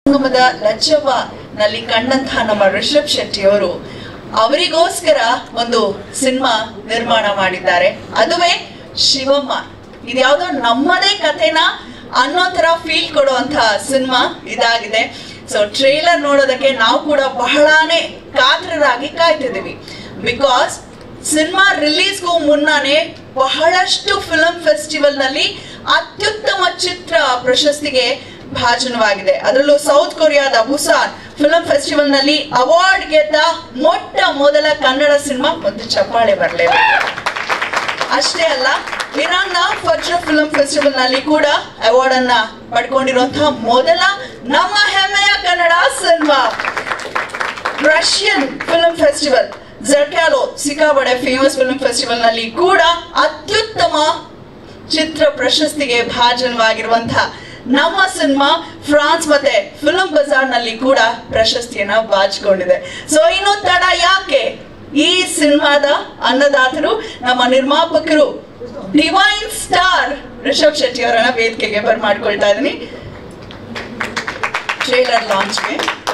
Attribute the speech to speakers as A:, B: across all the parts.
A: ಸಂಗಮದ ಲಜ್ಜವ್ವ ನಲ್ಲಿ ಕಂಡಂತಹ ನಮ್ಮ ರಿಷಬ್ ಶೆಟ್ಟಿ ಅವರು ಅವರಿಗೋಸ್ಕರ ಒಂದು ಸಿನಿಮಾ ನಿರ್ಮಾಣ ಮಾಡಿದ್ದಾರೆ ಅದುವೇ ಶಿವಮ್ಮ ಇದ್ಯಾವುದೋ ನಮ್ಮದೇ ಕಥೆನ ಅನ್ನೋ ತರ ಫೀಲ್ ಕೊಡುವಂತಹ ಸಿನಿಮಾ ಇದಾಗಿದೆ ಸೊ ಟ್ರೇಲರ್ ನೋಡೋದಕ್ಕೆ ನಾವು ಕೂಡ ಬಹಳಾನೇ ಕಾತರರಾಗಿ ಕಾಯ್ತಿದ್ದೀವಿ ಬಿಕಾಸ್ ಸಿನಿಮಾ ರಿಲೀಸ್ಗೂ ಮುನ್ನಾನೆ ಬಹಳಷ್ಟು ಫಿಲ್ಮ್ ಫೆಸ್ಟಿವಲ್ ನಲ್ಲಿ ಅತ್ಯುತ್ತಮ ಚಿತ್ರ ಪ್ರಶಸ್ತಿಗೆ ಭಾಜನವಾಗಿದೆ ಅದರಲ್ಲೂ ಸೌತ್ ಕೊರಿಯಾದ ಬುಸಾನ್ ಫಿಲ್ಮ್ ಫೆಸ್ಟಿವಲ್ ನಲ್ಲಿ ಅವಾರ್ಡ್ ಗೆದ್ದ ಮೊಟ್ಟ ಮೊದಲ ಕನ್ನಡ ಸಿನಿಮಾ ಒಂದು ಚಪ್ಪಾಳೆ ಬರಲೇಬೇಕು ಅಷ್ಟೇ ಅಲ್ಲ ಇರಾನ್ನ ಫಜ್ರ ಫಿಲ್ಮ್ ಫೆಸ್ಟಿವಲ್ ನಲ್ಲಿ ಕೂಡ ಅವಾರ್ಡ್ ಅನ್ನ ಪಡ್ಕೊಂಡಿರುವಂತಹ ಮೊದಲ ನಮ್ಮ ಹೆಮ್ಮೆಯ Kannada cinema Russian film festival Zerkalo ಸಿಕ್ಕಾಪಡೆ ಫೇಮಸ್ ಫಿಲ್ಮ್ ಫೆಸ್ಟಿವಲ್ ನಲ್ಲಿ ಕೂಡ ಅತ್ಯುತ್ತಮ ಚಿತ್ರ ಪ್ರಶಸ್ತಿಗೆ ಭಾಜನವಾಗಿರುವಂತಹ ನಮ್ಮ ಸಿನಿಮಾ ಫ್ರಾನ್ಸ್ ಮತ್ತೆ ಫಿಲ್ಮ್ ಬಜಾರ್ ನಲ್ಲಿ ಕೂಡ ಪ್ರಶಸ್ತಿಯನ್ನ ಬಾಚಿಕೊಂಡಿದೆ ಸೊ ಇನ್ನು ತಡ ಯಾಕೆ ಈ ಸಿನಿಮಾದ ಅನ್ನದಾತರು ನಮ್ಮ ನಿರ್ಮಾಪಕರು ಡಿವೈನ್ ಸ್ಟಾರ್ ರಿಷಬ್ ಶೆಟ್ಟಿ ಅವರನ್ನ ವೇದಿಕೆಗೆ ಬರ್ಮಾಡ್ಕೊಳ್ತಾ ಇದ್ದೀನಿ ಟ್ರೇಲರ್ ಲಾಂಚ್ಗೆ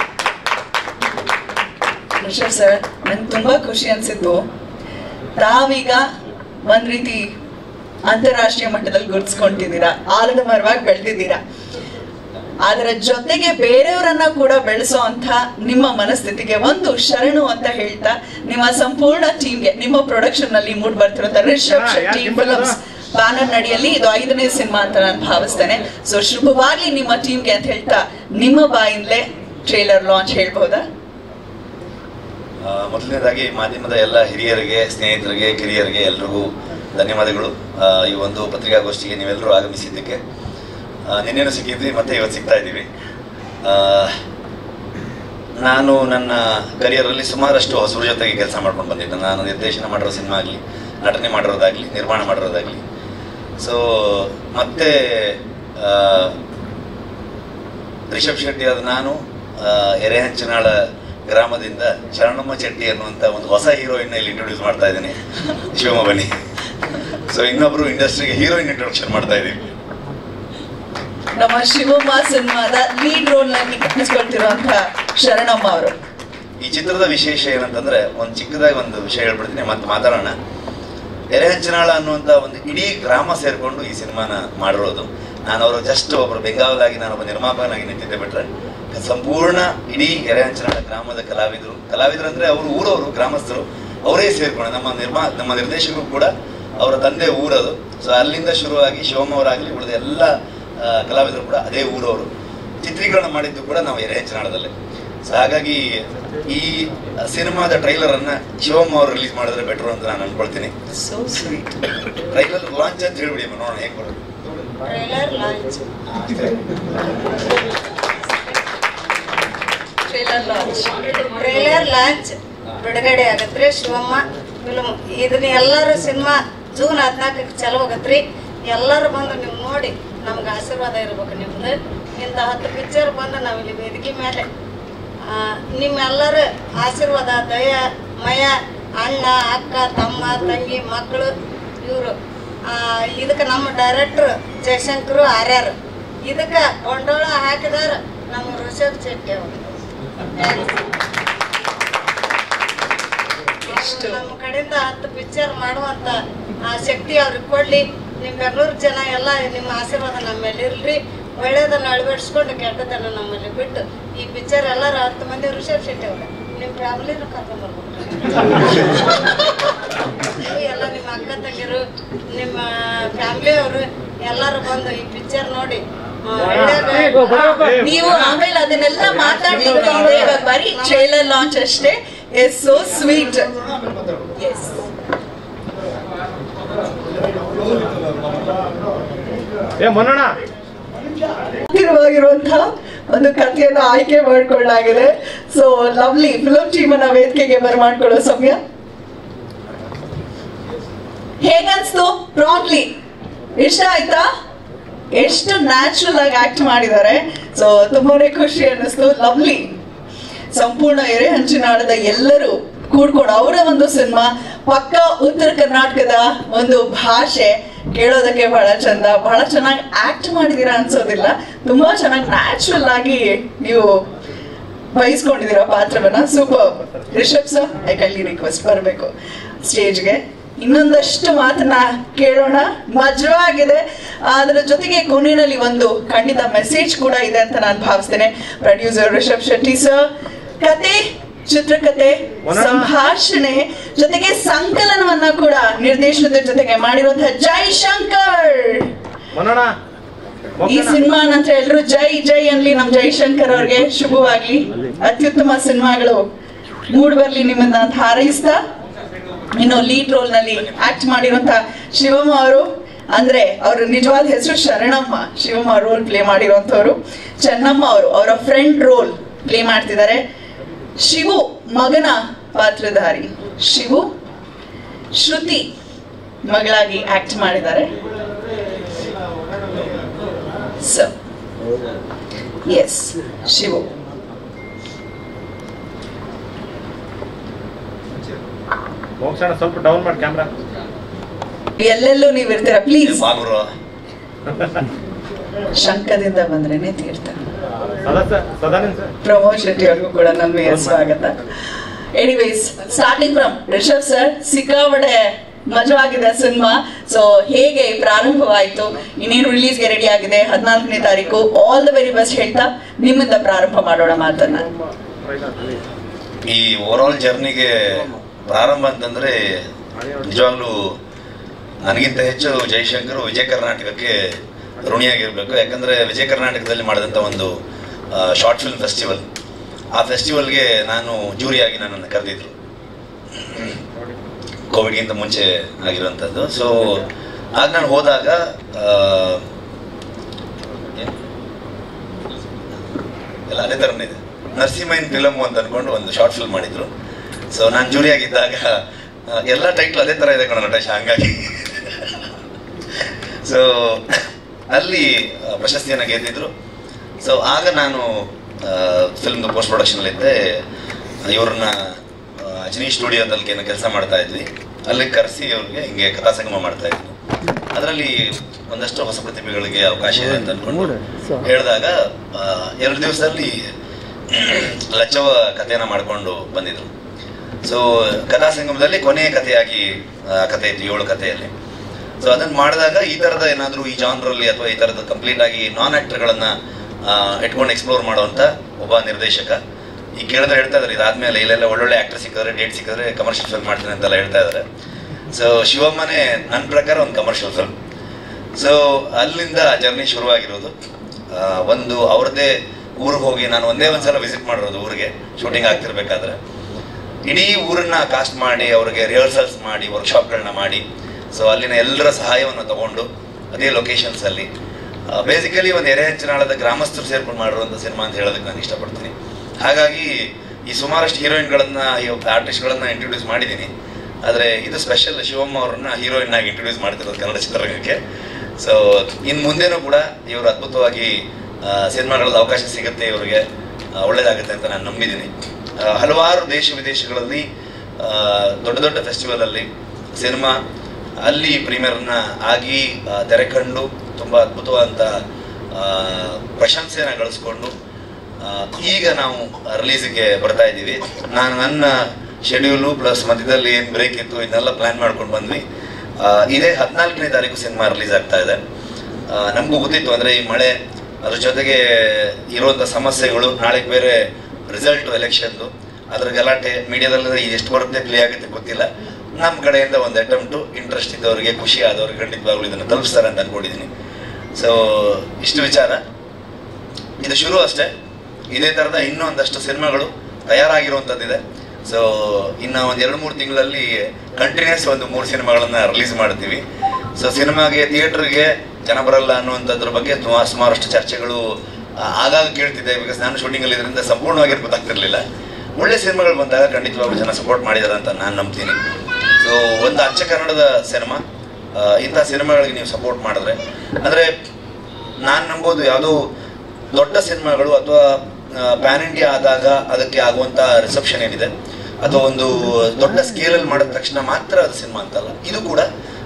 A: ರಿಷಬ್ ಸರ್ ನಂಗೆ ತುಂಬಾ ಖುಷಿ ಅನ್ಸಿತ್ತು ತಾವೀಗ ಒಂದ್ ರೀತಿ ಅಂತಾರಾಷ್ಟ್ರೀಯ ಮಟ್ಟದಲ್ಲಿ ಗುರ್ತಿಸ್ಕೊಂಡಿದ್ದೀರಾ ಆಲದ ಮರವಾಗಿ ಬೆಳೆದಿದ್ದೀರಾ ಅದರ ಜೊತೆಗೆ ಬೇರೆಯವರನ್ನ ಕೂಡ ಬೆಳೆಸೋ ಅಂತ ನಿಮ್ಮ ಮನಸ್ಥಿತಿಗೆ ಒಂದು ಶರಣು ಅಂತ ಹೇಳ್ತಾ ನಿಮ್ಮ ಸಂಪೂರ್ಣ ಟೀಮ್ಗೆ ನಿಮ್ಮ ಪ್ರೊಡಕ್ಷನ್ ನಲ್ಲಿ ಮೂಡ್ ಬರ್ತಿರುವಂತ ರಿಷಬ್
B: ಹಾ,
A: ಶೆಟ್ಟಿ
B: ಯಾಕೆ
A: ಫಿಲ್ಮ್ಸ್
B: ಗೊತ್ತಾ?
A: ಬ್ಯಾನರ್ ನಡಿಯಲ್ಲಿ ಇದು ಐದನೇ ಸಿನಿಮಾ ಅಂತ ನಾನು ಭಾವಿಸ್ತೇನೆ ಸೊ ಶುಭವಾಗ್ಲಿ ನಿಮ್ಮ ಟೀಮ್ಗೆ ಅಂತ ಹೇಳ್ತಾ ನಿಮ್ಮ ಬಾಯಿಂದಲೇ ಟ್ರೇಲರ್ ಲಾಂಚ್ ಹೇಳ್ಬಹುದಾ
C: ಆ, ಮೊದಲನೇದಾಗಿ ಮಾಧ್ಯಮದ ಎಲ್ಲ ಹಿರಿಯರಿಗೆ ಸ್ನೇಹಿತರಿಗೆ ಕಿರಿಯರಿಗೆ ಎಲ್ರಿಗೂ ಧನ್ಯವಾದಗಳು ಆ, ಈ ಒಂದು ಪತ್ರಿಕಾಗೋಷ್ಠಿಗೆ ನೀವೆಲ್ಲರೂ ಆಗಮಿಸಿದ್ದಕ್ಕೆ ಆ, ನಿನ್ನೆನೂ ಸಿಕ್ಕಿದ್ವಿ ಮತ್ತೆ ಇವತ್ತು ಸಿಗ್ತಾ ಇದ್ದೀವಿ ಆ, ನಾನು ನನ್ನ ಕರಿಯರಲ್ಲಿ ಸುಮಾರಷ್ಟು ಹೊಸಬ್ರ ಜೊತೆಗೆ ಕೆಲಸ ಮಾಡ್ಕೊಂಡು ಬಂದಿದ್ದೆ ನಾನು ನಿರ್ದೇಶನ ಮಾಡಿರೋ ಸಿನಿಮಾ ಆಗಲಿ ನಟನೆ ಮಾಡಿರೋದಾಗಲಿ ನಿರ್ಮಾಣ ಮಾಡಿರೋದಾಗಲಿ ಸೊ ಮತ್ತೆ ಆ, ರಿಷಬ್ ಶೆಟ್ಟಿ ಆದ ನಾನು ಆ, ಎರೆಹಂಚನಾಳ ಗ್ರಾಮದಿಂದ ಶರಣಮ್ಮ ಚೆಟ್ಟಿ ಅನ್ನುವಂಥ ಒಂದು ಹೊಸ ಹೀರೋಯಿನ್ ಇಲ್ಲಿ ಇಂಟ್ರೊಡ್ಯೂಸ್ ಮಾಡ್ತಾ ಇದ್ದೀನಿ ಶಿವಮ್ಮ ಬನ್ನಿ ಸೊ ಇನ್ನೊಬ್ರು ಇಂಡಸ್ಟ್ರಿಗೆ ಹೀರೋಯಿನ್ ಇಂಟ್ರೊಡಕ್ಷನ್ ಮಾಡ್ತಾ ಇದ್ದೀವಿ
A: ನಮ್ಮ ಶಿವಮ್ಮ ಸಿನಿಮಾದ ಲೀಡ್ ರೋಲ್ ನಲ್ಲಿ ಕಾಣಿಸ್ಕೊಳ್ತಿರುವಂತಹ ಶರಣಮ್ಮ ಅವರು
C: ಈ ಚಿತ್ರದ ವಿಶೇಷ ಏನಂತಂದ್ರೆ ಒಂದು ಚಿಕ್ಕದಾಗಿ ಒಂದು ವಿಷಯ ಹೇಳ್ಬಿಡ್ತೀನಿ ಮತ್ತೆ ಮಾತಾಡೋಣ ಎರೆಹಂಚನಾಳ ಅನ್ನುವಂಥ ಒಂದು ಇಡೀ ಗ್ರಾಮ ಸೇರಿಕೊಂಡು ಈ ಸಿನಿಮಾನ ಮಾಡಿರೋದು ನಾನು ಅವರು ಜಸ್ಟ್ ಒಬ್ಬರು ಬೆಂಗಾವಲಾಗಿ ನಾನು ಒಬ್ಬ ನಿರ್ಮಾಪಕನಾಗಿ ನಿಂತಿದ್ದೆ ಬಿಟ್ರೆ ಸಂಪೂರ್ಣ ಇಡೀ ಎರೆಹಂಚನಾಳ ಗ್ರಾಮದ ಕಲಾವಿದರು ಕಲಾವಿದರು ಅಂದ್ರೆ ಅವರು ಊರವರು ಗ್ರಾಮಸ್ಥರು ಅವರೇ ಸೇರ್ಕೊಂಡು ನಮ್ಮ ನಿರ್ಮಾ ನಮ್ಮ ನಿರ್ದೇಶಕರು ಕೂಡ ಅವರ ತಂದೆ ಊರದು ಸೊ ಅಲ್ಲಿಂದ ಶುರುವಾಗಿ ಶಿವಮ್ಮ ಅವರಾಗಲಿ ಉಳಿದ ಎಲ್ಲ ಆ, ಕಲಾವಿದರು ಕೂಡ ಅದೇ ಊರವರು ಚಿತ್ರೀಕರಣ ಮಾಡಿದ್ದು ಕೂಡ ನಾವು ಎರೆಹಂಚನಾಳದಲ್ಲೇ ಸೊ ಹಾಗಾಗಿ ಈ ಸಿನಿಮಾದ ಟ್ರೈಲರ್ ಅನ್ನ ಶಿವಮ್ಮ ಅವರು ರಿಲೀಸ್ ಮಾಡಿದ್ರೆ ಬೆಟರ್ ಅಂತ ನಾನು ಅನ್ಕೊಳ್ತೀನಿ
A: ಸೋ ಸ್ವೀಟ್
C: ಟ್ರೈಲರ್ ಲಾಂಚ್ ಅಂತ ಹೇಳ್ಬಿಡಿ ಅಮ್ಮ, ನೋಡೋಣ ಹೇಗೆ ಬರೋದು
D: trailer launch
A: trailer launch
D: trailer launch ಬಿಡುಗಡೆ ಆಗತ್ರಿ ಶಿವಮ್ಮ ಫಿಲ್ಮ್ ಇದನ್ನ ಎಲ್ಲರೂ ಸಿನಿಮಾ ಜೂನ್ ಹದಿನಾಲ್ಕಕ್ಕೆ ಚಲೋ ಆಗತ್ರಿ ಎಲ್ಲರೂ ಬಂದು ನೀವು ನೋಡಿ ನಮ್ಗೆ ಆಶೀರ್ವಾದ ಇರ್ಬೇಕು ನಿಮ್ದು ಇಂಥ ಹತ್ತು ಪಿಕ್ಚರ್ ಬಂದು ನಾವು ಇಲ್ಲಿ ವೇದಿಕೆ ಮೇಲೆ ಆ, ನಿಮ್ಮೆಲ್ಲರ ಆಶೀರ್ವಾದ ದಯ ಮಯ ಅಣ್ಣ ಅಕ್ಕ ತಮ್ಮ ತಂಗಿ ಮಕ್ಕಳು ಇವರು ಇದಕ್ಕೆ ನಮ್ಮ ಡೈರೆಕ್ಟ್ರು ಜಯಶಂಕರು ಆರ್ಯಾರು ಇದಕ್ಕೆ ಬಂಡವಾಳ ಹಾಕಿದಾರ ನಮ್ಮ ಋಷಭ್ ಶೆಟ್ಟಿ ಅವರು
A: ಎಷ್ಟು?
D: ನಮ್ಮ ಕಡೆಯಿಂದ ಹತ್ತು ಪಿಕ್ಚರ್ ಮಾಡುವಂತ ಆ ಶಕ್ತಿ ಅವ್ರಿಗೆ ಕೊಡ್ಲಿ ನಿಮ್ ಬೆಂಗಳೂರು ಜನ ಎಲ್ಲ ನಿಮ್ಮ ಆಶೀರ್ವಾದ ನಮ್ಮ ಮೇಲೆ ಇರ್ಲಿ ಒಳ್ಳೇದನ್ನ ಅಳವಡಿಸ್ಕೊಂಡು ಕೆಟ್ಟದನ್ನ ನಮ್ಮಲ್ಲಿ ಬಿಟ್ಟು ಈ ಪಿಕ್ಚರ್ ಎಲ್ಲರೂ ಹತ್ತು ಮಂದಿ ಋಷಭ್ ಶೆಟ್ಟಿ ಅವ್ರೆ ನಿಮ್ಮ ಫ್ಯಾಮಿಲಿನೂ ಕರ್ಕೊಂಡ್ ಬರ್ಬೇಕು ನೀವು ಎಲ್ಲ ನಿಮ್ಮ ಅಕ್ಕ ತಂಗಿರು ನಿಮ್ಮ ಫ್ಯಾಮಿಲಿ ಅವರು ಎಲ್ಲರೂ ಬಂದು ಈ ಪಿಕ್ಚರ್ ನೋಡಿ ಆ, ಒಳ್ಳೆ
A: ನೀವು ಆಮೇಲೆ ಅದನ್ನೆಲ್ಲ ಮಾತಾಡ್ಲಿಕ್ಕೆ ಇದೆ ಇವಾಗ ಬರೀ ಟ್ರೇಲರ್ ಲಾಂಚ್ ಅಷ್ಟೇ ಎಸ್ ಸೋ ಸ್ವೀಟ್ ಎಸ್
B: ಏ ಮನ್ನಣ್ಣ
A: ಹತ್ತಿರವಾಗಿರುವಂತಹ ಒಂದು ಕಥೆಯನ್ನು ಆಯ್ಕೆ ಮಾಡಿಕೊಳ್ಳಲಾಗಿದೆ ಸೊ ಲವ್ಲಿ ಫಿಲಂ ಟೀಮ್ ಅನ್ನ ವೇದಿಕೆಗೆ ಬರಮಾಡ್ಕೊಳ್ಳೋ ಸಮಯ ಹೇಗನ್ಸ್ತು ಪ್ರಾಂಟ್ಲಿ ಇಷ್ಟ ಆಯ್ತಾ ಎಷ್ಟು ನ್ಯಾಚುರಲ್ ಆಗಿ ಆಕ್ಟ್ ಮಾಡಿದ್ದಾರೆ ಸೊ ತುಂಬಾನೇ ಖುಷಿ ಅನ್ನಿಸ್ತು ಲವ್ಲಿ ಸಂಪೂರ್ಣ ಎರೆಹಂಚಿನಾಡದ ಎಲ್ಲರೂ ಕೂಡ್ಕೊಂಡು ಅವರ ಒಂದು ಸಿನಿಮಾ ಪಕ್ಕ ಉತ್ತರ ಕರ್ನಾಟಕದ ಒಂದು ಭಾಷೆ ಕೇಳೋದಕ್ಕೆ ಬಹಳ ಚಂದ ಬಹಳ ಚೆನ್ನಾಗಿ ಆಕ್ಟ್ ಮಾಡಿದೀರಾ ಅನ್ಸೋದಿಲ್ಲ ತುಂಬಾ ಚೆನ್ನಾಗಿ ನ್ಯಾಚುರಲ್ ಆಗಿ ನೀವು ವಹಿಸ್ಕೊಂಡಿದ್ದೀರಾ ಪಾತ್ರವನ್ನ ಸೂಪರ್ ರಿಷಬ್ ಸರ್ ಐ ಕೈಲಿ ರಿಕ್ವೆಸ್ಟ್ ಬರಬೇಕು ಸ್ಟೇಜ್ಗೆ ಇನ್ನೊಂದಷ್ಟು ಮಾತನ್ನ ಕೇಳೋಣ ಮಜವಾಗಿದೆ ಅದರ ಜೊತೆಗೆ ಕೊನೆಯಲ್ಲಿ ಒಂದು ಖಂಡಿತ ಮೆಸೇಜ್ ಕೂಡ ಇದೆ ಅಂತ ನಾನು ಭಾವಿಸ್ತೇನೆ ಪ್ರೊಡ್ಯೂಸರ್ ರಿಷಬ್ ಶೆಟ್ಟಿ ಸರ್ ಕತೆ ಚಿತ್ರಕಥೆ
B: ವನನ.
A: ಸಂಭಾಷಣೆ ಜೊತೆಗೆ ಸಂಕಲನವನ್ನ ಕೂಡ ನಿರ್ದೇಶನದ ಜೊತೆಗೆ ಮಾಡಿರುವಂತಹ ಜೈ ಶಂಕರ್
B: ಮನೋಣ
A: ಈ ಸಿನಿಮಾ ನಂತರ ಎಲ್ಲರೂ ಜೈ ಜೈ ಅನ್ಲಿ ನಮ್ ಜೈಶಂಕರ್ ಅವ್ರಿಗೆ ಶುಭವಾಗ್ಲಿ ಅತ್ಯುತ್ತಮ ಸಿನಿಮಾಗಳು ಮೂಡ್ ಬರ್ಲಿ ನಿಮ್ಮನ್ನ ಅಂತ ಹಾರೈಸ್ತಾ ಇನ್ನು ಲೀಡ್ ರೋಲ್ ನಲ್ಲಿ ಆಕ್ಟ್ ಮಾಡಿರುವಂತ ಶಿವಮ್ಮ ಅವರು ಅಂದ್ರೆ ಅವ್ರ ನಿಜವಾದ ಹೆಸರು ಶರಣಮ್ಮ ಶಿವಮ್ಮ ರೋಲ್ ಪ್ಲೇ ಮಾಡಿರುವಂತವ್ರು ಚೆನ್ನಮ್ಮ ಅವರು ಅವರ ಫ್ರೆಂಡ್ ರೋಲ್ ಪ್ಲೇ ಮಾಡ್ತಿದ್ದಾರೆ ಶಿವು ಮಗನ ಪಾತ್ರಧಾರಿ ಶಿವು ಶ್ರುತಿ ಮಗಳಾಗಿ ಆಕ್ಟ್ ಮಾಡಿದ್ದಾರೆ ಸೊ ಎಸ್ ಶಿವು
B: ಮೋಕ್ಷಣ ಸ್ವಲ್ಪ ಡೌನ್ ಮಾಡಿ ಕ್ಯಾಮ್ರಾ
A: ಎಲ್ಲೆಲ್ಲೂ ನೀವು ಇರ್ತೀರಾ ಪ್ಲೀಸ್
C: ಬಾಗುರು
A: ಶಂಕದಿಂದ ಬಂದ್ರೇನೆ ತೀರ್ಥ
B: ಸದಾ ಸರ್ ಸದಾನಂದ್ ಸರ್
A: ಪ್ರಮೋದ್ ಶೆಟ್ಟಿ ಅವ್ರಿಗೂ ಕೂಡ ನನ್ಮೆಯ ಸ್ವಾಗತ anyways starting from Rishab sir ಸಿಕ್ಕಾಪಡೆ ಮಜವಾಗಿದೆ ಸಿನಿಮಾ ಸೊ ಹೇಗೆ ಪ್ರಾರಂಭವಾಯಿತು ಇನ್ನೇನು ರಿಲೀಸ್ಗೆ ರೆಡಿ ಆಗಿದೆ ಹದಿನಾಲ್ಕನೇ ತಾರೀಕು ಆಲ್ ದ ವೆರಿ ಬೆಸ್ಟ್ ಹೇಳ್ತಾ ನಿಮ್ಮಿಂದ ಪ್ರಾರಂಭ ಮಾಡೋಣ ಮಾತನ್ನ
C: ಈ ಓವರಾಲ್ ಜರ್ನಿಗೆ ಪ್ರಾರಂಭ ಅಂತಂದ್ರೆ ನಿಜವಾಗ್ಲೂ ನನಗಿಂತ ಹೆಚ್ಚು ಜೈಶಂಕರ್ ವಿಜಯ ಕರ್ನಾಟಕಕ್ಕೆ ಋಣಿಯಾಗಿರ್ಬೇಕು ಯಾಕಂದ್ರೆ ವಿಜಯ ಕರ್ನಾಟಕದಲ್ಲಿ ಮಾಡಿದಂಥ ಒಂದು ಶಾರ್ಟ್ ಫಿಲ್ಮ್ ಫೆಸ್ಟಿವಲ್ ಆ ಫೆಸ್ಟಿವಲ್ಗೆ ನಾನು ಜೂರಿಯಾಗಿ ನನ್ನನ್ನು ಕರೆದಿದ್ರು ಕೋವಿಡ್ಗಿಂತ ಮುಂಚೆ ಆಗಿರುವಂಥದ್ದು ಸೊ ಆಗ ನಾನು ಹೋದಾಗ ಆ, ಏನ್? ಎಲ್ಲ ಅದೇ ಥರನೇ ಇದೆ ನರಸಿಂಹಯ್ಯನ್ ಫಿಲಮ್ ಅಂತ ಅನ್ಕೊಂಡು ಒಂದು ಶಾರ್ಟ್ ಫಿಲ್ಮ್ ಮಾಡಿದ್ರು ಸೊ ನಾನು ಜೂರಿ ಆಗಿದ್ದಾಗ ಆ, ಎಲ್ಲ ಟೈಟ್ಲ್ ಅದೇ ಥರ ಇದೆ ಕಣ ನಟೇಶ್ ಹಂಗಾಗಿ ಸೊ ಅಲ್ಲಿ ಆ, ಪ್ರಶಸ್ತಿಯನ್ನು ಗೆದ್ದಿದ್ರು ಸೊ ಆಗ ನಾನು ಫಿಲ್ಮ್ದು ಪೋಸ್ಟ್ ಪ್ರೊಡಕ್ಷನಲ್ಲಿದ್ದೆ ಇವ್ರನ್ನ ಆ, ಅಜನಿ ಸ್ಟುಡಿಯೋದಲ್ಲಿ ಏನೋ ಕೆಲಸ ಮಾಡ್ತಾ ಇದ್ವಿ ಅಲ್ಲಿ ಕರೆಸಿ ಅವ್ರಿಗೆ ಹಿಂಗೆ ಕಥಾ ಸಂಗಮ ಮಾಡ್ತಾ ಇದ್ವಿ ಅದರಲ್ಲಿ ಒಂದಷ್ಟು ಹೊಸ ಪ್ರತಿಭೆಗಳಿಗೆ ಅವಕಾಶ ಇದೆ ಅಂತ ಅನ್ಕೊಂಡು ಹೇಳಿದಾಗ ಆ, ಎರಡು ದಿವಸದಲ್ಲಿ ಲಚ್ಚವ ಕಥೆನ ಮಾಡ್ಕೊಂಡು ಬಂದಿದ್ರು ಸೊ ಕಥಾ ಸಂಗಮದಲ್ಲಿ ಕೊನೆಯ ಕಥೆಯಾಗಿ ಆ, ಕಥೆ ಇತ್ತು ಏಳು ಕಥೆಯಲ್ಲಿ ಸೊ ಅದನ್ನ ಮಾಡಿದಾಗ ಈ ತರದ ಏನಾದರೂ ಈ ಜಾನ್ರಲ್ಲಿ ಅಥವಾ ಈ ತರದ ಕಂಪ್ಲೀಟ್ ಆಗಿ ನಾನ್ ಆಕ್ಟರ್ಗಳನ್ನ ಇಟ್ಕೊಂಡು ಎಕ್ಸ್ಪ್ಲೋರ್ ಮಾಡುವಂತ ಒಬ್ಬ ನಿರ್ದೇಶಕ ಈ ಕೇಳಿದ್ರೆ ಹೇಳ್ತಾ ಇದಾರೆ ಇದಾದ್ಮೇಲೆ ಇಲ್ಲೆಲ್ಲ ಒಳ್ಳೊಳ್ಳೆ ಆಕ್ಟರ್ ಸಿಕ್ಕಿದ್ರೆ ಡೇಟ್ ಸಿಕ್ಕಿದ್ರೆ ಕಮರ್ಷಿಯಲ್ ಫಿಲ್ಮ್ ಮಾಡ್ತೀನಿ ಅಂತೆಲ್ಲ ಹೇಳ್ತಾ ಇದಾರೆ ಸೊ ಶಿವಮ್ಮನೇ ನನ್ನ ಪ್ರಕಾರ ಒಂದು ಕಮರ್ಷಿಯಲ್ ಫಿಲ್ಮ್ ಸೊ ಅಲ್ಲಿಂದ ಜರ್ನಿ ಶುರುವಾಗಿರೋದು ಆ, ಒಂದು ಅವ್ರದ್ದೇ ಊರಿಗೆ ಹೋಗಿ ನಾನು ಒಂದೇ ಒಂದ್ಸಲ ವಿಸಿಟ್ ಮಾಡಿರೋದು ಊರಿಗೆ ಶೂಟಿಂಗ್ ಆಗ್ತಿರ್ಬೇಕಾದ್ರೆ ಇಡೀ ಊರನ್ನ ಕಾಸ್ಟ್ ಮಾಡಿ ಅವ್ರಿಗೆ ರಿಹರ್ಸಲ್ಸ್ ಮಾಡಿ ವರ್ಕ್ಶಾಪ್ಗಳನ್ನ ಮಾಡಿ ಸೊ ಅಲ್ಲಿನ ಎಲ್ಲರ ಸಹಾಯವನ್ನು ತಗೊಂಡು ಅದೇ ಲೊಕೇಶನ್ಸ್ ಅಲ್ಲಿ ಬೇಸಿಕಲಿ ಒಂದು ಎರೆಹಂಚನಾಳದ ಗ್ರಾಮಸ್ಥರು ಸೇರ್ಕೊಂಡು ಮಾಡಿರುವಂಥ ಸಿನಿಮಾ ಅಂತ ಹೇಳೋದಕ್ಕೆ ನಾನು ಇಷ್ಟಪಡ್ತೀನಿ ಹಾಗಾಗಿ ಈ ಸುಮಾರಷ್ಟು ಹೀರೋಯಿನ್ಗಳನ್ನ ಆರ್ಟಿಸ್ಟ್ಗಳನ್ನ ಇಂಟ್ರೊಡ್ಯೂಸ್ ಮಾಡಿದ್ದೀನಿ ಆದರೆ ಇದು ಸ್ಪೆಷಲ್ ಶಿವಮ್ಮ ಅವ್ರನ್ನ ಹೀರೋಯಿನ್ ಆಗಿ ಇಂಟ್ರೊಡ್ಯೂಸ್ ಮಾಡ್ತಿರೋದು ಕನ್ನಡ ಚಿತ್ರರಂಗಕ್ಕೆ ಸೊ ಇನ್ನು ಮುಂದೆನೂ ಕೂಡ ಇವರು ಅದ್ಭುತವಾಗಿ ಸಿನಿಮಾಗಳಲ್ಲಿ ಅವಕಾಶ ಸಿಗುತ್ತೆ ಇವರಿಗೆ ಆ, ಒಳ್ಳೇದಾಗುತ್ತೆ ಅಂತ ನಾನು ನಂಬಿದ್ದೀನಿ ಆ, ಹಲವಾರು ದೇಶ ವಿದೇಶಗಳಲ್ಲಿ ಆ, ದೊಡ್ಡ ದೊಡ್ಡ ಫೆಸ್ಟಿವಲ್ ಅಲ್ಲಿ ಸಿನಿಮಾ ಅಲ್ಲಿ ಪ್ರೀಮಿಯರ್ನ ಆಗಿ ಆ, ತೆರೆ ಕಂಡು ತುಂಬ ಅದ್ಭುತವಾದಂಥ ಆ, ಪ್ರಶಂಸೆನ ಗಳಿಸ್ಕೊಂಡು ಆ, ಈಗ ನಾವು ರಿಲೀಸ್ಗೆ ಬರ್ತಾ ಇದ್ದೀವಿ ನಾನು ನನ್ನ ಶೆಡ್ಯೂಲು ಪ್ಲಸ್ ಮಧ್ಯದಲ್ಲಿ ಏನು ಬ್ರೇಕ್ ಇತ್ತು ಇದನ್ನೆಲ್ಲ ಪ್ಲಾನ್ ಮಾಡ್ಕೊಂಡು ಬಂದ್ವಿ ಆ, ಇದೇ ಹದಿನಾಲ್ಕನೇ ತಾರೀಕು ಸಿನಿಮಾ ರಿಲೀಸ್ ಆಗ್ತಾ ಇದೆ ಆ, ನಮಗೂ ಗೊತ್ತಿತ್ತು ಅಂದರೆ ಈ ಮಳೆ ಅದ್ರ ಜೊತೆಗೆ ಇರುವಂಥ ಸಮಸ್ಯೆಗಳು ನಾಳೆಗೆ ಬೇರೆ ರಿಸಲ್ಟ್ ಎಲೆಕ್ಷನ್ದು ಅದ್ರ ಗಲಾಟೆ ಮೀಡಿಯಾದಲ್ಲಿ ಎಷ್ಟು ಬರುತ್ತೆ ಪ್ಲೇ ಆಗುತ್ತೆ ಗೊತ್ತಿಲ್ಲ ನಮ್ಮ ಕಡೆಯಿಂದ ಒಂದು ಅಟೆಂಪ್ಟು ಇಂಟ್ರೆಸ್ಟ್ ಇದ್ದವರಿಗೆ ಖುಷಿ ಆದವ್ರಿಗೆ ಖಂಡಿತವಾಗ್ಲೂ ಇದನ್ನು ತಲುಪಿಸ್ತಾರೆ ಅಂತ ಅನ್ಕೊಂಡಿದ್ದೀನಿ ಸೊ ಇಷ್ಟು ವಿಚಾರ ಇದು ಶುರು ಅಷ್ಟೇ ಇದೇ ಥರದ ಇನ್ನೂ ಒಂದಷ್ಟು ಸಿನಿಮಾಗಳು ತಯಾರಾಗಿರುವಂಥದ್ದಿದೆ ಸೊ ಇನ್ನು ಒಂದು ಎರಡು ಮೂರು ತಿಂಗಳಲ್ಲಿ ಕಂಟಿನ್ಯೂಸ್ ಒಂದು ಮೂರು ಸಿನಿಮಾಗಳನ್ನ ರಿಲೀಸ್ ಮಾಡ್ತೀವಿ ಸೊ ಸಿನಿಮಾಗೆ ಥಿಯೇಟರ್ಗೆ ಜನ ಬರಲ್ಲ ಅನ್ನುವಂಥದ್ರ ಬಗ್ಗೆ ಸುಮಾರು ಸುಮಾರಷ್ಟು ಚರ್ಚೆಗಳು ಆ, ಆಗಾಗ ಕೇಳ್ತಿದ್ದೆ ಬಿಕಾಸ್ ನಾನು ಶೂಟಿಂಗಲ್ಲಿ ಇದರಿಂದ ಸಂಪೂರ್ಣವಾಗಿ ಗೊತ್ತಾಗ್ತಿರ್ಲಿಲ್ಲ ಒಳ್ಳೆ ಸಿನಿಮಾಗಳು ಬಂದಾಗ ಖಂಡಿತವಾಗ್ಲೂ ಜನ ಸಪೋರ್ಟ್ ಮಾಡಿದಾರೆ ಅಂತ ನಾನು ನಂಬ್ತೀನಿ ಸೊ ಒಂದು ಅಚ್ಚ ಕನ್ನಡದ ಸಿನಿಮಾ ಆ, ಇಂಥ ಸಿನಿಮಾಗಳಿಗೆ ನೀವು ಸಪೋರ್ಟ್ ಮಾಡಿದ್ರೆ ಅಂದರೆ ನಾನು ನಂಬೋದು ಯಾವುದೋ ದೊಡ್ಡ ಸಿನಿಮಾಗಳು ಅಥವಾ ಪ್ಯಾನ್ ಇಂಡಿಯಾ ಆದಾಗ ಅದಕ್ಕೆ ಆಗುವಂಥ ರಿಸೆಪ್ಷನ್ ಏನಿದೆ ಅಥವಾ ಒಂದು ದೊಡ್ಡ ಸ್ಕೇಲಲ್ಲಿ ಮಾಡಿದ ತಕ್ಷಣ ಮಾತ್ರ ಅದು ಸಿನಿಮಾ ಅಂತಲ್ಲ ಇದು ಕೂಡ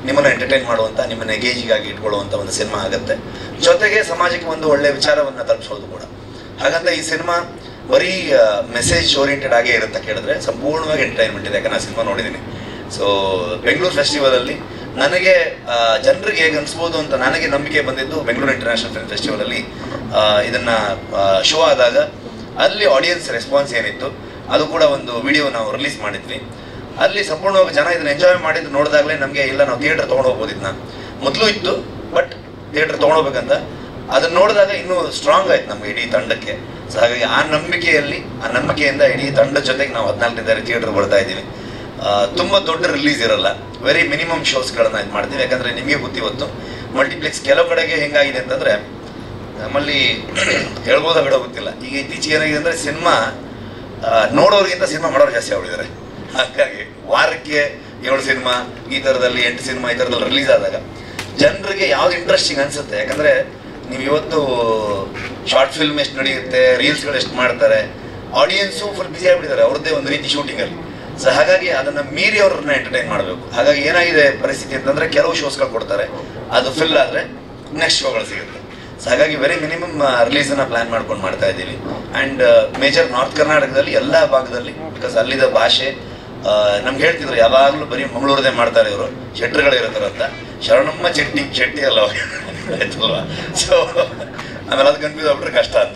C: ನಿಮ್ಮನ್ನ ಎಂಟರ್ಟೈನ್ ಮಾಡುವಂತ ನಿಮ್ಮನ್ನ ಎಂಗೇಜಿಗಾಗಿ ಇಟ್ಕೊಳ್ಳುವಂತ ಒಂದು ಸಿನಿಮಾ ಆಗುತ್ತೆ ಜೊತೆಗೆ ಸಮಾಜಕ್ಕೆ ಒಂದು ಒಳ್ಳೆ ವಿಚಾರವನ್ನ ತಲುಪಿಸೋದು ಕೂಡ ಹಾಗಂತ ಈ ಸಿನಿಮಾ ಬರೀ ಮೆಸೇಜ್ ಓರಿಯೆಂಟೆಡ್ ಆಗೇ ಇರುತ್ತೆ ಕೇಳಿದ್ರೆ ಸಂಪೂರ್ಣವಾಗಿ ಎಂಟರ್ಟೈನ್ಮೆಂಟ್ ಇದೆ ಯಾಕಂದ್ರೆ ನಾನು ಸಿನಿಮಾ ನೋಡಿದ್ದೀನಿ ಸೊ ಬೆಂಗಳೂರು ಫೆಸ್ಟಿವಲ್ ಅಲ್ಲಿ ನನಗೆ ಜನರಿಗೆ ಹೇಗೆ ಅನಿಸ್ಬೋದು ಅಂತ ನನಗೆ ನಂಬಿಕೆ ಬಂದಿದ್ದು ಬೆಂಗಳೂರು ಇಂಟರ್ನ್ಯಾಷನಲ್ ಫಿಲ್ಮ್ ಫೆಸ್ಟಿವಲ್ ಅಲ್ಲಿ ಆ, ಇದನ್ನ ಶೋ ಆದಾಗ ಅಲ್ಲಿ ಆಡಿಯನ್ಸ್ ರೆಸ್ಪಾನ್ಸ್ ಏನಿತ್ತು ಅದು ಕೂಡ ಒಂದು ವಿಡಿಯೋ ನಾವು ರಿಲೀಸ್ ಮಾಡಿದ್ವಿ ಅಲ್ಲಿ ಸಂಪೂರ್ಣವಾಗಿ ಜನ ಇದನ್ನ ಎಂಜಾಯ್ ಮಾಡಿದ್ದು ನೋಡಿದಾಗಲೇ ನಮಗೆ ಇಲ್ಲ ನಾವು ಥಿಯೇಟರ್ ತೊಗೊಂಡು ಹೋಗ್ಬೋದು ಇದನ್ನ ಮೊದಲು ಇತ್ತು ಬಟ್ ಥಿಯೇಟರ್ ತೊಗೊಂಡೋಗ್ಬೇಕಂತ ಅದನ್ನ ನೋಡಿದಾಗ ಇನ್ನೂ ಸ್ಟ್ರಾಂಗ್ ಆಯ್ತು ನಮ್ಗೆ ಇಡೀ ತಂಡಕ್ಕೆ ಸೊ ಹಾಗಾಗಿ ಆ ನಂಬಿಕೆಯಲ್ಲಿ ಆ ನಂಬಿಕೆಯಿಂದ ಇಡೀ ತಂಡದ ಜೊತೆಗೆ ನಾವು ಹದಿನಾಲ್ಕನೇ ತಾರೀಕು ಥಿಯೇಟರ್ ಬರ್ತಾ ಇದ್ದೀವಿ ಆ, ತುಂಬಾ ದೊಡ್ಡ ರಿಲೀಸ್ ಇರಲ್ಲ ವೆರಿ ಮಿನಿಮಮ್ ಶೋಸ್ಗಳನ್ನ ಇದು ಮಾಡ್ತೀವಿ ಯಾಕಂದ್ರೆ ನಿಮಗೆ ಗೊತ್ತು ಇವತ್ತು ಮಲ್ಟಿಪ್ಲೆಕ್ಸ್ ಕೆಲವು ಕಡೆಗೆ ಹೆಂಗಾಗಿದೆ ಅಂತಂದ್ರೆ ನಮ್ಮಲ್ಲಿ ಹೇಳ್ಬೋದಾ ಬಿಡೋ ಗೊತ್ತಿಲ್ಲ ಈಗ ಇತ್ತೀಚೆಗೆ ಏನಾಗಿದೆ ಅಂದ್ರೆ ಸಿನಿಮಾ ನೋಡೋರಿಗಿಂತ ಸಿನಿಮಾ ಮಾಡೋರು ಜಾಸ್ತಿ ಆಗ್ಬಿಟ್ಟಿದ್ದಾರೆ ಹಾಗಾಗಿ ವಾರಕ್ಕೆ ಏಳು ಸಿನಿಮಾ ಈ ಥರದಲ್ಲಿ ಎಂಟು ಸಿನಿಮಾ ಈ ಥರದಲ್ಲಿ ರಿಲೀಸ್ ಆದಾಗ ಜನರಿಗೆ ಯಾವ್ದು ಇಂಟ್ರೆಸ್ಟಿಂಗ್ ಅನ್ಸುತ್ತೆ ಯಾಕಂದ್ರೆ ನೀವು ಇವತ್ತು ಶಾರ್ಟ್ ಫಿಲ್ಮ್ ಎಷ್ಟು ನಡೆಯುತ್ತೆ ರೀಲ್ಸ್ಗಳು ಎಷ್ಟು ಮಾಡ್ತಾರೆ ಆಡಿಯನ್ಸು ಫುಲ್ ಬಿಸಿ ಆಗ್ಬಿಟ್ಟಿದ್ದಾರೆ ಅವ್ರದ್ದೇ ಒಂದು ರೀತಿ ಶೂಟಿಂಗಲ್ಲಿ ಸೊ ಹಾಗಾಗಿ ಅದನ್ನ ಮೀರಿ ಅವ್ರನ್ನ ಎಂಟರ್ಟೈನ್ ಮಾಡಬೇಕು ಹಾಗಾಗಿ ಏನಾಗಿದೆ ಪರಿಸ್ಥಿತಿ ಅಂತಂದ್ರೆ ಕೆಲವು ಶೋಸ್ಗಳು ಕೊಡ್ತಾರೆ ಅದು ಫಿಲ್ ಆದ್ರೆ ನೆಕ್ಸ್ಟ್ ಶೋಗಳು ಸಿಗುತ್ತೆ ಸೊ ಹಾಗಾಗಿ ವೆರಿ ಮಿನಿಮಮ್ ರಿಲೀಸ್ ಅನ್ನ ಪ್ಲಾನ್ ಮಾಡ್ಕೊಂಡು ಮಾಡ್ತಾ ಇದ್ದೀವಿ ಅಂಡ್ ಮೇಜರ್ ನಾರ್ತ್ ಕರ್ನಾಟಕದಲ್ಲಿ ಎಲ್ಲ ಭಾಗದಲ್ಲಿ ಬಿಕಾಸ್ ಅಲ್ಲಿದ ಭಾಷೆ ಆ, ನಮ್ಗೆ ಹೇಳ್ತಿದ್ರು ಯಾವಾಗಲೂ ಬರೀ ಮಂಗಳೂರದೇ ಮಾಡ್ತಾರೆ ಇವರು ಶೆಟ್ರುಗಳು ಇರ್ತಾರೆ ಅಂತ ಶರಣಮ್ಮ ಚೆಟ್ಟಿ ಶೆಟ್ಟಿ ಅಲ್ಲ ಆಯ್ತಲ್ವಾ ಸೊ ಆಮೇಲೆ ಅದು ಕನ್ಫ್ಯೂಸ್ ಆಗ್ಬಿಟ್ರೆ ಕಷ್ಟ ಅಂತ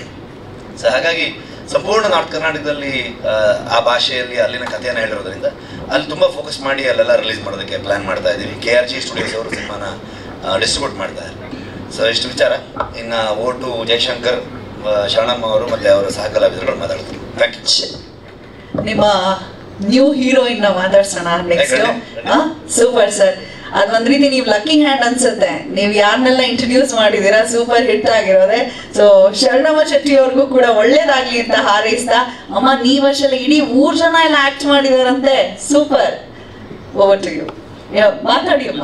C: ಸೊ ಹಾಗಾಗಿ ಸಂಪೂರ್ಣ ನಾರ್ತ್ ಕರ್ನಾಟಕದಲ್ಲಿ ಆ, ಆ ಭಾಷೆಯಲ್ಲಿ ಅಲ್ಲಿನ ಕಥೆಯನ್ನು ಹೇಳಿರೋದ್ರಿಂದ ಅಲ್ಲಿ ತುಂಬಾ ಫೋಕಸ್ ಮಾಡಿ ಅಲ್ಲೆಲ್ಲ ರಿಲೀಸ್ ಮಾಡೋದಕ್ಕೆ ಪ್ಲಾನ್ ಮಾಡ್ತಾ ಇದ್ದೀವಿ ಕೆ ಆರ್ ಜಿ ಸ್ಟುಡಿಯೋಸ್ ಅವರು ಸಿನಿಮಾನ ಡಿಸ್ಟ್ರಿಬ್ಯೂಟ್ ಮಾಡ್ತಾ ಇದ್ದಾರೆ ಸೊ ಇಷ್ಟು ವಿಚಾರ ಇನ್ನ ಓಟು ಜಯಶಂಕರ್ ಆ, ಶರಣಮ್ಮ ಅವರು ಮತ್ತೆ ಅವರ ಸಹ ಕಲಾವಿದರುಗಳು ಮಾತಾಡ್ತಾರೆ ಥ್ಯಾಂಕ್ ಯು
A: ನಿಮ್ಮ ನ್ಯೂ ಹೀರೋಯಿನ್ ನ ಮಾತಾಡ್ಸೋಣ ನೆಕ್ಸ್ಟ್
C: ಯಾಕಂದ್ರೆ?
A: ಸೂಪರ್ ಸರ್ ಅದ್ ಒಂದ್ ರೀತಿ ನೀವು ಲಕ್ಕಿ ಹ್ಯಾಂಡ್ ಅನ್ಸುತ್ತೆ ನೀವು ಯಾರನ್ನೆಲ್ಲ ಇಂಟ್ರೊಡ್ಯೂಸ್ ಮಾಡಿದೀರಾ ಸೂಪರ್ ಹಿಟ್ ಆಗಿರೋದೆ ಸೊ ಶರಣಮ್ಮ ಶೆಟ್ಟಿ ಅವ್ರಿಗೂ ಕೂಡ ಒಳ್ಳೇದಾಗ್ಲಿ ಅಂತ ಹಾರೈಸ್ತಾ ಅಮ್ಮ ನೀ ವರ್ಷದಲ್ಲಿ ಇಡೀ ಮೂರ್ ಜನ ಎಲ್ಲ ಆಕ್ಟ್ ಮಾಡಿದಾರಂತೆ ಸೂಪರ್ ಓವರ್ ಟು ಯು ಮಾತಾಡಿ ಅಮ್ಮ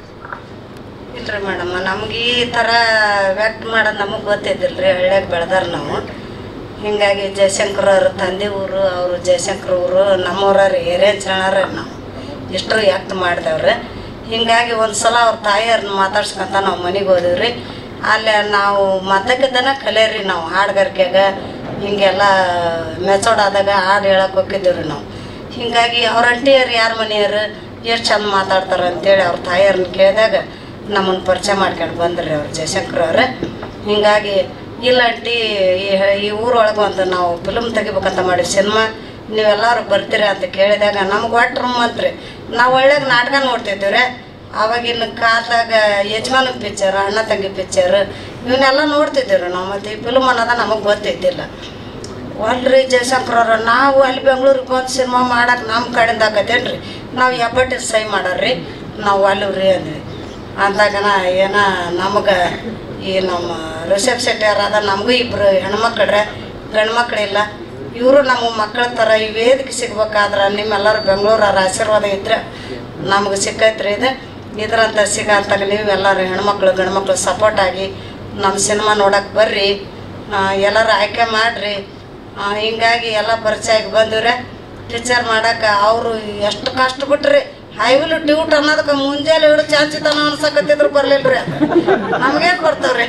D: ಇಲ್ರಿ ಮೇಡಮ್ ನಮ್ಗೆ ಈ ಥರ ವ್ಯಕ್ಟ್ ಮಾಡೋದು ನಮಗೆ ಗೊತ್ತಿದ್ದಿಲ್ರಿ ಹಳ್ಳ್ಯಾಗ ಬೆಳೆದಾರ ನಾವು ಹಿಂಗಾಗಿ ಜಯಶಂಕರ್ ಅವ್ರ ತಂದೆ ಊರು ಅವರು ಜಯಶಂಕರ್ ಊರು ನಮ್ಮೂರ ರೀ ಹಿರೇಂಚರಣರ ನಾವು ಇಷ್ಟು ಆ್ಯಕ್ಟ್ ಮಾಡಿದೆವ್ರಿ ಹಿಂಗಾಗಿ ಒಂದು ಸಲ ಅವ್ರ ತಾಯಿಯವ್ರನ್ನ ಮಾತಾಡ್ಸ್ಕೊಂತ ನಾವು ಮನೆಗೆ ಹೋದಿವ್ರಿ ಅಲ್ಲಿ ನಾವು ಮದ್ದಕ್ಕದನ ಕಲಿಯರಿ ನಾವು ಹಾಡುಗಾರಿಕೆಗ ಹಿಂಗೆಲ್ಲ ಮೆಚೋಡ್ ಆದಾಗ ಹಾಡು ಹೇಳಕ್ಕೆ ಹೋಗಿದ್ದೀವ್ರಿ ನಾವು ಹಿಂಗಾಗಿ ಅವ್ರ ಅಂಟಿಯರು ಯಾರ ಮನೆಯವರು ಎಷ್ಟು ಚಂದ ಮಾತಾಡ್ತಾರೆ ಅಂತೇಳಿ ಅವ್ರ ತಾಯಿಯವ್ರನ್ನ ಕೇಳಿದಾಗ ನಮ್ಮನ್ನು ಪರಿಚಯ ಮಾಡ್ಕೊಂಡು ಬಂದ್ರಿ ಅವ್ರು ಜಯಶಂಕರ್ ಅವ್ರೆ ಹಿಂಗಾಗಿ ಇಲ್ಲ ಆಂಟಿ ಈ ಈ ಊರೊಳಗೆ ಒಂದು ನಾವು ಫಿಲ್ಮ್ ತೆಗಿಬೇಕಂತ ಮಾಡಿ ಸಿನಿಮಾ ನೀವೆಲ್ಲರೂ ಬರ್ತೀರಾ ಅಂತ ಕೇಳಿದಾಗ ನಮ್ಗೆ ಒಟ್ಟು ರೂಮಂತ್ರಿ ನಾವು ಒಳ್ಳೆಗೆ ನಾಟಕ ನೋಡ್ತಿದ್ದೀವಿ ರೀ ಆವಾಗಿನ ಕಾಲದಾಗ ಯಜಮಾನ ಪಿಕ್ಚರ್ ಅಣ್ಣ ತಂಗಿ ಪಿಕ್ಚರ್ ಇವನ್ನೆಲ್ಲ ನೋಡ್ತಿದ್ದೀವಿ ನಾವು ಮತ್ತು ಈ ಫಿಲ್ಮ್ ಅನ್ನೋದ ನಮಗೆ ಗೊತ್ತಿದ್ದಿಲ್ಲ ಅಲ್ರಿ ಜಯಶಂಕರ್ ಅವ್ರ ನಾವು ಅಲ್ಲಿ ಬೆಂಗಳೂರಿಗೆ ಬಂದು ಸಿನಿಮಾ ಮಾಡಕ್ಕೆ ನಮ್ಮ ಕಡೆಯಿಂದ ಆಕತ್ತೇನ್ರಿ ನಾವು ಎಬ್ಬಟ್ಟಿ ಸೈ ಮಾಡಾರ್ರಿ ನಾವು ಅಲ್ಲಿವ್ರಿ ಅಂದ್ವಿ ಅಂದಾಗನ ಏನ ನಮಗೆ ಈ ನಮ್ಮ ರಿಷಬ್ ಶೆಟ್ಟಿ ಅದ ನಮಗೂ ಇಬ್ಬರು ಹೆಣ್ಮಕ್ಳ್ರೆ ಗಂಡು ಮಕ್ಕಳಿಲ್ಲ ಇವರು ನಮ್ಮ ಮಕ್ಕಳ ಥರ ಈ ವೇದಿಕೆ ಸಿಗ್ಬೇಕಾದ್ರೆ ನಿಮ್ಮೆಲ್ಲರೂ ಬೆಂಗಳೂರವ್ರ ಆಶೀರ್ವಾದ ಇದ್ರೆ ನಮ್ಗೆ ಸಿಕ್ಕೈತ್ರಿ ಇದು ಇದ್ರಂತ ಸಿಗಂತಾಗ ನೀವೆಲ್ಲರೂ ಹೆಣ್ಮಕ್ಳು ಗಂಡು ಮಕ್ಳು ಸಪೋರ್ಟ್ ಆಗಿ ನಮ್ಮ ಸಿನಿಮಾ ನೋಡಕ್ಕೆ ಬರ್ರಿ ಆ, ಎಲ್ಲರೂ ಆಯ್ಕೆ ಮಾಡಿರಿ ಹಿಂಗಾಗಿ ಎಲ್ಲ ಪರಿಚಯ ಆಗಿ ಬಂದಿವ್ರೆ ಟೀಚರ್ ಮಾಡಕ್ಕೆ ಅವರು ಎಷ್ಟು ಕಷ್ಟ ಬಿಟ್ರಿ ಹೈವಿಲ್ ಡ್ಯೂಟ್ ಅನ್ನೋದಕ್ಕೆ ಮುಂಜಾನೆ ಹಿಡಿದು ಚಾಂಚಿತನ ಅನ್ಸಕತ್ತಿದ್ರು ಬರ್ಲಿಲ್ರಿ ನಮಗೆ ಕೊಡ್ತಾವ್ರಿ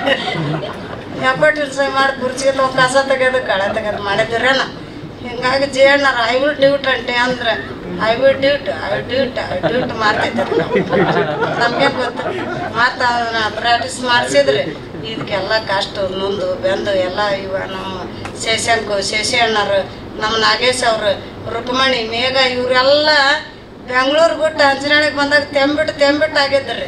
D: ಎಪ್ಪಟ್ಟು ಸೈ ಮಾಡಿ ಕುರ್ಚಿಗೆ ತಗೊಂಡು ಕಸ ತೆಗೆದು ಕಳೆ ತೆಗೆದು ಮಾಡಿದ್ರೇನ ಹಿಂಗಾಗಿ ಜಿ ಅಣ್ಣಾರ ಐ ವಿಲ್ ಡ್ಯೂಟ್ ಅಂಟೆ ಅಂದ್ರೆ I will do it I do it I do it ಮಾಡ್ತಿದ್ರು ನಮಗೆ ಗೊತ್ತು ಮತ್ತು ಅದನ್ನ ಪ್ರಾಕ್ಟೀಸ್ ಮಾಡಿಸಿದ್ರಿ ಇದಕ್ಕೆಲ್ಲ ಕಷ್ಟ ನೊಂದು ಬೆಂದು ಎಲ್ಲ ಇವ ನಮ್ಮ ಶೇಷಂಕು ಶಶಿ ಅಣ್ಣರು ನಮ್ಮ ನಾಗೇಶ್ ಅವರು ರುಕ್ಮಣಿ ಮೇಘ ಇವರೆಲ್ಲ ಬೆಂಗಳೂರು ಬಿಟ್ಟು ಅಂಜನಾಳಿಗೆ ಬಂದಾಗ ತೆಂಬಿಟ್ಟು ತೆಂಬಿಟ್ಟು ಆಗಿದ್ರಿ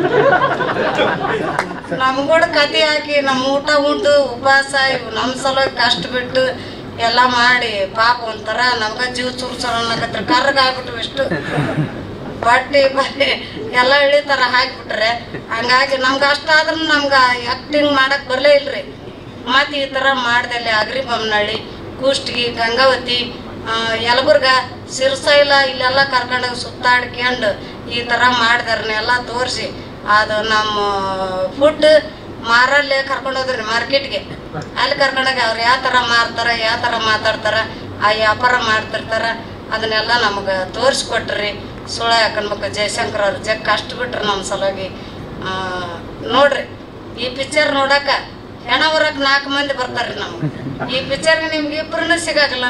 D: ನಮ್ಗೂಡ ಕತೆ ಹಾಕಿ ನಮ್ಮ ಊಟ ಉಂಡು ಉಪವಾಸ ಇವು ನಮ್ಮ ಸಲುವಾಗಿ ಕಷ್ಟ ಬಿಟ್ಟು ಎಲ್ಲ ಮಾಡಿ ಪಾಪ ಒಂಥರ ನಮ್ಗ ಜೀವ ಚುರ್ಚುರ್ ಅನ್ನಕತ್ರ ಕರ್ಗ ಆಗ್ಬಿಟ್ವು ಇಷ್ಟು ಬಟ್ಟೆ ಬಟ್ಟೆ ಎಲ್ಲ ಇಳಿತಾರ ಹಾಕ್ಬಿಟ್ರೆ ಹಂಗಾಗಿ ನಮ್ಗೆ ಅಷ್ಟ ಆದ್ರೂ ನಮ್ಗೆ ಆಕ್ಟಿಂಗ್ ಮಾಡಕ್ ಬರಲೇ ಇಲ್ರಿ ಮತ್ತೆ ಈ ಥರ ಮಾಡ್ದಲ್ಲಿ ಅಗ್ರಿ ಬೊಮ್ಮನಹಳ್ಳಿ ಕುಷ್ಟಗಿ ಗಂಗಾವತಿ ಆ, ಯಲಬುರ್ಗ ಸಿರ್ಸೈಲ ಇಲ್ಲೆಲ್ಲ ಕರ್ಕೊಂಡೋಗಿ ಸುತ್ತಾಡ್ಕೊಂಡು ಈ ಥರ ಮಾಡಿದಾರನ್ನೆಲ್ಲ ತೋರಿಸಿ ಅದು ನಮ್ಮ ಫುಡ್ ಮಾರಲ್ಲೇ ಕರ್ಕೊಂಡು ಹೋದ್ರಿ ಮಾರ್ಕೆಟ್ಗೆ ಅಲ್ಲಿ ಕರ್ಕೊಂಡೋಗಿ ಅವ್ರು ಯಾವ ಥರ ಮಾರ್ತಾರ ಯಾವ ಥರ ಮಾತಾಡ್ತಾರ ಆ ವ್ಯಾಪಾರ ಮಾಡ್ತಿರ್ತಾರ ಅದನ್ನೆಲ್ಲ ನಮಗೆ ತೋರಿಸ್ಕೊಟ್ರಿ ಸುಳ್ಳ ಹಾಕನ್ಬೇಕು ಜಯಶಂಕರ್ ಅವ್ರು ಜಗ್ ಕಷ್ಟ ಬಿಟ್ರು ನಮ್ಮ ಸಲುವಾಗಿ ಆ, ನೋಡ್ರಿ ಈ ಪಿಕ್ಚರ್ ನೋಡಕ ಹೆಣ ಹೊರಕ್ ನಾಲ್ಕು ಮಂದಿ ಬರ್ತಾರ್ರಿ ನಮ್ಗೆ ಈ ಪಿಕ್ಚರ್ಗೆ ನಿಮ್ಗೆ ಇಬ್ಬರನ್ನ ಸಿಗಾಗಲ್ಲ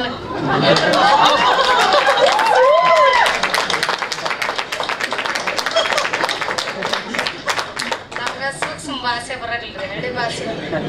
D: ನಮ್ಗೆ ಸೂಕ್ಷ್ಮ ಭಾಷೆ ಬರಲ್ರಿ ಹಳ್ಳಿ ಭಾಷೆ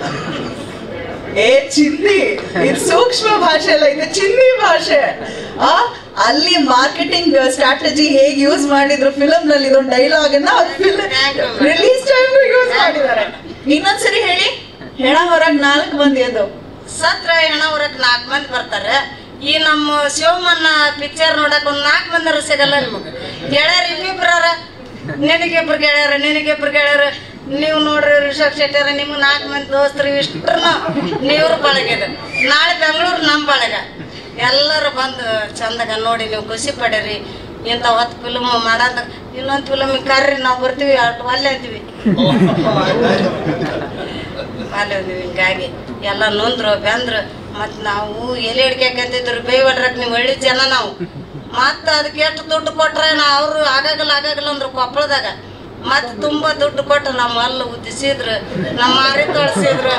A: ಏ ಚಿಂದಿ ಇದು ಸೂಕ್ಷ್ಮ ಭಾಷೆ ಅಲ್ಲ ಇದು ಚಿಂದಿ ಭಾಷೆ ಆ ಅಲ್ಲಿ ಮಾರ್ಕೆಟಿಂಗ್ ಸ್ಟ್ರಾಟಜಿ ಹೇಗೆ ಯೂಸ್ ಮಾಡಿದ್ರು ಫಿಲಂ ನಲ್ಲಿ ಇದೊಂದು ಡೈಲಾಗ್ ಅನ್ನ ರಿಲೀಸ್ ಟೈಮ್ ಯೂಸ್ ಮಾಡಿದ್ದಾರೆ ಇನ್ನೊಂದ್ಸರಿ ಹೇಳಿ ಹೆಣ ಹೊರಗ್ ನಾಲ್ಕು ಮಂದಿ ಅದು
D: ಸತ್ರ ಹೆಣ ಹೊರಕ್ ನಾಲ್ಕು ಮಂದಿ ಬರ್ತಾರೆ ಈ ನಮ್ಮ ಶಿವಮನ್ನ ಪಿಕ್ಚರ್ ನೋಡಕ್ ಒಂದ್ ನಾಲ್ಕು ಮಂದಿ ಸಿಗಲ್ಲ ನಿಮಗೆ ಗೆಳೆಯರ್ ಇನ್ನಿಬ್ರಾರ ನಿನಗಿಬ್ರು ಗೆಳೆಯರ ನಿನಗಿಬ್ರು ಗೆಳೆಯರ ನೀವು ನೋಡ್ರಿ ರಿಷಬ್ ಶೆಟ್ಟಿಯರ ನಿಮ್ಗೆ ನಾಲ್ಕು ಮಂದಿ ದೋಸ್ತರು ಇಷ್ಟ್ರನ್ನ ನೀವ್ರ ಬಳಗದ ನಾಳೆ ಬೆಂಗಳೂರು ನಮ್ಮ ಬಳಗ ಎಲ್ಲರೂ ಬಂದು ಚಂದಾಗ ನೋಡಿ ನೀವು ಖುಷಿ ಪಡೀರಿ ಇಂಥ ಹೊತ್ತು ಫಿಲ್ಮ್ ಮಾಡೋದ ಇನ್ನೊಂದು ಫಿಲಮ್ ಕರ್ರಿ ನಾವು ಬರ್ತೀವಿ ಅಷ್ಟು ಅಲ್ಲೇ ಅಂತೀವಿ ಅಲ್ಲಿ ಒಂದು ಹಿಂಗಾಗಿ ಎಲ್ಲ ನೊಂದ್ರು ಬೆಂದ್ರು ಮತ್ ನಾವು ಎಲೆ ಹಿಡ್ಕ್ಯಾಕಂತಿದ್ರು ಬೇವಡ್ರಕ್ ನೀವು ಹಳ್ಳಿ ಜನ ನಾವು ಮತ್ತ ಅದಕ್ಕೆ ಎಷ್ಟು ದುಡ್ಡು ಕೊಟ್ರೆ ನಾ ಅವ್ರು ಆಗಾಗಲ್ಲ ಆಗಾಗಲ್ಲ ಅಂದ್ರು ಕೊಪ್ಪಳದಾಗ ಮತ್ ತುಂಬಾ ದುಡ್ಡು ಕೊಟ್ಟು ನಮ್ಮ ಹಲ್ಲು ಉದ್ದಿಸಿದ್ರು ನಮ್ಮ ಮಾರಿ ತೊಳ್ಸಿದ್ರು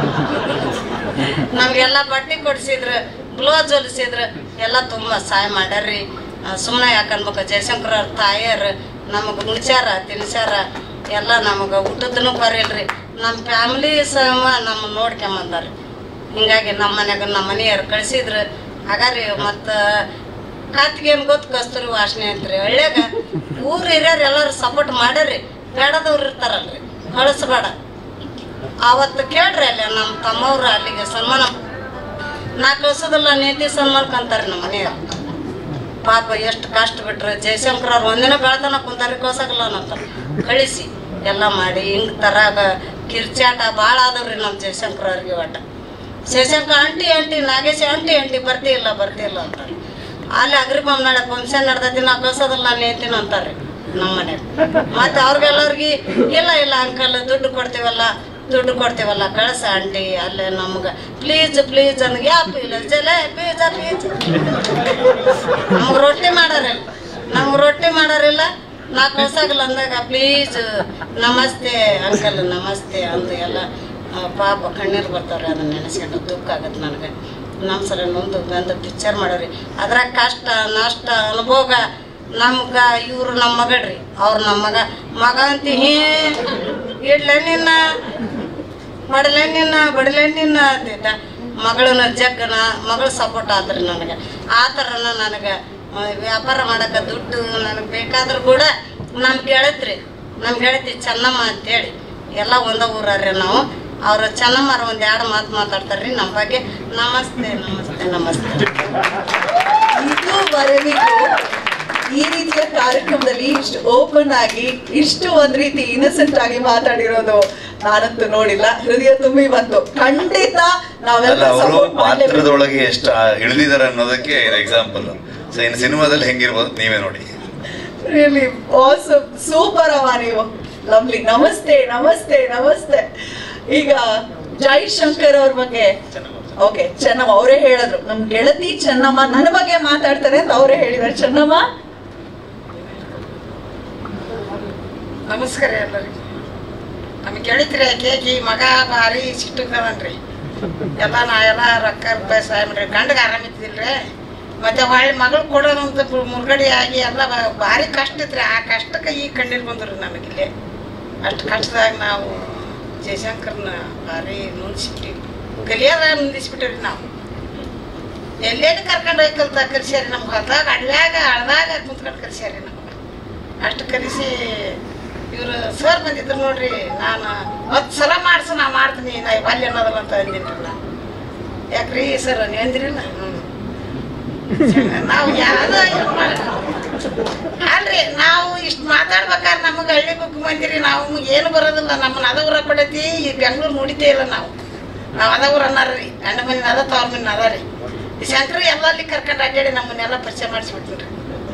D: ನಮ್ಗೆಲ್ಲ ಬಟ್ಟೆ ಕೊಡ್ಸಿದ್ರು ಬ್ಲೌಸ್ ಹೊಲಿಸಿದ್ರು ಎಲ್ಲ ತುಂಬಾ ಸಹಾಯ ಮಾಡ್ಯಾರ್ರಿ ಸುಮ್ಮನೆ ಯಾಕನ್ಬೇಕು ಜಯಶಂಕರ್ ಅವ್ರ ತಾಯಿಯರು ನಮಗೆ ಮುಳ್ಚಾರ ತಿನ್ಸಾರ ಎಲ್ಲ ನಮಗೆ ಊಟದನು ಬರಿಲ್ರಿ ನಮ್ಮ ಫ್ಯಾಮಿಲಿ ಸಮ ನಮ್ಮ ನೋಡ್ಕೊಂಬಂದಾರ ಹಿಂಗಾಗಿ ನಮ್ಮ ಮನ್ಯಾಗ ನಮ್ಮ ಮನೆಯವ್ರು ಕಳ್ಸಿದ್ರು ಹಾಗಾರಿ ಮತ್ತು ಕಾತ್ಗೇನು ಗೊತ್ತು ಕಸ್ತೂರಿ ವಾಸನೆ ಅಂತ್ರಿ ಹಳ್ಳ್ಯಾಗ ಊರು ಹಿರಿಯರು ಎಲ್ಲರೂ ಸಪೋರ್ಟ್ ಮಾಡ್ಯಾರಿ ಬೇಡದವ್ರು ಇರ್ತಾರಲ್ರಿ ಕಳಿಸ್ಬೇಡ ಅವತ್ತು ಕೇಳ್ರಿ ಅಲ್ಲಿ ನಮ್ಮ ತಮ್ಮವ್ರು ಅಲ್ಲಿಗೆ ಸನ್ಮಾನ ನಾ ಕಳ್ಸೋದಿಲ್ಲ ನೀತಿ ಸನ್ಮಾನಕ್ಕಂತಾರೆ ನಮ್ಮ ಮನೆಯವ್ರು ಪಾಪ ಎಷ್ಟು ಕಷ್ಟ ಬಿಟ್ರು ಜಯಶಂಕರ್ ಅವ್ರು ಒಂದಿನ ಬೆಳತನ ಕುಂತಾರಿ ಕಳ್ಸಕಲ್ಲ ಅಂತ ಕಳಿಸಿ ಎಲ್ಲ ಮಾಡಿ ಹಿಂಗ್ ತರಾಗ ಕಿರ್ಚಾಟ ಭಾಳ ಆದವ್ರಿ ನಮ್ಮ ಜಯಶಂಕರ್ ಅವ್ರಿಗೆ ಒಟ್ಟ Jayashankar aunty aunty Nagesh aunty aunty ಬರ್ತಿಲ್ಲ ಬರ್ತಿಲ್ಲ ಅಂತಾರೆ ಅಲ್ಲಿ ಅಗ್ರಿಬಾಮ್ ನಾಳೆ ಫಂಕ್ಷನ್ ನಡ್ದೈತಿ ನಾ ಕಳ್ಸೋದಿಲ್ಲ ನೇತಿನ ಅಂತಾರೆ ನಮ್ಮ ಮನೆಗೆ ಮತ್ತೆ ಅವ್ರಿಗೆಲ್ಲರಿಗೆ ಇಲ್ಲ ಇಲ್ಲ ಅಂಕಲ್ ದುಡ್ಡು ಕೊಡ್ತೀವಲ್ಲ ದುಡ್ಡು ಕೊಡ್ತೀವಲ್ಲ ಕಳ್ಸ ಆಂಟಿ ಅಲ್ಲೇ ನಮ್ಗೆ ಪ್ಲೀಸ್ ಪ್ಲೀಸ್ ನನಗೆ ಯಾಪ್ ಇಲ್ಲ ಜಲೆ ಪ್ಲೀಸ್ ಪ್ಲೀಸ್ ನಮ್ಗೆ ರೊಟ್ಟಿ ಮಾಡಾರಿಲ್ಲ ನಮ್ಗೆ ರೊಟ್ಟಿ ಮಾಡಾರಿಲ್ಲ ನಾ ಕಳ್ಸಾಗಲ್ಲ ಅಂದಾಗ ಪ್ಲೀಸ್ ನಮಸ್ತೆ ಅಂಕಲ್ ನಮಸ್ತೆ ಅಂತ ಎಲ್ಲ ಆ, ಪಾಪ ಕಣ್ಣೀರು ಬರ್ತಾವ್ರಿ ಅದನ್ನ ನೆನೆಸ್ಕೊಂಡು ದುಃಖ ಆಗತ್ತೆ ನನಗೆ ನಮ್ಮ ಸಲ ನೊಂದು ಬಂದು ಪಿಕ್ಚರ್ ಮಾಡೋರಿ ಅದ್ರಾಗ ಕಷ್ಟ ನಷ್ಟ ಅನುಭೋಗ ನಮ್ಗ ಇವ್ರು ನಮ್ಮ ಮಗಳ್ರಿ ಅವ್ರು ನಮ್ಮ ಮಗ ಮಗ ಅಂತಿ ಹೇ ಇಡ್ಲೆ ನಿನ್ನ ಬಡಲೆ ನಿನ್ನ ಬಡಲೆ ನಿನ್ನ ಅಂತಿದ್ದ ಮಗಳನ್ನ ಜಗ್ಗನ ಮಗಳು ಸಪೋರ್ಟ್ ಆದ್ರಿ ನನಗೆ ಆ ಥರನ ನನಗೆ ಆ, ವ್ಯಾಪಾರ ಮಾಡಕ್ಕೆ ದುಡ್ಡು ನನಗೆ ಬೇಕಾದ್ರೂ ಕೂಡ ನಮ್ಮ ಗೆಳತ್ರಿ ನಮ್ಮ ಗೆಳತಿ ಚೆನ್ನಮ್ಮ ಅಂತೇಳಿ ಎಲ್ಲ ಒಂದ ಊರ್ರಿ ನಾವು ಅವ್ರು ಚೆನ್ನಮ್ಮರ ಒಂದು ಎರಡು ಮಾತು ಮಾತಾಡ್ತಾರ್ರಿ ನಮ್ಮ ಬಗ್ಗೆ ನಮಸ್ತೆ ನಮಸ್ತೆ ನಮಸ್ತೆ
A: ಇದುವರೆವಿಗೂ ಈ ರೀತಿಯ ಕಾರ್ಯಕ್ರಮದಲ್ಲಿ ಇಷ್ಟು ಓಪನ್ ಆಗಿ ಇಷ್ಟು ಒಂದ್ ರೀತಿ ಇನ್ನಸೆಂಟ್ ಆಗಿ ಮಾತಾಡಿರೋದು ನಾನಂತೂ ನೋಡಿಲ್ಲ ಹೃದಯ ತುಂಬಿ ಬಂತು ಖಂಡಿತ
C: ಅಲ್ಲ
A: ನಾವೆಲ್ಲ
C: ಅವರು
A: ಸಪೋರ್ಟ್ ಮಾಡಲೇಬೇಕು
C: ಪಾತ್ರದೊಳಗೆ ಎಷ್ಟು ಇಳಿದಿದ್ದಾರೆ ಅನ್ನೋದಕ್ಕೆ ಇದು ಎಕ್ಸಾಂಪಲ್ ಸೊ ಇನ್ನು ಸಿನಿಮಾದಲ್ಲಿ ಹೆಂಗಿರ್ಬೋದು ನೀವೇ ನೋಡಿ
A: ರಿಯಲಿ ಆಸಮ್ ಸೂಪರ್ ಅವ ನೀವು ಲವ್ಲಿ ನಮಸ್ತೆ ನಮಸ್ತೆ ನಮಸ್ತೆ ಈಗ ಜೈ ಶಂಕರ್ ಅವ್ರ ಬಗ್ಗೆ ಓಕೆ ಚೆನ್ನಮ್ಮ ಅವರೇ ಹೇಳಿದ್ರು ನಮ್ ಗೆಳತಿ ಚೆನ್ನಮ್ಮ ನನ್ನ ಬಗ್ಗೆ ಮಾತಾಡ್ತಾರೆ ಅಂತ ಅವರೇ ಹೇಳಿದಾರೆ ಚೆನ್ನಮ್ಮ
E: ನಮಸ್ಕಾರ ಎಲ್ಲರಿಗೂ ನಮಗೆ ಗೆಳಿತ್ರಿ ಕೇಕಿ ಮಗ ಭಾರಿ ಸಿಟ್ಟುಕದನ್ರಿ ಎಲ್ಲ ನಾ ಎಲ್ಲ ರೊಕ್ಕ ರೂಪಾಯಿ ಸಹಾಯ ಮಾಡ್ರಿ ಗಂಡಗೆ ಆರಾಮಿದ್ದಿಲ್ರಿ ಮತ್ತೆ ಹೊಳ್ಳಿ ಮಗಳು ಕೊಡೋದಂತ ಮುರುಗಡೆ ಆಗಿ ಎಲ್ಲ ಬ- ಭಾರಿ ಕಷ್ಟ ಇತ್ರಿ ಆ ಕಷ್ಟಕ್ಕೆ ಈ ಕಣ್ಣೀರು ಬಂದ್ರಿ ನಮಗಿಲ್ಲಿ ಅಷ್ಟು ಕಷ್ಟದಾಗ ನಾವು ಜಯಶಂಕರ್ನ ಭಾರಿ ಮುಂದಿಸ್ಬಿಟ್ಟಿವಿ ಕಲಿಯೋದ ಮುಂದಿಸ್ಬಿಟ್ಟಿವ್ರಿ ನಾವು ಎಲ್ಲೆಲ್ಲಿ ಕರ್ಕೊಂಡು ಹೋಗಿ ಕಲ್ತ ಕಲಿಸ್ಯಾರಿ ನಮ್ಗೆ ಹೊಲ್ದಾಗ ಅಡ್ವ್ಯಾಗ ಅಳ್ದಾಗ ಕುಂತ್ಕೊಂಡು ಕಲಿಸ್ಯಾರಿ ನಮ್ಗೆ ಅಷ್ಟು ಕಲಿಸಿ ಇವರು ಸರ್ ಬಂದಿದ್ರು ನೋಡ್ರಿ ನಾನು ಹತ್ತು ಸಲ ಮಾಡ್ಸು ನಾ ಮಾಡ್ತೀನಿ ನಾ ಅಲ್ಲಿ ಅನ್ನೋದಲ್ಲ ಅಂತ ಅಂದಿನಿ ನಾನು ಯಾಕ್ರಿ ಸರ್ ನೀವು ಅಂದಿರಿಲ್ಲ ಹ್ಞೂ ನಾವು ಯಾವ್ದೋ ಇದ್ ಮಾಡ್- ಅಲ್ರಿ ನಾವು ಇಷ್ಟು ಮಾತಾಡ್ಬೇಕಾದ್ರೆ ನಮಗೆ ಹಳ್ಳಿ ಬುಕ್ ಬಂದಿರಿ ನಾವು ಏನು ಬರೋದಿಲ್ಲ ನಮ್ಮನ್ನ ಅದ ಊರ ಕೊಡೈತಿ ಈ ಬೆಂಗ್ಳೂರು ನೋಡಿತೇ ಇಲ್ಲ ನಾವು ನಾವು ಅದ ಊರು ಅನ್ನಾರ್ರಿ ಗಂಡ ಮನೆ ಅದ ತವ್ರ ಮನೆ ಅದ ರೀ ಈ ಶಂಕರ್ ಎಲ್ಲ ಅಲ್ಲಿ ಕರ್ಕೊಂಡು ಅಡ್ಡಾಡಿ ನಮ್ಮನ್ನೆಲ್ಲ ಪರಿಚಯ ಮಾಡಿಸ್ಬಿಟ್ರಿ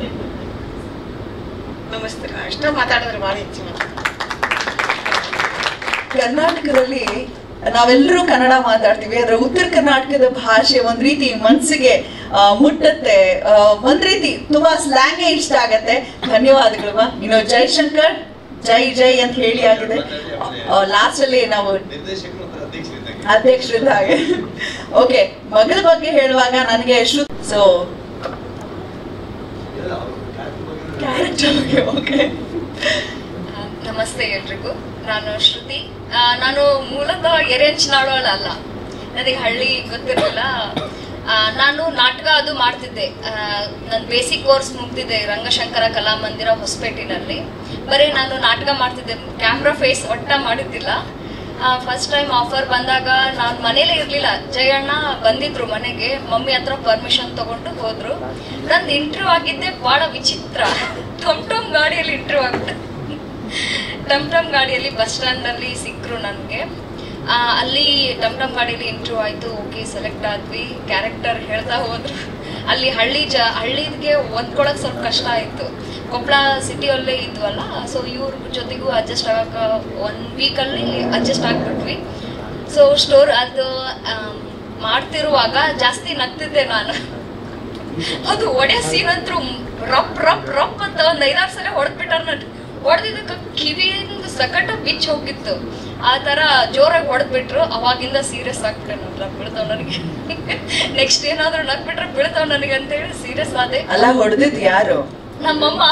E: ನಮಸ್ತೆ ನಾವು ಇಷ್ಟ ಮಾತಾಡಿದ್ರೆ ಭಾಳ ಹೆಚ್ಚು ಮಾತಾಡ್ತೀವಿ.
A: ಕರ್ನಾಟಕದಲ್ಲಿ ನಾವೆಲ್ಲರೂ ಕನ್ನಡ ಮಾತಾಡ್ತೀವಿ ಆದ್ರೆ ಉತ್ತರ ಕರ್ನಾಟಕದ ಭಾಷೆ ಒಂದ್ ರೀತಿ ಮನ್ಸಿಗೆ ಆ, ಮುಟ್ಟತ್ತೆ ಆ, ಒಂದ್ ರೀತಿ ತುಂಬಾ ಸ್ಲ್ಯಾಂಗೇ ಇಷ್ಟ ಆಗತ್ತೆ ಧನ್ಯವಾದಗಳು ಮಾ. ಇನ್ನು ಜೈಶಂಕರ್ ಜೈ ಜೈ ಅಂತ ಹೇಳಿ ಆಗಿದೆ ಲಾಸ್ಟ್ ಅಲ್ಲಿ ನಾವು ಅಧ್ಯಕ್ಷರಿದ್ದ ಹಾಗೆ ಓಕೆ ಮಗಳ ಬಗ್ಗೆ ಹೇಳುವಾಗ ನನಗೆ ಶ್ರು ಸೊ ಕ್ಯಾರೆಕ್ಟರ್ ಬಗ್ಗೆ ಓಕೆ
F: ಆ, ನಮಸ್ತೆ ಎಲ್ರಿಗೂ ನಾನು ಶ್ರುತಿ ಆ, ನಾನು ಮೂಲತಃ ಎರೆಂಚನಾಳೋಳ ಅಲ್ಲ ನನಗೆ ಹಳ್ಳಿ ಗೊತ್ತಿರಲಿಲ್ಲ ಆ, ನಾನು ನಾಟಕ ಅದು ಮಾಡ್ತಿದ್ದೆ ನನ್ನ ಬೇಸಿಕ್ ಕೋರ್ಸ್ ಮುಗ್ದಿದ್ದೆ ರಂಗಶಂಕರ ಕಲಾಮಂದಿರ ಹೊಸಪೇಟೆನಲ್ಲಿ ಬರೀ ನಾನು ನಾಟಕ ಮಾಡ್ತಿದ್ದೆ ಕ್ಯಾಮ್ರಾ ಫೇಸ್ ಒಟ್ಟ ಮಾಡಿದ್ದಿಲ್ಲ ಫಸ್ಟ್ ಟೈಮ್ ಆಫರ್ ಬಂದಾಗ ನಾನು ಮನೇಲೇ ಇರಲಿಲ್ಲ ಜಯಣ್ಣ ಬಂದಿದ್ರು ಮನೆಗೆ ಮಮ್ಮಿ ಹತ್ರ ಪರ್ಮಿಷನ್ ತಗೊಂಡು ಹೋದ್ರು ನಂದು ಇಂಟರ್ವ್ಯೂ ಆಗಿದ್ದೆ ಬಹಳ ವಿಚಿತ್ರ ಟಮ್ ಟಮ್ ಗಾಡಿಯಲ್ಲಿ ಇಂಟರ್ವ್ಯೂ ಆಗ್ಬಿಟ್ಟು ಟಮ್ ಟಮ್ ಗಾಡಿಯಲ್ಲಿ ಬಸ್ ಸ್ಟ್ಯಾಂಡ್ ಅಲ್ಲಿ ಸಿಕ್ಕರು ನನಗೆ ಅಲ್ಲಿ ಟಮ್ ಟಮ್ ಗಾಡಿಯಲ್ಲಿ ಇಂಟರ್ವ್ಯೂ ಆಯ್ತು ಓಕೆ ಸೆಲೆಕ್ಟ್ ಆದ್ವಿ ಕ್ಯಾರೆಕ್ಟರ್ ಹೇಳ್ತಾ ಹೋದ್ರು ಅಲ್ಲಿ ಹಳ್ಳಿ ಜ ಹಳ್ಳಿಗೆ ಹೊಂದ್ಕೊಳಕ್ ಸ್ವಲ್ಪ ಕಷ್ಟ ಆಯ್ತು ಕೊಪ್ಪಳ ಸಿಟಿಯಲ್ಲೇ ಇದ್ವಲ್ಲ ಸೊ ಇವ್ರ ಜೊತೆಗೂ ಅಡ್ಜಸ್ಟ್ ಆಗಕ್ಕೆ ಒನ್ ವೀಕಲ್ಲಿ ಅಡ್ಜಸ್ಟ್ ಆಗ್ಬಿಟ್ವಿ ಸೊ ಸ್ಟೋರ್ ಅದು ಆಮ್, ಮಾಡ್ತಿರುವಾಗ ಜಾಸ್ತಿ ನಗ್ತಿದ್ದೆ ನಾನು ಅದು ಒಡೆ ಸೀನ್ ಅಂತೂ ರಪ್ ರಪ್ ರಪ್ ಅಂತ ಒಂದ್ ಐದಾರು ಸಲ ಹೊಡೆದ್ಬಿಟ್ಟಾರ ನಟ್ ಹೊಡೆದಿದ್ದಕ್ಕೆ ಕಿವಿಯಿಂದ ಸಕಟ ಬಿಚ್ಚ ಹೋಗಿತ್ತು ಆ ತರ ಜೋರಾಗಿ ಹೊಡೆದ್ಬಿಟ್ರು ಅವಾಗಿಂದ ಸೀರಿಯಸ್ ಆಗ್ಬಿಟ್ಟೆ ನಾನು ಬೀಳ್ತಾವ್ ನನಗೆ ನೆಕ್ಸ್ಟ್ ಏನಾದ್ರು ನಗ್ಬಿಟ್ರೆ ಬೀಳ್ತಾವ್ ನನಗೆ ಅಂತ ಹೇಳಿ ಸೀರಿಯಸ್ ಆದೆ
A: ಅಲ್ಲ ಹೊಡೆದಿದ್ ಯಾರು
F: ನಮ್ಮಮ್ಮ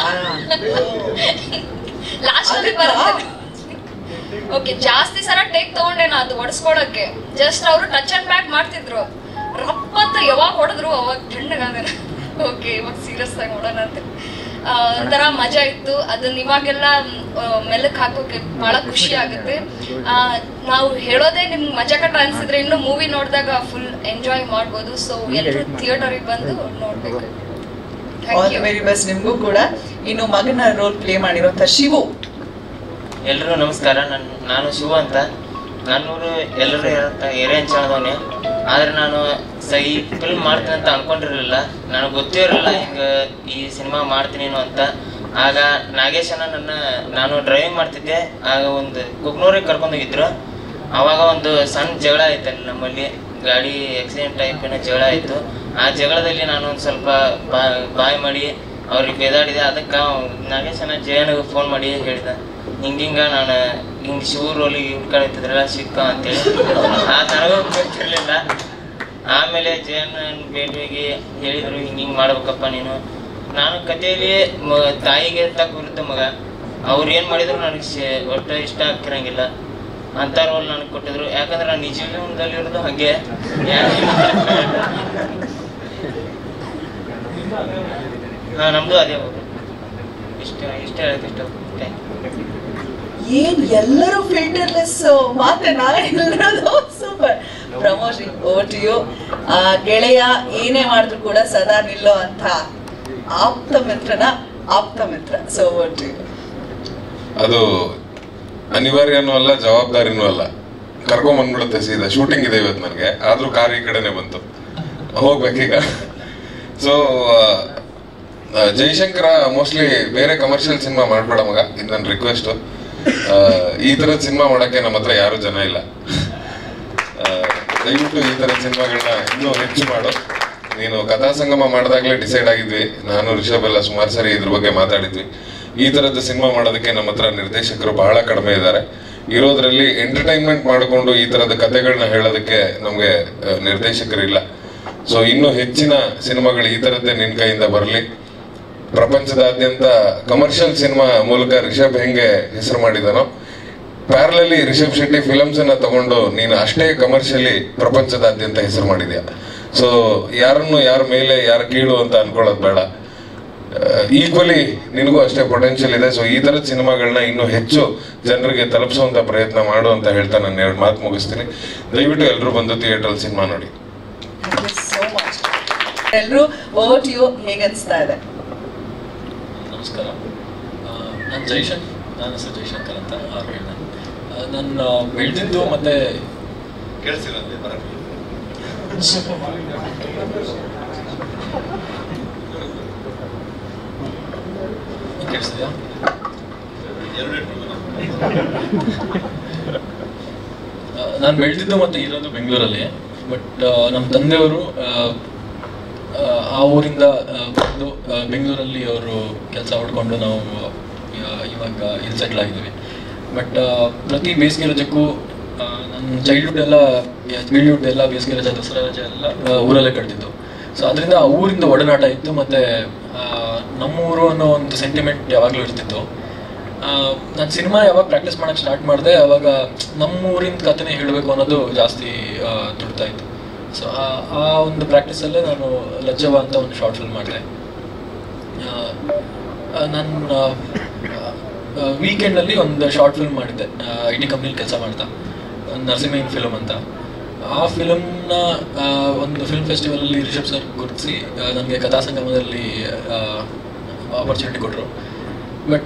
F: ಲಾಸ್ಟ್ ಅಲ್ಲಿ ಬರುತ್ತೆ ಓಕೆ ಜಾಸ್ತಿ ಸಲ ಟೇಕ್ ತಗೊಂಡೆ ನಾ ಅದು ಹೊಡ್ಸ್ಕೊಳಕ್ಕೆ ಜಸ್ಟ್ ಅವರು ಟಚ್ ಅಂಡ್ ಬ್ಯಾಕ್ ಮಾಡ್ತಿದ್ರು ರಪ್ಪ ಅಂತ ಯಾವಾಗ ಹೊಡೆದ್ರು ಅವಾಗ ತಣ್ಣಗಾದೆ ಓಕೆ ಇವಾಗ ಸೀರಿಯಸ್ ಆಗಿ ನೋಡೋಣ ಅಂತ ಆ, ಒಂಥರ ಮಜಾ ಇತ್ತು ಅದನ್ನ ಇವಾಗೆಲ್ಲ ಆ, ಮೆಲಕ್ ಹಾಕೋಕೆ ಬಹಳ ಖುಷಿ ಆಗುತ್ತೆ ಆ, ನಾವು ಹೇಳೋದೇ ನಿಮ್ಗೆ ಮಜಾಕಟ ಅನ್ಸಿದ್ರೆ ಇನ್ನು ಮೂವಿ ನೋಡಿದಾಗ ಫುಲ್ ಎಂಜಾಯ್ ಮಾಡ್ಬೋದು ಸೊ ಎಲ್ಲರೂ ಥಿಯೇಟರಿಗೆ ಬಂದು ನೋಡ್ಬೇಕು
A: all
F: thank
A: the
F: you
A: very best ನಿಮ್ಗೂ ಕೂಡ ಇನ್ನು ಮಗನ ರೋಲ್ ಪ್ಲೇ ಮಾಡಿರುವಂತ ಶಿವು
G: ಎಲ್ರಿಗೂ ನಮಸ್ಕಾರ ನನ್ನ ನಾನು ಶಿವ ಅಂತ ನನ್ನೂರು ಎಲ್ಲರೂ ಎರೆಂಚಾದವನೇ ಆದರೆ ನಾನು ಸ ಈ ಫಿಲ್ಮ್ ಮಾಡ್ತೀನಿ ಅಂತ ಅನ್ಕೊಂಡಿರಲಿಲ್ಲ ನನಗೆ ಗೊತ್ತೇ ಇರಲಿಲ್ಲ ಹಿಂಗೆ ಈ ಸಿನಿಮಾ ಮಾಡ್ತೀನೇನೋ ಅಂತ ಆಗ ನಾಗೇಶನ ನನ್ನ ನಾನು ಡ್ರೈವಿಂಗ್ ಮಾಡ್ತಿದ್ದೆ ಆಗ ಒಂದು ಕುಗ್ನೂರಿಗೆ ಕರ್ಕೊಂಡೋಗಿದ್ರು ಆವಾಗ ಒಂದು ಸಣ್ಣ ಜಗಳ ಆಯ್ತಲ್ಲ ನಮ್ಮಲ್ಲಿ ಗಾಡಿ ಆಕ್ಸಿಡೆಂಟ್ ಟೈಪ್ ಏನೋ ಜಗಳ ಆಯಿತು ಆ ಜಗಳದಲ್ಲಿ ನಾನು ಒಂದು ಸ್ವಲ್ಪ ಬಾ ಬಾಯ್ ಮಾಡಿ ಅವ್ರಿಗೆ ಬೇದಾಡಿದೆ ಅದಕ್ಕೆ ನಾಗೇಶನ ಜಯನಿಗೆ ಫೋನ್ ಮಾಡಿ ಹೇಳಿದ ಹಿಂಗಿಂಗ ನಾನು ಹಿಂಗೆ ಶಿವ ರೋಲಿಗೆ ಹುಡ್ಕಾಡ್ತಿದ್ರಲ್ಲ ಸಿಕ್ಕ ಅಂತೇಳಿ ಆ ನನಗೂ ಗೊತ್ತಿರಲಿಲ್ಲ ಆಮೇಲೆ ಜಯನ್ ಭೇಟಿಯಾಗಿ ಹೇಳಿದ್ರು ಹಿಂಗೆ ಹಿಂಗೆ ಮಾಡ್ಬೇಕಪ್ಪ ನೀನು ನಾನು ಕಥೆಯಲ್ಲಿ ಮ ತಾಯಿಗೆ ತಕ್ಕ ವಿರುದ್ಧ ಮಗ ಅವ್ರು ಏನು ಮಾಡಿದ್ರು ನನಗೆ ಶೇ- ಒಟ್ಟು ಇಷ್ಟ ಆಗ್ತಿರಂಗಿಲ್ಲ ಅಂತ ರೋಲ್ ನನಗೆ ಕೊಟ್ಟಿದ್ರು ಯಾಕಂದ್ರೆ ನಾನು ನಿಜ ಜೀವನದಲ್ಲಿ ಇರೋದು ಹಾಗೆ ಹಾಂ ನಮ್ಮದು ಅದೇ ಊರು ಇಷ್ಟ ಇಷ್ಟ ಹೇಳಕ್ಕೆ ಇಷ್ಟ ಥ್ಯಾಂಕ್ ಯು
A: ಏನ್ ಎಲ್ಲರೂ ಫಿಲ್ಟರ್ಲೆಸ್ ಮಾತನಾ ಎಲ್ಲರೂ super promotion over to you ಗೆಳೆಯ ಏನೇ ಮಾಡಿದ್ರು ಕೂಡ ಸದಾ ನಿಲ್ಲೋ ಅಂತ ಆಪ್ತ ಮಿತ್ರನ ಆಪ್ತ ಮಿತ್ರ ಸೊ ಓವರ್ ಟು ಯು
H: ಅದು ಅನಿವಾರ್ಯನೂ ಅಲ್ಲ ಜವಾಬ್ದಾರಿನೂ ಅಲ್ಲ ಕರ್ಕೊಂಡ್ ಬಂದ್ಬಿಡುತ್ತೆ ಸೀದಾ ಶೂಟಿಂಗ್ ಇದೆ ಇವತ್ತು ನನಗೆ ಆದ್ರೂ ಕಾರ್ ಈ ಕಡೆನೆ ಬಂತು ಹೋಗ್ಬೇಕೀಗ ಸೊ ಜೈಶಂಕರ ಮೋಸ್ಟ್ಲಿ ಬೇರೆ ಕಮರ್ಷಿಯಲ್ ಸಿನಿಮಾ ಮಾಡ್ಬೇಡ ಮಗ ಇದು ನನ್ನ ರಿಕ್ವೆಸ್ಟ್ ಈ ತರದ ಸಿನಿಮಾ ಮಾಡಕ್ಕೆ ನಮ್ಮ ಹತ್ರ ಯಾರು ಜನ ಇಲ್ಲ ಆ, ದಯವಿಟ್ಟು ಈ ತರ ಸಿನಿಮಾಗಳನ್ನ ಇನ್ನೂ ಹೆಚ್ಚು ಮಾಡು ನೀನು ಕಥಾ ಸಂಗಮ ಮಾಡಿದಾಗಲೇ ಡಿಸೈಡ್ ಆಗಿದ್ವಿ ನಾನು ರಿಷಬ್ ಎಲ್ಲ ಸುಮಾರು ಸರಿ ಇದ್ರ ಬಗ್ಗೆ ಮಾತಾಡಿದ್ವಿ ಈ ತರದ ಸಿನಿಮಾ ಮಾಡೋದಕ್ಕೆ ನಮ್ಮ ಹತ್ರ ನಿರ್ದೇಶಕರು ಬಹಳ ಕಡಿಮೆ ಇದ್ದಾರೆ ಇರೋದ್ರಲ್ಲಿ ಎಂಟರ್ಟೈನ್ಮೆಂಟ್ ಮಾಡಿಕೊಂಡು ಈ ತರದ ಕಥೆಗಳನ್ನ ಹೇಳೋದಕ್ಕೆ ನಮಗೆ ನಿರ್ದೇಶಕರಿಲ್ಲ ಸೊ ಇನ್ನೂ ಹೆಚ್ಚಿನ ಸಿನಿಮಾಗಳು ಈ ತರದ್ದೇ ನಿನ್ ಕೈಯಿಂದ ಬರಲಿ ಪ್ರಪಂಚದಾದ್ಯಂತ ಕಮರ್ಷಿಯಲ್ ಸಿನಿಮಾ ಮೂಲಕ ರಿಷಬ್ ಹೆಂಗೆ ಹೆಸರು ಮಾಡಿದಾನೋ ಪ್ಯಾರಲಲ್ಲಿ ರಿಷಬ್ ಶೆಟ್ಟಿ ಫಿಲಮ್ಸ್ ಅನ್ನ ತಗೊಂಡು ನೀನು ಅಷ್ಟೇ ಕಮರ್ಷಿಯಲಿ ಪ್ರಪಂಚದಾದ್ಯಂತ ಹೆಸರು ಮಾಡಿದ್ಯಾ ಸೊ ಯಾರನ್ನು ಯಾರ ಮೇಲೆ ಯಾರ ಕೀಳು ಅಂತ ಅನ್ಕೊಳ್ಳೋದು ಬೇಡ ಈಕ್ವಲಿ ನಿನಗೂ ಅಷ್ಟೇ ಪೊಟೆನ್ಷಿಯಲ್ ಇದೆ ಸೊ ಈ ತರದ ಸಿನಿಮಾಗಳನ್ನ ಇನ್ನೂ ಹೆಚ್ಚು ಜನರಿಗೆ ತಲುಪಿಸುವಂತ ಪ್ರಯತ್ನ ಮಾಡು ಅಂತ ಹೇಳ್ತಾ ನಾನು ಎರಡು ಮಾತು ಮುಗಿಸ್ತೀನಿ ದಯವಿಟ್ಟು ಎಲ್ಲರೂ ಬಂದು ಥಿಯೇಟರ್ ಸಿನಿಮಾ ನೋಡಿ
A: ಥ್ಯಾಂಕ್ ಯು ಸೋ ಮಚ್ ಎಲ್ಲರೂ ಓವರ್ ಟು ಯು ಹೇಗನ್ಸ್ತಾ ಇದೆ
I: ನಮಸ್ಕಾರ ನಾನು ಜೈಶಂಕರ್ ನನ್ನ ಹೆಸರು ಜೈಶಂಕರ್ ಅಂತ ಆರ್ವೇಣ ನಾನು ಬೆಳೆದಿದ್ದು ಮತ್ತೆ
C: ಕೇಳಿಸಿರಂತೆ ಬರಕ್ಕೆ
I: ಕೇಳಿಸಿದ್ಯಾ
C: ಎರಡು ಇಟ್ಕೊಂಡು
I: ನಾನು ಬೆಳೆದಿದ್ದು ಮತ್ತು ಇರೋದು ಬೆಂಗಳೂರಲ್ಲಿ ಬಟ್ ನಮ್ಮ ತಂದೆಯವರು ಆ, ಆ, ಆ ಊರಿಂದ ಆ, ಬಂದು ಆ, ಬೆಂಗಳೂರಲ್ಲಿ ಅವರು ಕೆಲಸ ಮಾಡ್ಕೊಂಡು ನಾವು ಆ, ಇವಾಗ ಇಲ್ಲಿ ಸೆಟ್ಲ್ ಆಗಿದ್ದೀವಿ ಬಟ್ ಪ್ರತಿ ಬೇಸಿಗೆ ರಜಕ್ಕೂ ಆ, ನನ್ನ ಚೈಲ್ಡ್ಹುಡ್ ಎಲ್ಲ ಚೈಲ್ಡ್ಹುಡ್ ಎಲ್ಲ ಬೇಸಿಗೆ ರಜೆ ದಸರಾ ರಜೆ ಎಲ್ಲ ಆ, ಊರಲ್ಲೇ ಕಳೆದಿದ್ದು ಸೊ ಅದರಿಂದ ಆ ಊರಿಂದ ಒಡನಾಟ ಇತ್ತು ಮತ್ತು ನಮ್ಮೂರು ಅನ್ನೋ ಒಂದು ಸೆಂಟಿಮೆಂಟ್ ಯಾವಾಗಲೂ ಇರ್ತಿತ್ತು ನಾನು ಸಿನಿಮಾ ಯಾವಾಗ ಪ್ರಾಕ್ಟೀಸ್ ಮಾಡೋಕ್ಕೆ ಸ್ಟಾರ್ಟ್ ಮಾಡಿದೆ ಅವಾಗ ನಮ್ಮ ಊರಿನ ಕಥೆನೇ ಹೇಳಬೇಕು ಅನ್ನೋದು ಜಾಸ್ತಿ ಆ, ತುಡ್ತಾ ಇತ್ತು ಸೊ ಆ ಒಂದು ಪ್ರಾಕ್ಟೀಸಲ್ಲೇ ನಾನು ಲಜ್ಜವ ಅಂತ ಒಂದು ಶಾರ್ಟ್ ಫಿಲ್ಮ್ ಮಾಡಿದೆ ನನ್ನ ವೀಕೆಂಡಲ್ಲಿ ಒಂದು ಶಾರ್ಟ್ ಫಿಲ್ಮ್ ಮಾಡಿದ್ದೆ ಐ ಟಿ ಕಂಪ್ನಿಲಿ ಕೆಲಸ ಮಾಡ್ತಾ ಒಂದು ನರಸಿಂಹ ಫಿಲಮ್ ಅಂತ ಆ ಫಿಲಮ್ನ ಒಂದು ಫಿಲ್ಮ್ ಫೆಸ್ಟಿವಲಲ್ಲಿ ರಿಷಬ್ ಸರ್ ಗುರುತಿಸಿ ನನಗೆ ಕಥಾ ಸಂಗಮದಲ್ಲಿ ಆಪರ್ಚುನಿಟಿ ಕೊಟ್ಟರು ಬಟ್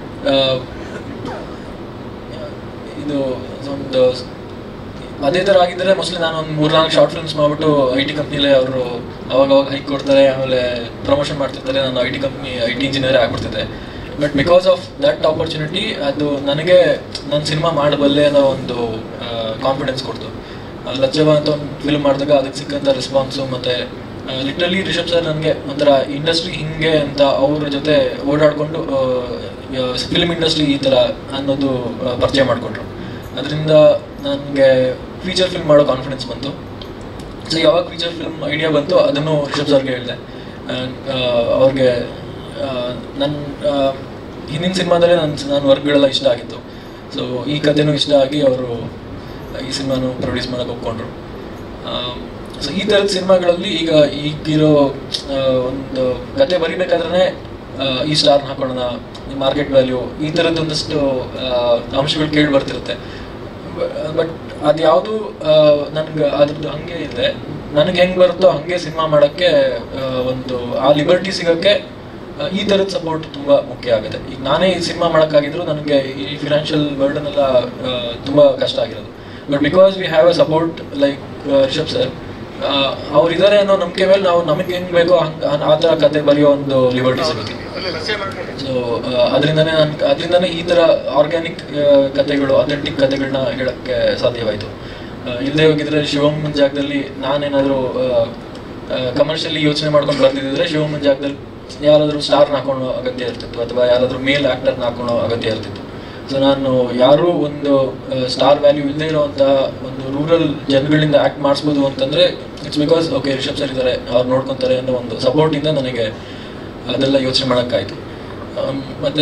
I: ಇದು ಒಂದು ಅದೇ ಥರ ಆಗಿದ್ದರೆ ಮೋಸ್ಟ್ಲಿ ನಾನು ಒಂದು ಮೂರ್ನಾಲ್ಕು ಶಾರ್ಟ್ ಫಿಲ್ಮ್ಸ್ ಮಾಡಿಬಿಟ್ಟು ಐ ಟಿ ಕಂಪ್ನಿಲೇ ಅವರು ಅವಾಗ ಅವಾಗ ಹೈಕ್ ಕೊಡ್ತಾರೆ ಆಮೇಲೆ ಪ್ರಮೋಷನ್ ಮಾಡ್ತಿರ್ತಾರೆ ನಾನು I T company I T engineer ಆಗ್ಬಿಡ್ತಿದ್ದೆ but because of that opportunity ಅದು ನನಗೆ ನಾನು ಸಿನಿಮಾ ಮಾಡಬಲ್ಲೆ ಅನ್ನೋ ಒಂದು ಕಾನ್ಫಿಡೆನ್ಸ್ ಕೊಡ್ತು ಆ, ಲಜ್ಜವ ಅಂತ ಒಂದು ಫಿಲ್ಮ್ ಮಾಡಿದಾಗ ಅದಕ್ಕೆ ಸಿಕ್ಕಂಥ ರೆಸ್ಪಾನ್ಸು ಮತ್ತು ಲಿಟ್ರಲಿ ರಿಷಬ್ ಸರ್ ನನಗೆ ಒಂಥರ ಇಂಡಸ್ಟ್ರಿ ಹಿಂಗೆ ಅಂತ ಅವ್ರ ಜೊತೆ ಓಡಾಡಿಕೊಂಡು ಫಿಲ್ಮ್ ಇಂಡಸ್ಟ್ರಿ ಈ ಥರ ಅನ್ನೋದು ಆ, ಪರಿಚಯ ಮಾಡಿಕೊಟ್ರು ಅದರಿಂದ ನನಗೆ ಫೀಚರ್ ಫಿಲ್ಮ್ ಮಾಡೋ ಕಾನ್ಫಿಡೆನ್ಸ್ ಬಂತು ಸೊ ಯಾವಾಗ ಫೀಚರ್ ಫಿಲ್ಮ್ ಐಡಿಯಾ ಬಂತು ಅದನ್ನು ರಿಷಬ್ ಸರ್ಗೆ ಹೇಳಿದೆ ಅವ್ರಿಗೆ ನನ್ನ ಹಿಂದಿನ ಸಿನಿಮಾದಲ್ಲೇ ನನ್ನ ನನ್ನ ವರ್ಕ್ಗಳೆಲ್ಲ ಇಷ್ಟ ಆಗಿತ್ತು ಸೊ ಈ ಕಥೆನೂ ಇಷ್ಟ ಆಗಿ ಅವರು ಈ ಸಿನಿಮಾನು ಪ್ರೊಡ್ಯೂಸ್ ಮಾಡೋಕೆ ಒಪ್ಕೊಂಡ್ರು ಸೊ ಈ ಥರದ ಸಿನಿಮಾಗಳಲ್ಲಿ ಈಗ ಈಗಿರೋ ಆ, ಒಂದು ಕತೆ ಬರಿಬೇಕಾದ್ರೆ ಈ ಸ್ಟಾರ್ನ ಹಾಕೊಳ್ಳೋಣ ಮಾರ್ಕೆಟ್ ವ್ಯಾಲ್ಯೂ ಈ ಥರದ್ದು ಒಂದಷ್ಟು ಆ, ಅಂಶಗಳು ಕೇಳಿ ಬರ್ತಿರುತ್ತೆ ಬಟ್ ಅದ್ಯಾವುದು ನನ್ಗೆ ಅದ್ರದ್ದು ಹಂಗೆ ಇದೆ ನನಗೆ ಹೆಂಗೆ ಬರುತ್ತೋ ಹಂಗೆ ಸಿನಿಮಾ ಮಾಡೋಕ್ಕೆ ಆ, ಒಂದು ಆ ಲಿಬರ್ಟಿ ಸಿಗೋಕ್ಕೆ ಆ, ಈ ಥರದ ಸಪೋರ್ಟ್ ತುಂಬ ಮುಖ್ಯ ಆಗುತ್ತೆ ಈಗ ನಾನೇ ಈ ಸಿನಿಮಾ ಮಾಡೋಕ್ಕಾಗಿದ್ರು ನನಗೆ ಈ ಫಿನಾನ್ಷಿಯಲ್ ಬರ್ಡನ್ ಎಲ್ಲ ಆ, ತುಂಬ ಕಷ್ಟ ಆಗಿರೋದು but because we have a support like Rishab sir ಅವ್ರಿದ್ದಾರೆ ಅನ್ನೋ ನಂಬಿಕೆ ಮೇಲೆ ನಾವು ನಮಗೆ ಹೆಂಗ್ ಬೇಕೋ ಹಂಗ್ ಆ ಥರ ಕತೆ ಬರೆಯೋ ಒಂದು ಲಿಬರ್ಟಿ ಸಿಗುತ್ತೆ ಸೊ ಅದರಿಂದನೇ ನಾನು ಅದರಿಂದನೇ ಈ ಥರ ಆರ್ಗ್ಯಾನಿಕ್ ಕತೆಗಳು ಅಥೆಂಟಿಕ್ ಕತೆಗಳನ್ನ ಹೇಳಕ್ಕೆ ಸಾಧ್ಯವಾಯಿತು ಇಲ್ಲದೆ ಹೋಗಿದ್ರೆ ಶಿವಮ್ಮನ ಜಾಗದಲ್ಲಿ ನಾನೇನಾದರೂ ಕಮರ್ಷಿಯಲಿ ಯೋಚನೆ ಮಾಡ್ಕೊಂಡು ಬರ್ತಿದ್ದಿದ್ರೆ ಶಿವಮ್ಮನ ಜಾಗದಲ್ಲಿ ಯಾರಾದರೂ ಸ್ಟಾರ್ನ ಹಾಕೊಳ್ಳೋ ಅಗತ್ಯ ಇರ್ತಿತ್ತು ಅಥವಾ ಯಾರಾದರೂ ಮೇಲ್ ಆ್ಯಕ್ಟರ್ನ ಹಾಕೊಳ್ಳೋ ಅಗತ್ಯ ಇರ್ತಿತ್ತು ಸೊ ನಾನು ಯಾರೂ ಒಂದು ಸ್ಟಾರ್ ವ್ಯಾಲ್ಯೂ ಇಲ್ಲದೆ ಇರೋವಂಥ ಒಂದು ರೂರಲ್ ಜನಗಳಿಂದ ಆ್ಯಕ್ಟ್ ಮಾಡಿಸ್ಬೋದು ಅಂತಂದರೆ it's because okay Rishab sir ಇದ್ದಾರೆ ಅವ್ರು ನೋಡ್ಕೊತಾರೆ ಅನ್ನೋ ಒಂದು ಸಪೋರ್ಟಿಂದ ನನಗೆ ಅದೆಲ್ಲ ಯೋಚನೆ ಮಾಡೋಕ್ಕಾಯಿತು ಮತ್ತು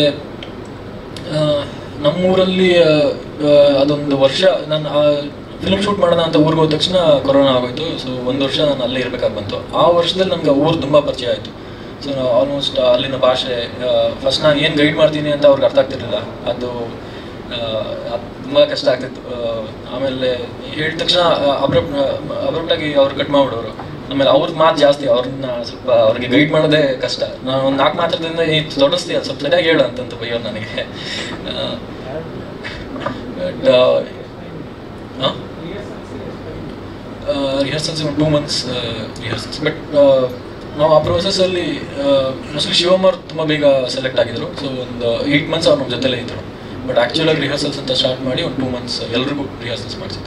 I: ನಮ್ಮೂರಲ್ಲಿ ಆ, ಆ, ಅದೊಂದು ವರ್ಷ ನಾನು ಫಿಲ್ಮ್ ಶೂಟ್ ಮಾಡೋಣ ಅಂತ ಊರಿಗೆ ಹೋದ ತಕ್ಷಣ ಕೊರೋನಾ ಆಗೋಯ್ತು ಸೊ ಒಂದು ವರ್ಷ ನಾನು ಅಲ್ಲೇ ಇರಬೇಕಾಗಿ ಬಂತು ಆ ವರ್ಷದಲ್ಲಿ ನನಗೆ ಊರು ತುಂಬ ಪರಿಚಯ ಆಯಿತು ಸೊ ಆಲ್ಮೋಸ್ಟ್ ಅಲ್ಲಿನ ಭಾಷೆ ಫಸ್ಟ್ ನಾನು ಏನು ಗೈಡ್ ಮಾಡ್ತೀನಿ ಅಂತ ಅವ್ರಿಗೆ ಅರ್ಥ ಆಗ್ತಿರ್ಲಿಲ್ಲ ಅದು ತುಂಬ ಕಷ್ಟ ಆಗ್ತಿತ್ತು ಆ, ಆಮೇಲೆ ಹೇಳಿದ ತಕ್ಷಣ ಅಬ್ರಪ್ಟ್ ಅಬ್ರಪ್ಟಾಗಿ ಅವ್ರು ಕಟ್ ಮಾಡ್ಬಿಡೋರು ಆಮೇಲೆ ಅವ್ರದ್ದು ಮಾತು ಜಾಸ್ತಿ ಅವ್ರನ್ನ ಸ್ವಲ್ಪ ಅವ್ರಿಗೆ ಗೈಡ್ ಮಾಡೋದೇ ಕಷ್ಟ ನಾನು ಒಂದು ನಾಲ್ಕು ಮಾತ್ರದಿಂದ ಈ ದೊಡ್ಡಸ್ತೀಯ ಸ್ವಲ್ಪ ಸರಿಯಾಗಿ ಹೇಳು ಅಂತಂತ ಬೈಯೋರು ನನಗೆ ಬಟ್ ರಿಹರ್ಸಲ್ಸ್ ಒಂದು ಟೂ ಮಂತ್ಸ್ ರಿಹರ್ಸಲ್ಸ್ ಬಟ್ ನಾವು ಆ ಪ್ರೋಸೆಸ್ಸಲ್ಲಿ ಮೋಸ್ಟ್ಲಿ ಶಿವಮರ್ ತುಂಬ ಬೇಗ ಸೆಲೆಕ್ಟ್ ಆಗಿದ್ರು ಸೊ ಒಂದು ಏಯ್ಟ್ ಮಂತ್ಸ್ ಅವ್ರು ನಮ್ಮ ಜೊತೆಲೇ ಇದ್ದರು ಬಟ್ ಆ್ಯಕ್ಚುಲಾಗಿ ರಿಹರ್ಸಲ್ಸ್ ಅಂತ ಸ್ಟಾರ್ಟ್ ಮಾಡಿ ಒಂದು ಟೂ ಮಂತ್ಸ್ ಎಲ್ರಿಗೂ ರಿಹರ್ಸಲ್ಸ್ ಮಾಡಿಸಿದ್ರು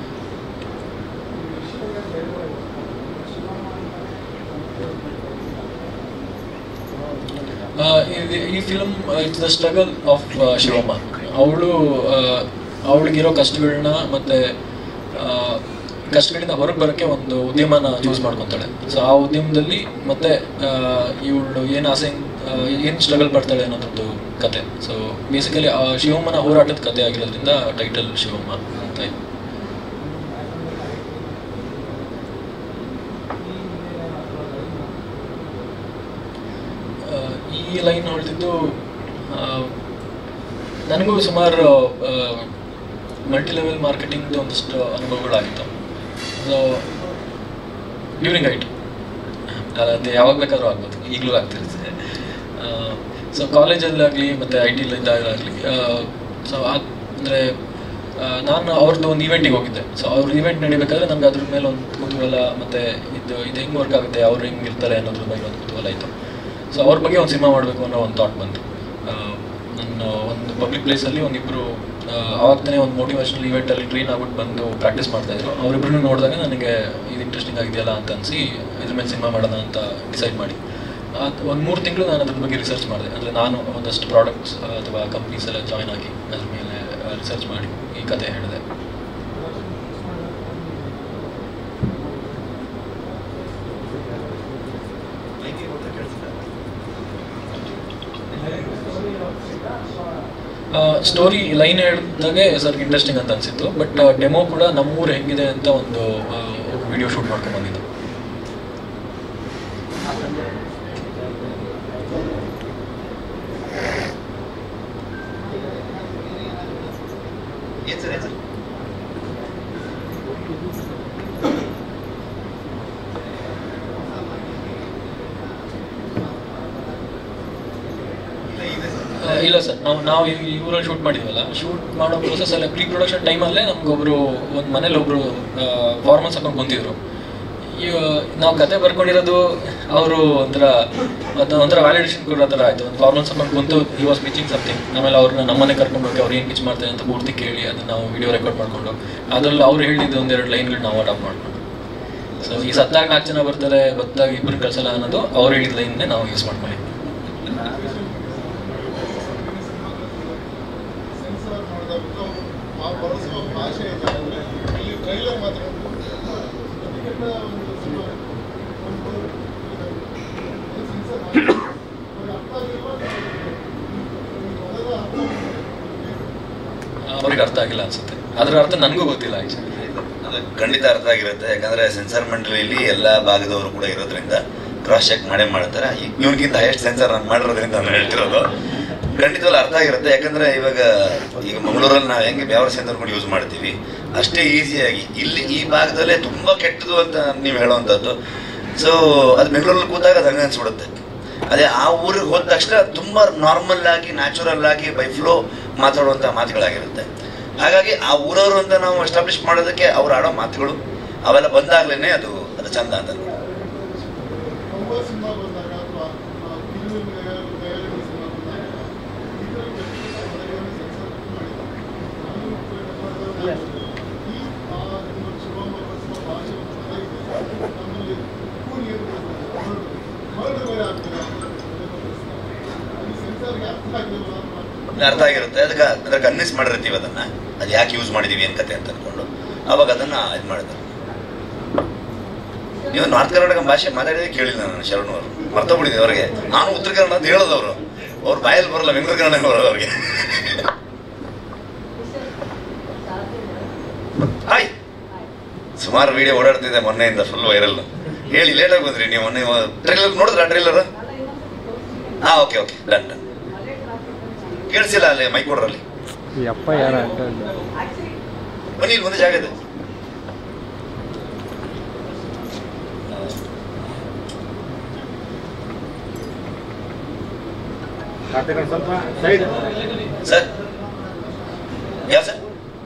I: ಆ, ಈ- ಈ film it's the struggle of Shivamma ಅವಳು ಅವಳಿಗಿರೋ ಕಷ್ಟಗಳನ್ನ ಮತ್ತೆ ಆ, ಕಷ್ಟಗಳಿಂದ ಹೊರಗೆ ಬರೋಕ್ಕೆ ಒಂದು ಉದ್ಯಮನ ಚೂಸ್ ಮಾಡ್ಕೊತಾಳೆ ಸೊ ಆ ಉದ್ಯಮದಲ್ಲಿ ಮತ್ತೆ ಇವಳು ಏನು ಆಸೆ ಏನು ಸ್ಟ್ರಗಲ್ ಪಡ್ತಾಳೆ ಅನ್ನೋದೊಂದು ಕತೆ ಸೊ ಬೇಸಿಕಲಿ ಶಿವಮ್ಮನ ಹೋರಾಟದ ಕತೆ ಆಗಿರೋದ್ರಿಂದ ಟೈಟಲ್ ಶಿವಮ್ಮ ಅಂತ ಇದೆ ಆ, ಈ ಲೈನ್ ಹೊಡೆದಿದ್ದು ನನಗೂ ಸುಮಾರು ಮಲ್ಟಿ ಲೆವೆಲ್ ಮಾರ್ಕೆಟಿಂಗ್ದು ಒಂದಷ್ಟು ಅನುಭವಗಳಾಗಿತ್ತು ಸೊ ಡ್ಯೂರಿಂಗ್ ಐಟ್ ಅದು ಯಾವಾಗ ಬೇಕಾದ್ರೂ ಆಗ್ಬೋದು ಈಗಲೂ ಆಗ್ತಿರುತ್ತೆ ಸೊ ಕಾಲೇಜಲ್ಲಾಗಲಿ ಮತ್ತು ಐ ಟಿಲಿದ್ದಾಗಲಿ ಸೊ ಅಂದರೆ ನಾನು ಅವ್ರದ್ದು ಒಂದು ಈವೆಂಟಿಗೆ ಹೋಗಿದ್ದೆ ಸೊ ಅವ್ರ ಈವೆಂಟ್ ನಡಿಬೇಕಾದ್ರೆ ನನಗೆ ಅದ್ರ ಮೇಲೆ ಒಂದು ಕುತೂಹಲ ಮತ್ತು ಇದು ಇದು ಹೆಂಗೆ ವರ್ಕ್ ಆಗುತ್ತೆ ಅವ್ರು ಹೆಂಗೆ ಇರ್ತಾರೆ ಅನ್ನೋದ್ರ ಬಗ್ಗೆ ಒಂದು ಕುತೂಹಲ ಇತ್ತು ಸೊ ಅವ್ರ ಬಗ್ಗೆ ಒಂದು ಸಿನಿಮಾ ಮಾಡಬೇಕು ಅನ್ನೋ ಒಂದು ಥಾಟ್ ಬಂತು ಆ, ನನ್ನ ಒಂದು ಪಬ್ಲಿಕ್ ಪ್ಲೇಸಲ್ಲಿ ಒಂದಿಬ್ಬರು ಅವಾಗ ತಾನೇ ಒಂದು ಮೋಟಿವೇಶನಲ್ ಇವೆಂಟಲ್ಲಿ ಟ್ರೈನ್ ಆಗ್ಬಿಟ್ಟು ಬಂದು ಪ್ರಾಕ್ಟೀಸ್ ಮಾಡ್ತಾ ಇದ್ರು ಅವರಿಬ್ಬರನ್ನು ನೋಡಿದಾಗ ನನಗೆ ಇದು ಇಂಟ್ರೆಸ್ಟಿಂಗ್ ಆಗಿದೆಯಲ್ಲ ಅಂತ ಅನಿಸಿ ಇದ್ರ ಮೇಲೆ ಸಿನಿಮಾ ಮಾಡೋಣ ಅಂತ ಡಿಸೈಡ್ ಮಾಡಿ ಒಂದು ಮೂರು ತಿಂಗಳು ನಾನು ಅದ್ರ ಬಗ್ಗೆ ರಿಸರ್ಚ್ ಮಾಡಿದೆ ಅಂದರೆ ನಾನು ಒಂದಷ್ಟು ಪ್ರಾಡಕ್ಟ್ಸ್ ಅಥವಾ ಕಂಪ್ನೀಸ್ ಎಲ್ಲ ಜಾಯ್ನ್ ಆಗಿ ಅದ್ರ ಮೇಲೆ ರಿಸರ್ಚ್ ಮಾಡಿ ಈ ಕತೆ ಹೇಳಿದೆ ಸ್ಟೋರಿ ಲೈನ್ ಹೇಳಿದಾಗೆ ಸರ್ ಇಂಟ್ರೆಸ್ಟಿಂಗ್ ಅಂತ ಅನಿಸಿತ್ತು ಬಟ್ ಡೆಮೋ ಕೂಡ ನಮ್ಮೂರು ಹೆಂಗಿದೆ ಅಂತ ಒಂದು ವಿಡಿಯೋ ಶೂಟ್ ಮಾಡ್ಕೊಂಡು ಬಂದಿದ್ದು
C: ಏನ್ ಸರ್ ಏನ್ ಸರ್
I: ಆ, ಇಲ್ಲ ಸರ್ ನಾವು ನಾವು ಈ ಈ ಊರಲ್ಲಿ ಶೂಟ್ ಮಾಡಿದ್ವಲ್ಲ ಶೂಟ್ ಮಾಡೋ ಪ್ರೊಸೆಸ್ ಎಲ್ಲ ಪ್ರೀ ಪ್ರೊಡಕ್ಷನ್ ಟೈಮಲ್ಲೇ ನಮ್ಗೊಬ್ರು ಒಂದು ಮನೇಲಿ ಒಬ್ರು ಫಾರ್ಮಲ್ಸ್ ಹಾಕೊಂಡು ಕುಂತಿದ್ರು ಈಗ ನಾವು ಕತೆ ಬರ್ಕೊಂಡಿರೋದು ಅವರು ಒಂಥರ ಅದು ಒಂಥರ ವ್ಯಾಲಿಡೇಷನ್ ಕೊಡೋ ಥರ ಆಯಿತು ಒಂದು ಫಾರ್ಮಲ್ಸ್ ಹಾಕೊಂಡು ಕುಂತು ಈ ವಾಸ್ ಪಿಚಿಂಗ್ ಸಮಥಿಂಗ್ ಆಮೇಲೆ ಅವ್ರನ್ನ ನಮ್ಮನೆ ಕರ್ಕೊಂಡು ಹೋಗಿ ಅವ್ರು ಏನು ಪಿಚ್ ಮಾಡ್ತಾರೆ ಅಂತ ಪೂರ್ತಿ ಕೇಳಿ ಅದನ್ನ ನಾವು ವಿಡಿಯೋ ರೆಕಾರ್ಡ್ ಮಾಡ್ಕೊಂಡು ಅದರಲ್ಲಿ ಅವ್ರು ಹೇಳಿದ್ದು ಒಂದೆರಡು ಲೈನ್ಗಳು ನಾವು ಅಡಾಪ್ಟ್ ಮಾಡ್ಕೊಂಡು ಸೊ ಈ ಸತ್ತಾಗ ನಾಲ್ಕು ಜನ ಬರ್ತಾರೆ ಗೊತ್ತಾಗ ಇಬ್ಬರು ಕಳ್ಸಲ್ಲ ಅನ್ನೋದು ಅವ್ರು ಹೇಳಿದ ಲೈನ್ನೇ ನಾವು ಯೂಸ್ ಮಾಡ್ಕೊಂಡಿದ್ವಿ ಅವ್ರಿಗೆ ಅರ್ಥ ಆಗಿಲ್ಲ ಅನ್ಸುತ್ತೆ ಅದ್ರ ಅರ್ಥ ನನಗೂ ಗೊತ್ತಿಲ್ಲ ಆಕ್ಚುಲಿ
C: ಅದು ಖಂಡಿತ ಅರ್ಥ ಆಗಿರುತ್ತೆ ಯಾಕಂದ್ರೆ ಸೆನ್ಸರ್ ಮಂಡಳಿಯಲ್ಲಿ ಎಲ್ಲ ಭಾಗದವರು ಕೂಡ ಇರೋದ್ರಿಂದ ಕ್ರಾಸ್ ಚೆಕ್ ಮಾಡೇ ಮಾಡ್ತಾರೆ ಇವನಿಗಿಂತ ಹೈಯೆಸ್ಟ್ ಸೆನ್ಸರ್ ನಾನು ಮಾಡಿರೋದ್ರಿಂದ ನಾನು ಹೇಳ್ತಿರೋದು ಖಂಡಿತವಲ್ಲ ಅರ್ಥ ಆಗಿರುತ್ತೆ ಯಾಕಂದ್ರೆ ಇವಾಗ ಈಗ ಮಂಗಳೂರಲ್ಲಿ ನಾವು ಹೆಂಗೆ ಬ್ಯಾವರ್ ಸೆನ್ಸರ್ ಕೂಡ ಯೂಸ್ ಮಾಡ್ತೀವಿ ಅಷ್ಟೇ ಈಸಿಯಾಗಿ ಇಲ್ಲಿ ಈ ಭಾಗದಲ್ಲೇ ತುಂಬಾ ಕೆಟ್ಟದು ಅಂತ ನೀವು ಹೇಳುವಂಥದ್ದು ಸೊ ಅದು ಬೆಂಗಳೂರಲ್ಲಿ ಕೂತಾಗ ಅದು ಹಂಗೆ ಅನ್ಸ್ಬಿಡುತ್ತೆ ಅದೇ ಆ ಊರಿಗೆ ಹೋದ ತಕ್ಷಣ ತುಂಬಾ ನಾರ್ಮಲ್ ಆಗಿ ನ್ಯಾಚುರಲ್ ಆಗಿ ಬೈ ಫ್ಲೋ ಮಾತಾಡುವಂಥ ಮಾತುಗಳಾಗಿರುತ್ತೆ ಹಾಗಾಗಿ ಆ ಊರವರು ಅಂತ ನಾವು ಎಸ್ಟಾಬ್ಲಿಷ್ ಮಾಡೋದಕ್ಕೆ ಅವ್ರು ಆಡೋ ಮಾತುಗಳು ಅವೆಲ್ಲ ಬಂದಾಗ್ಲೇನೆ ಅದು ಅದು ಚಂದ ಅಂತ ಅರ್ಥ ಆಗಿರುತ್ತೆ ಅದಕ್ಕೆ ಅದಕ್ಕೆ ಕನ್ವಿನ್ಸ್ ಮಾಡಿರ್ತೀವಿ ಅದನ್ನ ಅದು ಯಾಕೆ ಯೂಸ್ ಮಾಡಿದೀವಿ ಏನ್ ಕತೆ ಅಂತ ಅನ್ಕೊಂಡು ಅವಾಗ ಅದನ್ನ ಇದು ಮಾಡಿದ್ರು ನೀವು ನಾರ್ತ್ ಕರ್ನಾಟಕ ಭಾಷೆ ಮಾತಾಡಿದ್ರೆ ಕೇಳಿಲ್ಲ ನಾನು ಶರಣ್ ಅವರು ಮರ್ತೋಗ್ಬಿಟ್ಟಿದ್ದೆ ಅವ್ರಿಗೆ ನಾನು ಉತ್ತರ ಕನ್ನಡ ಅಂತ ಹೇಳೋದವ್ರು ಅವ್ರು ಬಾಯಲ್ಲಿ ಬರಲ್ಲ ಬೆಂಗಳೂರು ಕನ್ನಡ ಬರೋದು ಅವ್ರಿಗೆ ಹಾಯ್ ಸುಮಾರು ವಿಡಿಯೋ ಓಡಾಡ್ತಿದೆ ಮೊನ್ನೆಯಿಂದ ಫುಲ್ ವೈರಲ್ ಹೇಳಿ ಲೇಟಾಗಿ ಬಂದ್ರಿ ನೀವು ಮೊನ್ನೆ ಟ್ರೈಲರ್ ನೋಡಿದ್ರ ಟ್ರೈಲರ್ ಹಾ ಓಕೆ ಓಕೆ ಡನ್ ಡನ್ ಕೇಳಿಸಿಲ್ಲ ಅಲ್ಲಿ ಮೈಕ್ ಕೊಡ್ರಲ್ಲಿ
B: ಈ ಅಪ್ಪ ಯಾರ ಅಂತ
C: ಬನ್ನಿ ಇಲ್ಲಿ ಒಂದು ಜಾಗ ಇದೆ
B: ಕಾರ್ತಿಕ್ ಸ್ವಲ್ಪ ಸೈಡ್
C: ಸರ್ ಯಾವ ಸರ್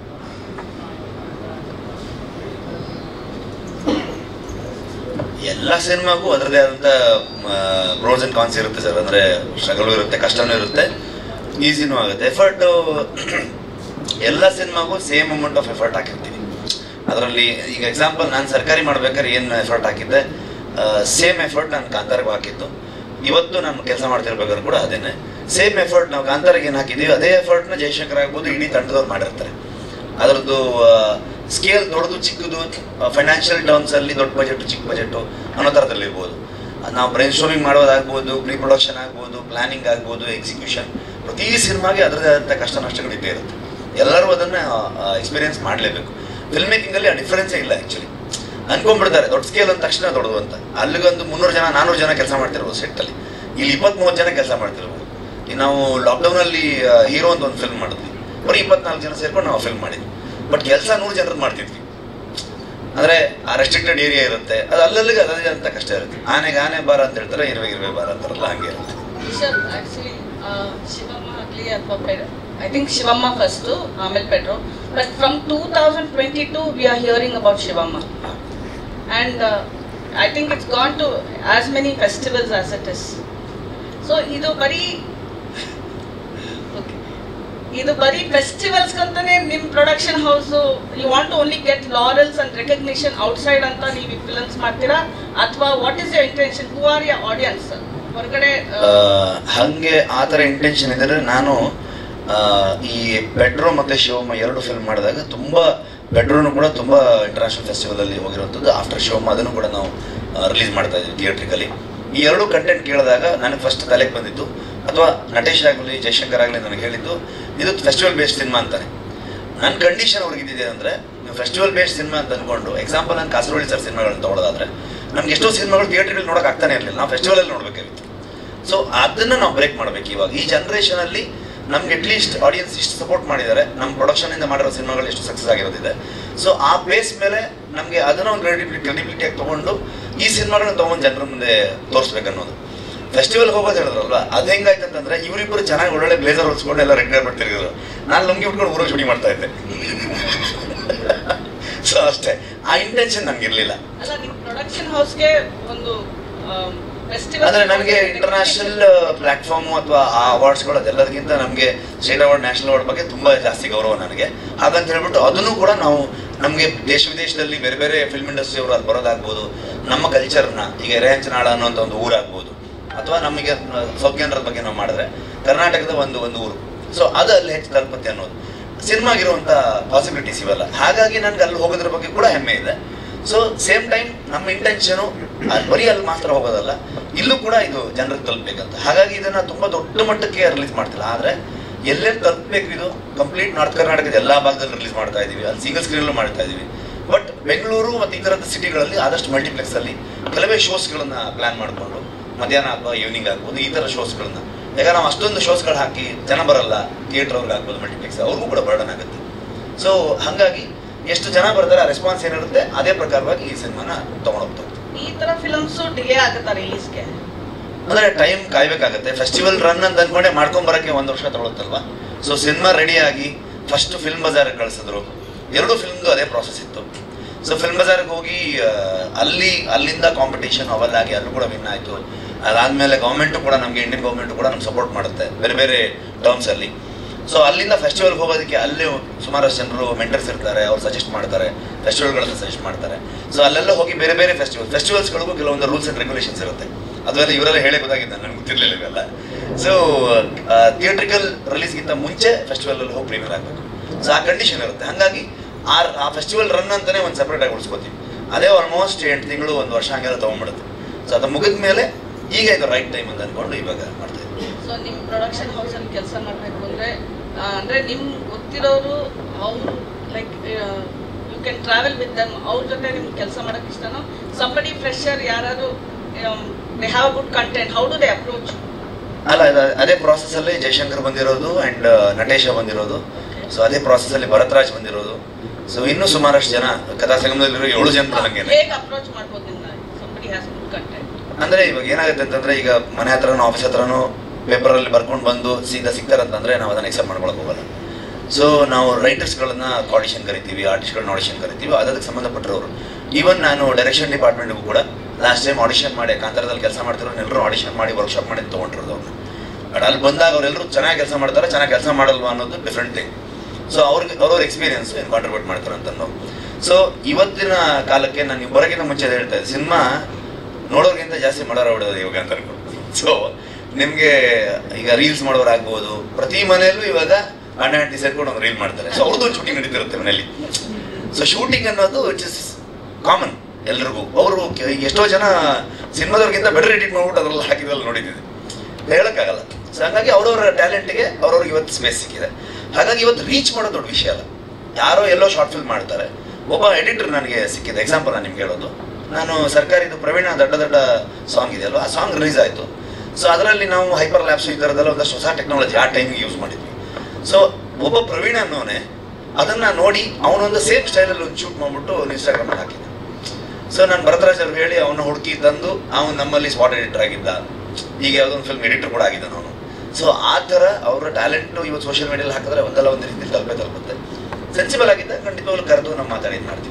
C: ಎಲ್ಲ ಸಿನಿಮಾಗೂ ಅದರದೇ ಆದಂಥ ಪ್ರೋಸ್ ಅಂಡ್ ಕಾನ್ಸ್ ಇರುತ್ತೆ ಸರ್ ಅಂದರೆ ಸ್ಟ್ರಗಲ್ ಇರುತ್ತೆ ಕಷ್ಟನೂ ಇರುತ್ತೆ ಈಸಿನೂ ಆಗುತ್ತೆ ಎಫರ್ಟ್ ಎಲ್ಲ ಸಿನಿಮಾಗೂ ಸೇಮ್ ಅಮೌಂಟ್ ಆಫ್ ಎಫರ್ಟ್ ಹಾಕಿರ್ತೀವಿ ಅದರಲ್ಲಿ ಈಗ ಎಕ್ಸಾಂಪಲ್ ನಾನು ಸರ್ಕಾರಿ ಮಾಡ್ಬೇಕಾದ್ರೆ ಏನು ಎಫರ್ಟ್ ಹಾಕಿದ್ದೆ ಸೇಮ್ ಎಫರ್ಟ್ ನಾನು ಕಾಂತಾರ್ಗೆ ಹಾಕಿದ್ದು ಇವತ್ತು ನಾನು ಕೆಲಸ ಮಾಡ್ತಿರ್ಬೇಕಾದ್ರೆ ಕೂಡ ಅದೇನೆ ಸೇಮ್ ಎಫರ್ಟ್ ನಾವು ಕಾಂತಾರಿಗೆ ಏನು ಹಾಕಿದ್ದೀವಿ ಅದೇ ಎಫರ್ಟ್ನ ಜಯಶಂಕರ್ ಆಗ್ಬೋದು ಇಡೀ ತಂಡದವ್ರು ಮಾಡಿರ್ತಾರೆ ಅದರದ್ದು ಸ್ಕೇಲ್ ದೊಡ್ಡದು ಚಿಕ್ಕದು ಫೈನಾನ್ಷಿಯಲ್ ಟರ್ಮ್ಸ್ ಅಲ್ಲಿ ದೊಡ್ಡ ಬಜೆಟ್ ಚಿಕ್ಕ ಬಜೆಟ್ ಅನ್ನೋ ಥರದಲ್ಲಿ ಇರ್ಬೋದು ಅದ್ ನಾವು ಬ್ರೈನ್ ಸ್ಟೋಮಿಂಗ್ ಮಾಡೋದಾಗ್ಬೋದು ಪ್ರೀ ಪ್ರೊಡಕ್ಷನ್ ಆಗ್ಬೋದು ಪ್ಲಾನಿಂಗ್ ಆಗ್ಬೋದು ಎಕ್ಸಿಕ್ಯೂಷನ್ ಪ್ರತಿ ಸಿನಿಮಾಗೆ ಅದರದೇ ಆದಂಥ ಕಷ್ಟ ನಷ್ಟಗಳು ಇದ್ದೇ ಇರುತ್ತೆ ಎಲ್ಲರೂ ಅದನ್ನ ಎಕ್ಸ್ಪೀರಿಯನ್ಸ್ ಮಾಡಲೇಬೇಕು ಫಿಲ್ಮ್ ಮೇಕಿಂಗ್ ಅಲ್ಲಿ ಆ ಡಿಫರೆನ್ಸೇ ಇಲ್ಲ ಆಕ್ಚುಲಿ ಅನ್ಕೊಂಡ್ಬಿಡ್ತಾರೆ ದೊಡ್ಡ ಸ್ಕೇಲ್ ಅಂದ ತಕ್ಷಣ ದೊಡ್ಡದು ಅಂತ ಅಲ್ಲಿಗೊಂದು ಮುನ್ನೂರು ಜನ ನಾನೂರು ಜನ ಕೆಲಸ ಮಾಡ್ತಿರ್ಬೋದು ಸೆಟ್ ಅಲ್ಲಿ ಇಲ್ಲಿ ಇಪ್ಪತ್ತ್ ಮೂವತ್ತು ಜನ ಕೆಲಸ ಮಾಡ್ತಿರ್ಬೋದು ಈಗ ನಾವು ಲಾಕ್ಡೌನ್ ಅಲ್ಲಿ ಹೀರೋ ಅಂತ ಒಂದು ಫಿಲ್ಮ್ ಮಾಡಿದ್ವಿ ಬರೀ ಇಪ್ಪತ್ನಾಲ್ಕು ಜನ ಸೇರ್ಕೊಂಡು ನಾವು ಫಿಲ್ಮ್ ಮಾಡಿದ್ವಿ ಬಟ್ ಕೆಲಸ ನೂರು ಜನರದ್ದು ಮಾಡ್ತಿದ್ವಿ ಅಂದ್ರೆ ಆ ರೆಸ್ಟ್ರಿಕ್ಟೆಡ್ ಏರಿಯಾ ಇರುತ್ತೆ ಅದು ಅಲ್ಲಲ್ಲಿಗೆ ಅದರದೇ ಅಂತ ಕಷ್ಟ ಇರುತ್ತೆ ಆನೆಗೆ ಆನೆ ಬಾರ ಅಂತ ಹೇಳ್ತಾರೆ ಇರುವೆ ಇರುವೆ ಬಾರ ಅಂತಾರಲ್ಲ ಹಂಗೆ ಇರುತ್ತೆ
J: ಸರ್ ಆಕ್ಚುಲಿ ಶಿವಮ್ಮ ಆಗಲಿ ಅಥವಾ ಪೆಡ್ ಐ ಥಿಂಕ್ ಶಿವಮ್ಮ ಫಸ್ಟು ಆಮೇಲೆ Pedro but from two thousand twenty two we are hearing about Shivamma and I think it's gone to as many festivals as it is so ಇದು ಬರೀ ಓಕೆ ಇದು ಬರೀ ಫೆಸ್ಟಿವಲ್ಸ್ ಅಂತಾನೆ ನಿಮ್ production house you want only get laurels and recognition outside ಅಂತ ನೀವು films ಮಾಡ್ತೀರಾ ಅಥವಾ what is your intention who are your audience ಹೊರಗಡೆ
C: ಆ, ಹಂಗೆ ಆ ಥರ ಇಂಟೆನ್ಷನ್ ಇದ್ರೆ ನಾನು ಆ, ಈ ಪೆಡ್ರೋ ಮತ್ತೆ ಶಿವಮ್ಮ ಎರಡು ಫಿಲ್ಮ್ ಮಾಡಿದಾಗ ತುಂಬಾ ಪೆಡ್ರೋನು ಕೂಡ ತುಂಬಾ ಇಂಟರ್ನ್ಯಾಷನಲ್ ಫೆಸ್ಟಿವಲ್ ಅಲ್ಲಿ ಹೋಗಿರುವಂಥದ್ದು ಆಫ್ಟರ್ ಶಿವಮ್ಮ ಅದನ್ನು ಕೂಡ ನಾವು ರಿಲೀಸ್ ಮಾಡ್ತಾ ಇದ್ವಿ ಥಿಯೇಟ್ರಿಕಲಿ ಈ ಎರಡು ಕಂಟೆಂಟ್ ಕೇಳಿದಾಗ ನನಗೆ ಫಸ್ಟ್ ತಲೆಗೆ ಬಂದಿತ್ತು ಅಥವಾ ನಟೇಶ್ ಆಗಲಿ ಜಯಶಂಕರ್ ಆಗಲಿ ನನಗೆ ಹೇಳಿದ್ದು ಇದು ಫೆಸ್ಟಿವಲ್ ಬೇಸ್ಡ್ ಸಿನಿಮಾ ಅಂತಾನೆ ನನ್ನ ಕಂಡೀಷನ್ ಅವ್ರಿಗೆ ಇದ್ದಿದೆ ಅಂದ್ರೆ ನೀವು ಫೆಸ್ಟಿವಲ್ ಬೇಸ್ಡ್ ಸಿನಿಮಾ ಅಂತ ಅನ್ಕೊಂಡು ಎಕ್ಸಾಂಪಲ್ ನಾನು ಕಾಸರವಳ್ಳಿ ಸರ್ ಸಿನಿಮಾಗಳನ್ನ ತಗೊಳ್ಳೋದಾದ್ರೆ ನಮ್ಗೆ ಎಷ್ಟೋ ಸಿನಿಮಾಗಳು ಥಿಯೇಟ್ರಲ್ಲಿ ನೋಡಕ್ ಆಗ್ತಾನೆ ಇರಲಿಲ್ಲ ನಾವು ಫೆಸ್ಟಿವಲ್ ಅಲ್ಲಿ ನೋಡ್ಬೇಕಾಗಿತ್ತು ಸೊ ಅದನ್ನ ನಾವು ಬ್ರೇಕ್ ಮಾಡ್ಬೇಕು ಇವಾಗ ಈ ಜನರೇಷನ್ ಅಲ್ಲಿ ನಮ್ಗೆ ಅಟ್ಲೀಸ್ಟ್ ಆಡಿಯನ್ಸ್ ಇಷ್ಟು ಸಪೋರ್ಟ್ ಮಾಡಿದ್ದಾರೆ ನಮ್ಮ ಪ್ರೊಡಕ್ಷನ್ ಇಂದ ಮಾಡಿರೋ ಸಿನಿಮಾಗಳು ಎಷ್ಟು ಸಕ್ಸಸ್ ಆಗಿರೋದಿದೆ ಸೊ ಆ ಬೇಸ್ ಮೇಲೆ ನಮಗೆ ಅದನ್ನ ಒಂದು ಕ್ರೆಡಿಬಿಲಿಟಿ ಕ್ರೆಡಿಬಿಲಿಟಿಯಾಗಿ ತಗೊಂಡು ಈ ಸಿನಿಮಾಗಳನ್ನ ತಗೊಂಡು ಜನರ ಮುಂದೆ ತೋರಿಸ್ಬೇಕನ್ನೋದು ಫೆಸ್ಟಿವಲ್ ಹೋಗೋದು ಹೇಳಿದ್ರಲ್ವಾ ಅದು ಹೆಂಗಾಯ್ತು ಅಂತಂದ್ರೆ ಇವರಿಬ್ಬರು ಚೆನ್ನಾಗಿ ಒಳ್ಳೊಳ್ಳೆ ಬ್ಲೇಸರ್ ಹೊಲ್ಸ್ಕೊಂಡು ಎಲ್ಲ ರೆಗ್ಯುಲರ್ ಬಿಡ್ತಿರ್ಗಿದ್ರು ನಾನು ಲುಂಗಿ ಉಟ್ಕೊಂಡು ಊರಿಗೆ ಶೂಟಿಂಗ್ ಮಾಡ್ತಾ ಇದ್ದೆ ಸೊ ಅಷ್ಟೇ ಆ ಇಂಟೆನ್ಷನ್ ನಮ್ಗೆ ಇರ್ಲಿಲ್ಲ
J: ಅಲ್ಲ ನಿಮ್ ಪ್ರೊಡಕ್ಷನ್ ಹೌಸ್ಗೆ ಒಂದು ಫೆಸ್ಟಿವಲ್
C: ಅಂದ್ರೆ ನನಗೆ ಇಂಟರ್ನ್ಯಾಷನಲ್ ಪ್ಲಾಟ್ಫಾರ್ಮ್ ಅಥವಾ ಆ ಅವಾರ್ಡ್ಸ್ಗಳು ಅದೆಲ್ಲದಕ್ಕಿಂತ ನಮಗೆ ಸ್ಟೇಟ್ ಅವಾರ್ಡ್ ನ್ಯಾಷನಲ್ ಅವಾರ್ಡ್ ಬಗ್ಗೆ ತುಂಬಾ ಜಾಸ್ತಿ ಗೌರವ ನನಗೆ ಹಾಗಂತ ಹೇಳ್ಬಿಟ್ಟು ಅದನ್ನು ಕೂಡ ನಾವು ನಮಗೆ ದೇಶ ವಿದೇಶದಲ್ಲಿ ಬೇರೆ ಬೇರೆ ಫಿಲ್ಮ್ ಇಂಡಸ್ಟ್ರಿ ಅವರು ಅಲ್ಲಿ ಬರೋದಾಗ್ಬೋದು ನಮ್ಮ ಕಲ್ಚರ್ನ ಈಗ ಎರೆಹಂಚನಾಳ ಅನ್ನೋಂಥ ಒಂದು ಊರಾಗ್ಬೋದು ಅಥವಾ ನಮಗೆ ಸೌತ್ ಕೇಂದ್ರದ ಬಗ್ಗೆ ನಾವು ಮಾಡಿದ್ರೆ ಕರ್ನಾಟಕದ ಒಂದು ಒಂದು ಊರು ಸೊ ಅದು ಅಲ್ಲಿ ಹೆಚ್ಚು ತಲುಪುತ್ತೆ ಅನ್ನೋದು ಸಿನಿಮಾಗಿರುವಂಥ ಪಾಸಿಬಿಲಿಟೀಸ್ ಇವೆಲ್ಲ ಹಾಗಾಗಿ ನನಗೆ ಅಲ್ಲಿ ಹೋಗೋದ್ರ ಬಗ್ಗೆ ಕೂಡ ಹೆಮ್ಮೆ ಇದೆ ಸೊ ಸೇಮ್ ಟೈಮ್ ನಮ್ಮ ಇಂಟೆನ್ಷನು ಬರೀ ಅಲ್ಲಿ ಮಾತ್ರ ಹೋಗೋದಲ್ಲ ಇಲ್ಲೂ ಕೂಡ ಇದು ಜನರಿಗೆ ತಲುಪಬೇಕಂತ ಹಾಗಾಗಿ ಇದನ್ನ ತುಂಬಾ ದೊಡ್ಡ ಮಟ್ಟಕ್ಕೆ ರಿಲೀಸ್ ಮಾಡ್ತಿಲ್ಲ ಆದ್ರೆ ಎಲ್ಲೆಲ್ಲಿ ತಲುಪಬೇಕು ಇದು ಕಂಪ್ಲೀಟ್ ನಾರ್ತ್ ಕರ್ನಾಟಕದ ಎಲ್ಲಾ ಭಾಗದಲ್ಲಿ ರಿಲೀಸ್ ಮಾಡ್ತಾ ಇದೀವಿ ಅಲ್ಲಿ ಸಿಂಗಲ್ ಸ್ಕ್ರೀನ್ ಮಾಡ್ತಾ ಇದೀವಿ ಬಟ್ ಬೆಂಗಳೂರು ಮತ್ತು ಈ ಥರದ ಸಿಟಿಗಳಲ್ಲಿ ಆದಷ್ಟು ಮಲ್ಟಿಪ್ಲೆಕ್ಸ್ ಅಲ್ಲಿ ಕೆಲವೇ ಶೋಸ್ಗಳನ್ನ ಪ್ಲಾನ್ ಮಾಡಿಕೊಂಡು ಮಧ್ಯಾಹ್ನ ಅಥವಾ ಈವ್ನಿಂಗ್ ಆಗ್ಬೋದು ಈ ಥರ ಶೋಸ್ಗಳನ್ನ ಯಾಕಂದ್ರೆ ನಾವು ಅಷ್ಟೊಂದು ಶೋಸ್ಗಳು ಹಾಕಿ ಜನ ಬರಲ್ಲ ಥಿಯೇಟರ್ ಅವ್ರಿಗೆ ಆಗ್ಬೋದು ಮಲ್ಟಿಪ್ಲೆಕ್ಸ್ ಅವ್ರಿಗೂ ಕೂಡ ಬರ್ಡನ್ ಆಗುತ್ತೆ ಸೊ ಹಾಗಾಗಿ ಎಷ್ಟು ಜನ ಬರ್ತಾರೆ ರೆಸ್ಪಾನ್ಸ್ ಏನಿರುತ್ತೆ ಅದೇ ಪ್ರಕಾರವಾಗಿ ಈ ಸಿನಿಮಾನ ತಗೊಂಡೋಗ್ತಾರೆ
J: ಈ ತರ ಫಿಲಮ್ಸ್ ಡಿಲೇ ಆಗುತ್ತಾ ರಿಲೀಸ್ಗೆ
C: ಅಂದ್ರೆ ಟೈಮ್ ಕಾಯ್ಬೇಕಾಗತ್ತೆ ಫೆಸ್ಟಿವಲ್ ರನ್ ಅಂತ ಅನ್ಕೊಂಡೆ ಮಾಡ್ಕೊಂಡ್ ಬರಕ್ಕೆ ಒಂದು ವರ್ಷ ತಗೊಳುತ್ತಲ್ವಾ ಸೊ ಸಿನಿಮಾ ರೆಡಿ ಆಗಿ ಫಸ್ಟ್ ಫಿಲ್ಮ್ ಬಜಾರ್ ಕಳಿಸಿದ್ರು ಎರಡು ಫಿಲ್ಮ್ದು ಅದೇ ಪ್ರಾಸೆಸ್ ಇತ್ತು ಸೊ ಫಿಲ್ಮ್ ಬಜಾರ್ಗೆ ಹೋಗಿ ಆ, ಅಲ್ಲಿ ಅಲ್ಲಿಂದ ಕಾಂಪಿಟೇಷನ್ ಅವೆಲ್ಲ ಆಗಿ ಅಲ್ಲೂ ಕೂಡ ವಿನ್ ಆಯ್ತು ಅದಾದ್ಮೇಲೆ ಗೌರ್ಮೆಂಟು ಕೂಡ ನಮಗೆ ಇಂಡಿಯನ್ ಗೌರ್ಮೆಂಟ್ ಕೂಡ ನಮ್ಗೆ ಸಪೋರ್ಟ್ ಮಾಡುತ್ತೆ ಬೇರೆ ಬೇರೆ ಟರ್ಮ್ಸ್ ಅಲ್ಲಿ ಸೊ ಅಲ್ಲಿಂದ ಫೆಸ್ಟಿವಲ್ ಹೋಗೋದಕ್ಕೆ ಅಲ್ಲಿ ಸುಮಾರಷ್ಟು ಜನರು ಮೆಂಟರ್ಸ್ ಇರ್ತಾರೆ ಅವ್ರು ಸಜೆಸ್ಟ್ ಮಾಡ್ತಾರೆ ಫೆಸ್ಟಿವಲ್ಗಳನ್ನ ಸಜೆಸ್ಟ್ ಮಾಡ್ತಾರೆ ಸೊ ಅಲ್ಲೆಲ್ಲ ಹೋಗಿ ಬೇರೆ ಬೇರೆ ಫೆಸ್ಟಿವಲ್ ಫೆಸ್ಟಿವಲ್ಸ್ಗಳಿಗೂ ಕೆಲವೊಂದು ರೂಲ್ಸ್ ಅಂಡ್ ರೆಗ್ಯುಲೇಷನ್ಸ್ ಇರುತ್ತೆ ಅದೆಲ್ಲ ಇವರೆಲ್ಲ ಹೇಳೇ ಗೊತ್ತಾಗಿದ್ದ ನನಗೆ ಗೊತ್ತಿರಲಿಲ್ಲ ಇವೆಲ್ಲ ಸೊ ಥಿಯೇಟ್ರಿಕಲ್ ರಿಲೀಸ್ಗಿಂತ ಮುಂಚೆ ಫೆಸ್ಟಿವಲ್ ಅಲ್ಲಿ ಹೋಗಿ ಪ್ರೀಮಿಯರ್ ಆಗಬೇಕು ಸೊ ಆ ಕಂಡೀಷನ್ ಇರುತ್ತೆ ಹಾಗಾಗಿ ಆ ಆ ಫೆಸ್ಟಿವಲ್ ರನ್ ಅಂತಾನೆ ಒಂದು ಸಪ್ರೇಟ್ ಆಗಿ ಉಳಿಸ್ಕೋತೀವಿ ಅದೇ ಆಲ್ಮೋಸ್ಟ್ ಎಂಟು ತಿಂಗಳು ಒಂದು ವರ್ಷ ಹಂಗೆಲ್ಲ ತೊಗೊಂಡ್ಬಿಡುತ್ತೆ ಸೊ ಅದು ಮುಗಿದ ಮೇಲೆ ಈಗ ಇದು ರೈಟ್ ಟೈಮ್ ಅಂತ ಅನ್ಕೊಂಡು ಇವಾಗ ಮಾಡ್ತಾ ಇದ್ದೀವಿ
J: ಸೊ ನಿಮ್ ಪ್ರೊಡಕ್ಷನ್ ಹೌಸ್ ಅಲ್ಲಿ ಕೆಲಸ ಮಾಡ್ಬೇಕು ಅಂದ್ರೆ ಆ, ಅಂದ್ರೆ ನಿಮ್ ಗೊತ್ತಿರೋರು ಅವ್ರು like you can travel with them ಅವ್ರ ಜೊತೆ ನಿಮ್ಗೆ ಕೆಲಸ ಮಾಡಕ್ ಇಷ್ಟನೋ ಸಂಬಡಿ ಫ್ರೆಶರ್ ಯಾರಾದ್ರು they have good content how do they approach
C: ಅಲ್ಲ ಇದು- ಅದೇ ಪ್ರಾಸೆಸ್ ಅಲ್ಲಿ ಜಯಶಂಕರ್ ಬಂದಿರೋದು ಅಂಡ್ ನಟೇಶ ಬಂದಿರೋದು ಸೊ ಅದೇ ಪ್ರಾಸೆಸ್ ಅಲ್ಲಿ ಭರತ್ರಾಜ್ ಬಂದಿರೋದು ಸೊ ಇನ್ನೂ ಸುಮಾರಷ್ಟು ಜನ ಕಥಾ ಸಂಗಮದಲ್ಲಿರೋ ಏಳು ಜನ ಹಂಗೇನೆ
J: ಹೇಗೆ ಅಪ್ರೋಚ್ ಮಾಡ್ಬೋದು ನಿನ್ನ ಸಂಬಡಿ ಹ್ಯಾಸ್ ಗುಡ್ ಕಂಟೆಂಟ್
C: ಅಂದ್ರೆ ಇವಾಗ ಏನಾಗುತ್ತೆ ಅಂತಂದ್ರೆ ಈಗ ಮನೆ ಹತ್ರನೋ ಆಫೀಸ್ ಹತ್ರನೋ ಪೇಪರ್ ಅಲ್ಲಿ ಬರ್ಕೊಂಡು ಬಂದು ಸೀದಾ ಸಿಗ್ತಾರಂತಂದ್ರೆ ನಾವು ಅದನ್ನ ಎಕ್ಸೆಪ್ಟ್ ಮಾಡ್ಕೊಳಕ್ ಹೋಗಲ್ಲ ಸೊ ನಾವು ರೈಟರ್ಸ್ಗಳನ್ನ ಆಡಿಷನ್ ಕರಿತೀವಿ ಆರ್ಟಿಸ್ಟ್ಗಳನ್ನ ಆಡಿಷನ್ ಕರಿತೀವಿ ಅದಕ್ಕೆ ಸಂಬಂಧಪಟ್ಟಿರೋರು ಈವನ್ ನಾನು ಡೈರೆಕ್ಷನ್ ಡಿಪಾರ್ಟ್ಮೆಂಟ್ಗೂ ಕೂಡ ಲಾಸ್ಟ್ ಟೈಮ್ ಆಡಿಷನ್ ಮಾಡಿ ಕಾಂತಾರದಲ್ಲಿ ಕೆಲಸ ಮಾಡ್ತಿರೋ ಎಲ್ಲರೂ ಆಡಿಷನ್ ಮಾಡಿ ವರ್ಕ್ಶಾಪ್ ಮಾಡಿ ತೊಗೊಂಡಿರೋದು ಅವ್ರನ್ನ ಬಟ್ ಅಲ್ಲಿ ಬಂದಾಗ ಅವರೆಲ್ಲರೂ ಚೆನ್ನಾಗಿ ಕೆಲಸ ಮಾಡ್ತಾರೆ ಚೆನ್ನಾಗಿ ಕೆಲಸ ಮಾಡಲ್ವಾ ಅನ್ನೋದು ಡಿಫ್ರೆಂಟ್ ಥಿಂಗ್ ಸೊ ಅವ್ರಿಗೆ ಅವ್ರವ್ರ ಎಕ್ಸ್ಪೀರಿಯನ್ಸ್ ಏನು ಕಾಂಟ್ರಿಬ್ಯೂಟ್ ಮಾಡ್ತಾರೆ ಅಂತ ನಾವು ಸೊ ಇವತ್ತಿನ ಕಾಲಕ್ಕೆ ನಾನು ನೀವು ಬರೋಕ್ಕಿಂತ ಮುಂಚೆ ಅದೇ ಹೇಳ್ತಾ ಇದ್ದೆ ಸಿನಿಮಾ ನೋಡೋರ್ಗಿಂತ ಜಾಸ್ತಿ ಮಾಡೋರು ಹೊಡೋದು ಇವಾಗ ಅಂತ ಸೊ ನಿಮಗೆ ಈಗ ರೀಲ್ಸ್ ಮಾಡೋರಾಗ್ಬೋದು ಪ್ರತಿ ಮನೆಯಲ್ಲೂ ಇವಾಗ ಗಂಡ ಹೆಂಡತಿ ಸೇರ್ಕೊಂಡು ಒಂದು ರೀಲ್ ಮಾಡ್ತಾರೆ ಸೊ ಅವ್ರದ್ದು ಶೂಟಿಂಗ್ ನಡೀತಿರುತ್ತೆ ಮನೆಯಲ್ಲಿ ಸೊ ಶೂಟಿಂಗ್ ಅನ್ನೋದು ಇಟ್ಸ್ ಇಸ್ ಕಾಮನ್ ಎಲ್ರಿಗೂ ಅವರು ಎಷ್ಟೋ ಜನ ಸಿನಿಮಾದವ್ರಿಗಿಂತ ಬೆಟರ್ ಎಡಿಟ್ ಮಾಡ್ಬಿಟ್ಟು ಅದ್ರಲ್ಲಿ ಹಾಕಿದ್ರಲ್ಲಿ ನೋಡಿದ್ದೀವಿ ಹೇಳಕ್ಕಾಗಲ್ಲ ಸೊ ಹಂಗಾಗಿ ಅವ್ರವ್ರ ಟ್ಯಾಲೆಂಟ್ಗೆ ಅವ್ರವ್ರಿಗೆ ಇವತ್ತು ಸ್ಪೇಸ್ ಸಿಕ್ಕಿದೆ ಹಾಗಾಗಿ ಇವತ್ತು ರೀಚ್ ಮಾಡೋದು ದೊಡ್ಡ ವಿಷಯ ಅಲ್ಲ ಯಾರೋ ಎಲ್ಲೋ ಶಾರ್ಟ್ ಫಿಲ್ಮ್ ಮಾಡ್ತಾರೆ ಒಬ್ಬ ಎಡಿಟರ್ ನನಗೆ ಸಿಕ್ಕಿದೆ ಎಕ್ಸಾಂಪಲ್ ನಾನು ನಿಮ್ಗೆ ಹೇಳೋದು ನಾನು ಸರ್ಕಾರಿದು ಪ್ರವೀಣ ದೊಡ್ಡ ದೊಡ್ಡ ಸಾಂಗ್ ಇದೆಯಲ್ವ ಆ ಸಾಂಗ್ ರಿಲೀಸ್ ಆಯಿತು ಸೊ ಅದರಲ್ಲಿ ನಾವು ಹೈಪರ್ ಲ್ಯಾಬ್ಸ್ ಈ ಥರದ್ದೆಲ್ಲ ಒಂದಷ್ಟು ಹೊಸ ಟೆಕ್ನಾಲಜಿ ಆ ಟೈಮಿಗೆ ಯೂಸ್ ಮಾಡಿದ್ವಿ ಸೊ ಒಬ್ಬ ಪ್ರವೀಣ ಅನ್ನೋನೆ ಅದನ್ನ ನೋಡಿ ಅವನೊಂದು ಸೇಮ್ ಸ್ಟೈಲಲ್ಲಿ ಒಂದು ಶೂಟ್ ಮಾಡ್ಬಿಟ್ಟು ಇನ್ಸ್ಟಾಗ್ರಾಮಲ್ಲಿ ಹಾಕಿದ್ದ ಸೊ ನಾನು ಭರತರಾಜ್ ಅವ್ರು ಹೇಳಿ ಅವನ ಹುಡುಕಿ ತಂದು ಅವನು ನಮ್ಮಲ್ಲಿ ಸ್ಪಾಟ್ ಎಡಿಟರ್ ಆಗಿದ್ದ ಈಗ ಯಾವುದೊಂದು ಫಿಲ್ಮ್ ಎಡಿಟರ್ ಕೂಡ ಆಗಿದ್ದಾನೆ ಅವನು ಸೊ ಆ ಥರ ಅವರ ಟ್ಯಾಲೆಂಟ್ ಇವತ್ತು ಸೋಷಿಯಲ್ ಮೀಡಿಯಲ್ಲಿ ಹಾಕಿದ್ರೆ ಒಂದಲ್ಲ ಒಂದು ರೀತಿಯಲ್ಲಿ ತಲುಪೇ ತಲುಪುತ್ತೆ ಸೆನ್ಸಿಬಲ್ ಆಗಿದ್ದ ಖಂಡಿತವಾಗ್ಲೂ ಕರೆದು ನಾವು ಮಾತಾಡಿ ಮಾಡ್ತೀವಿ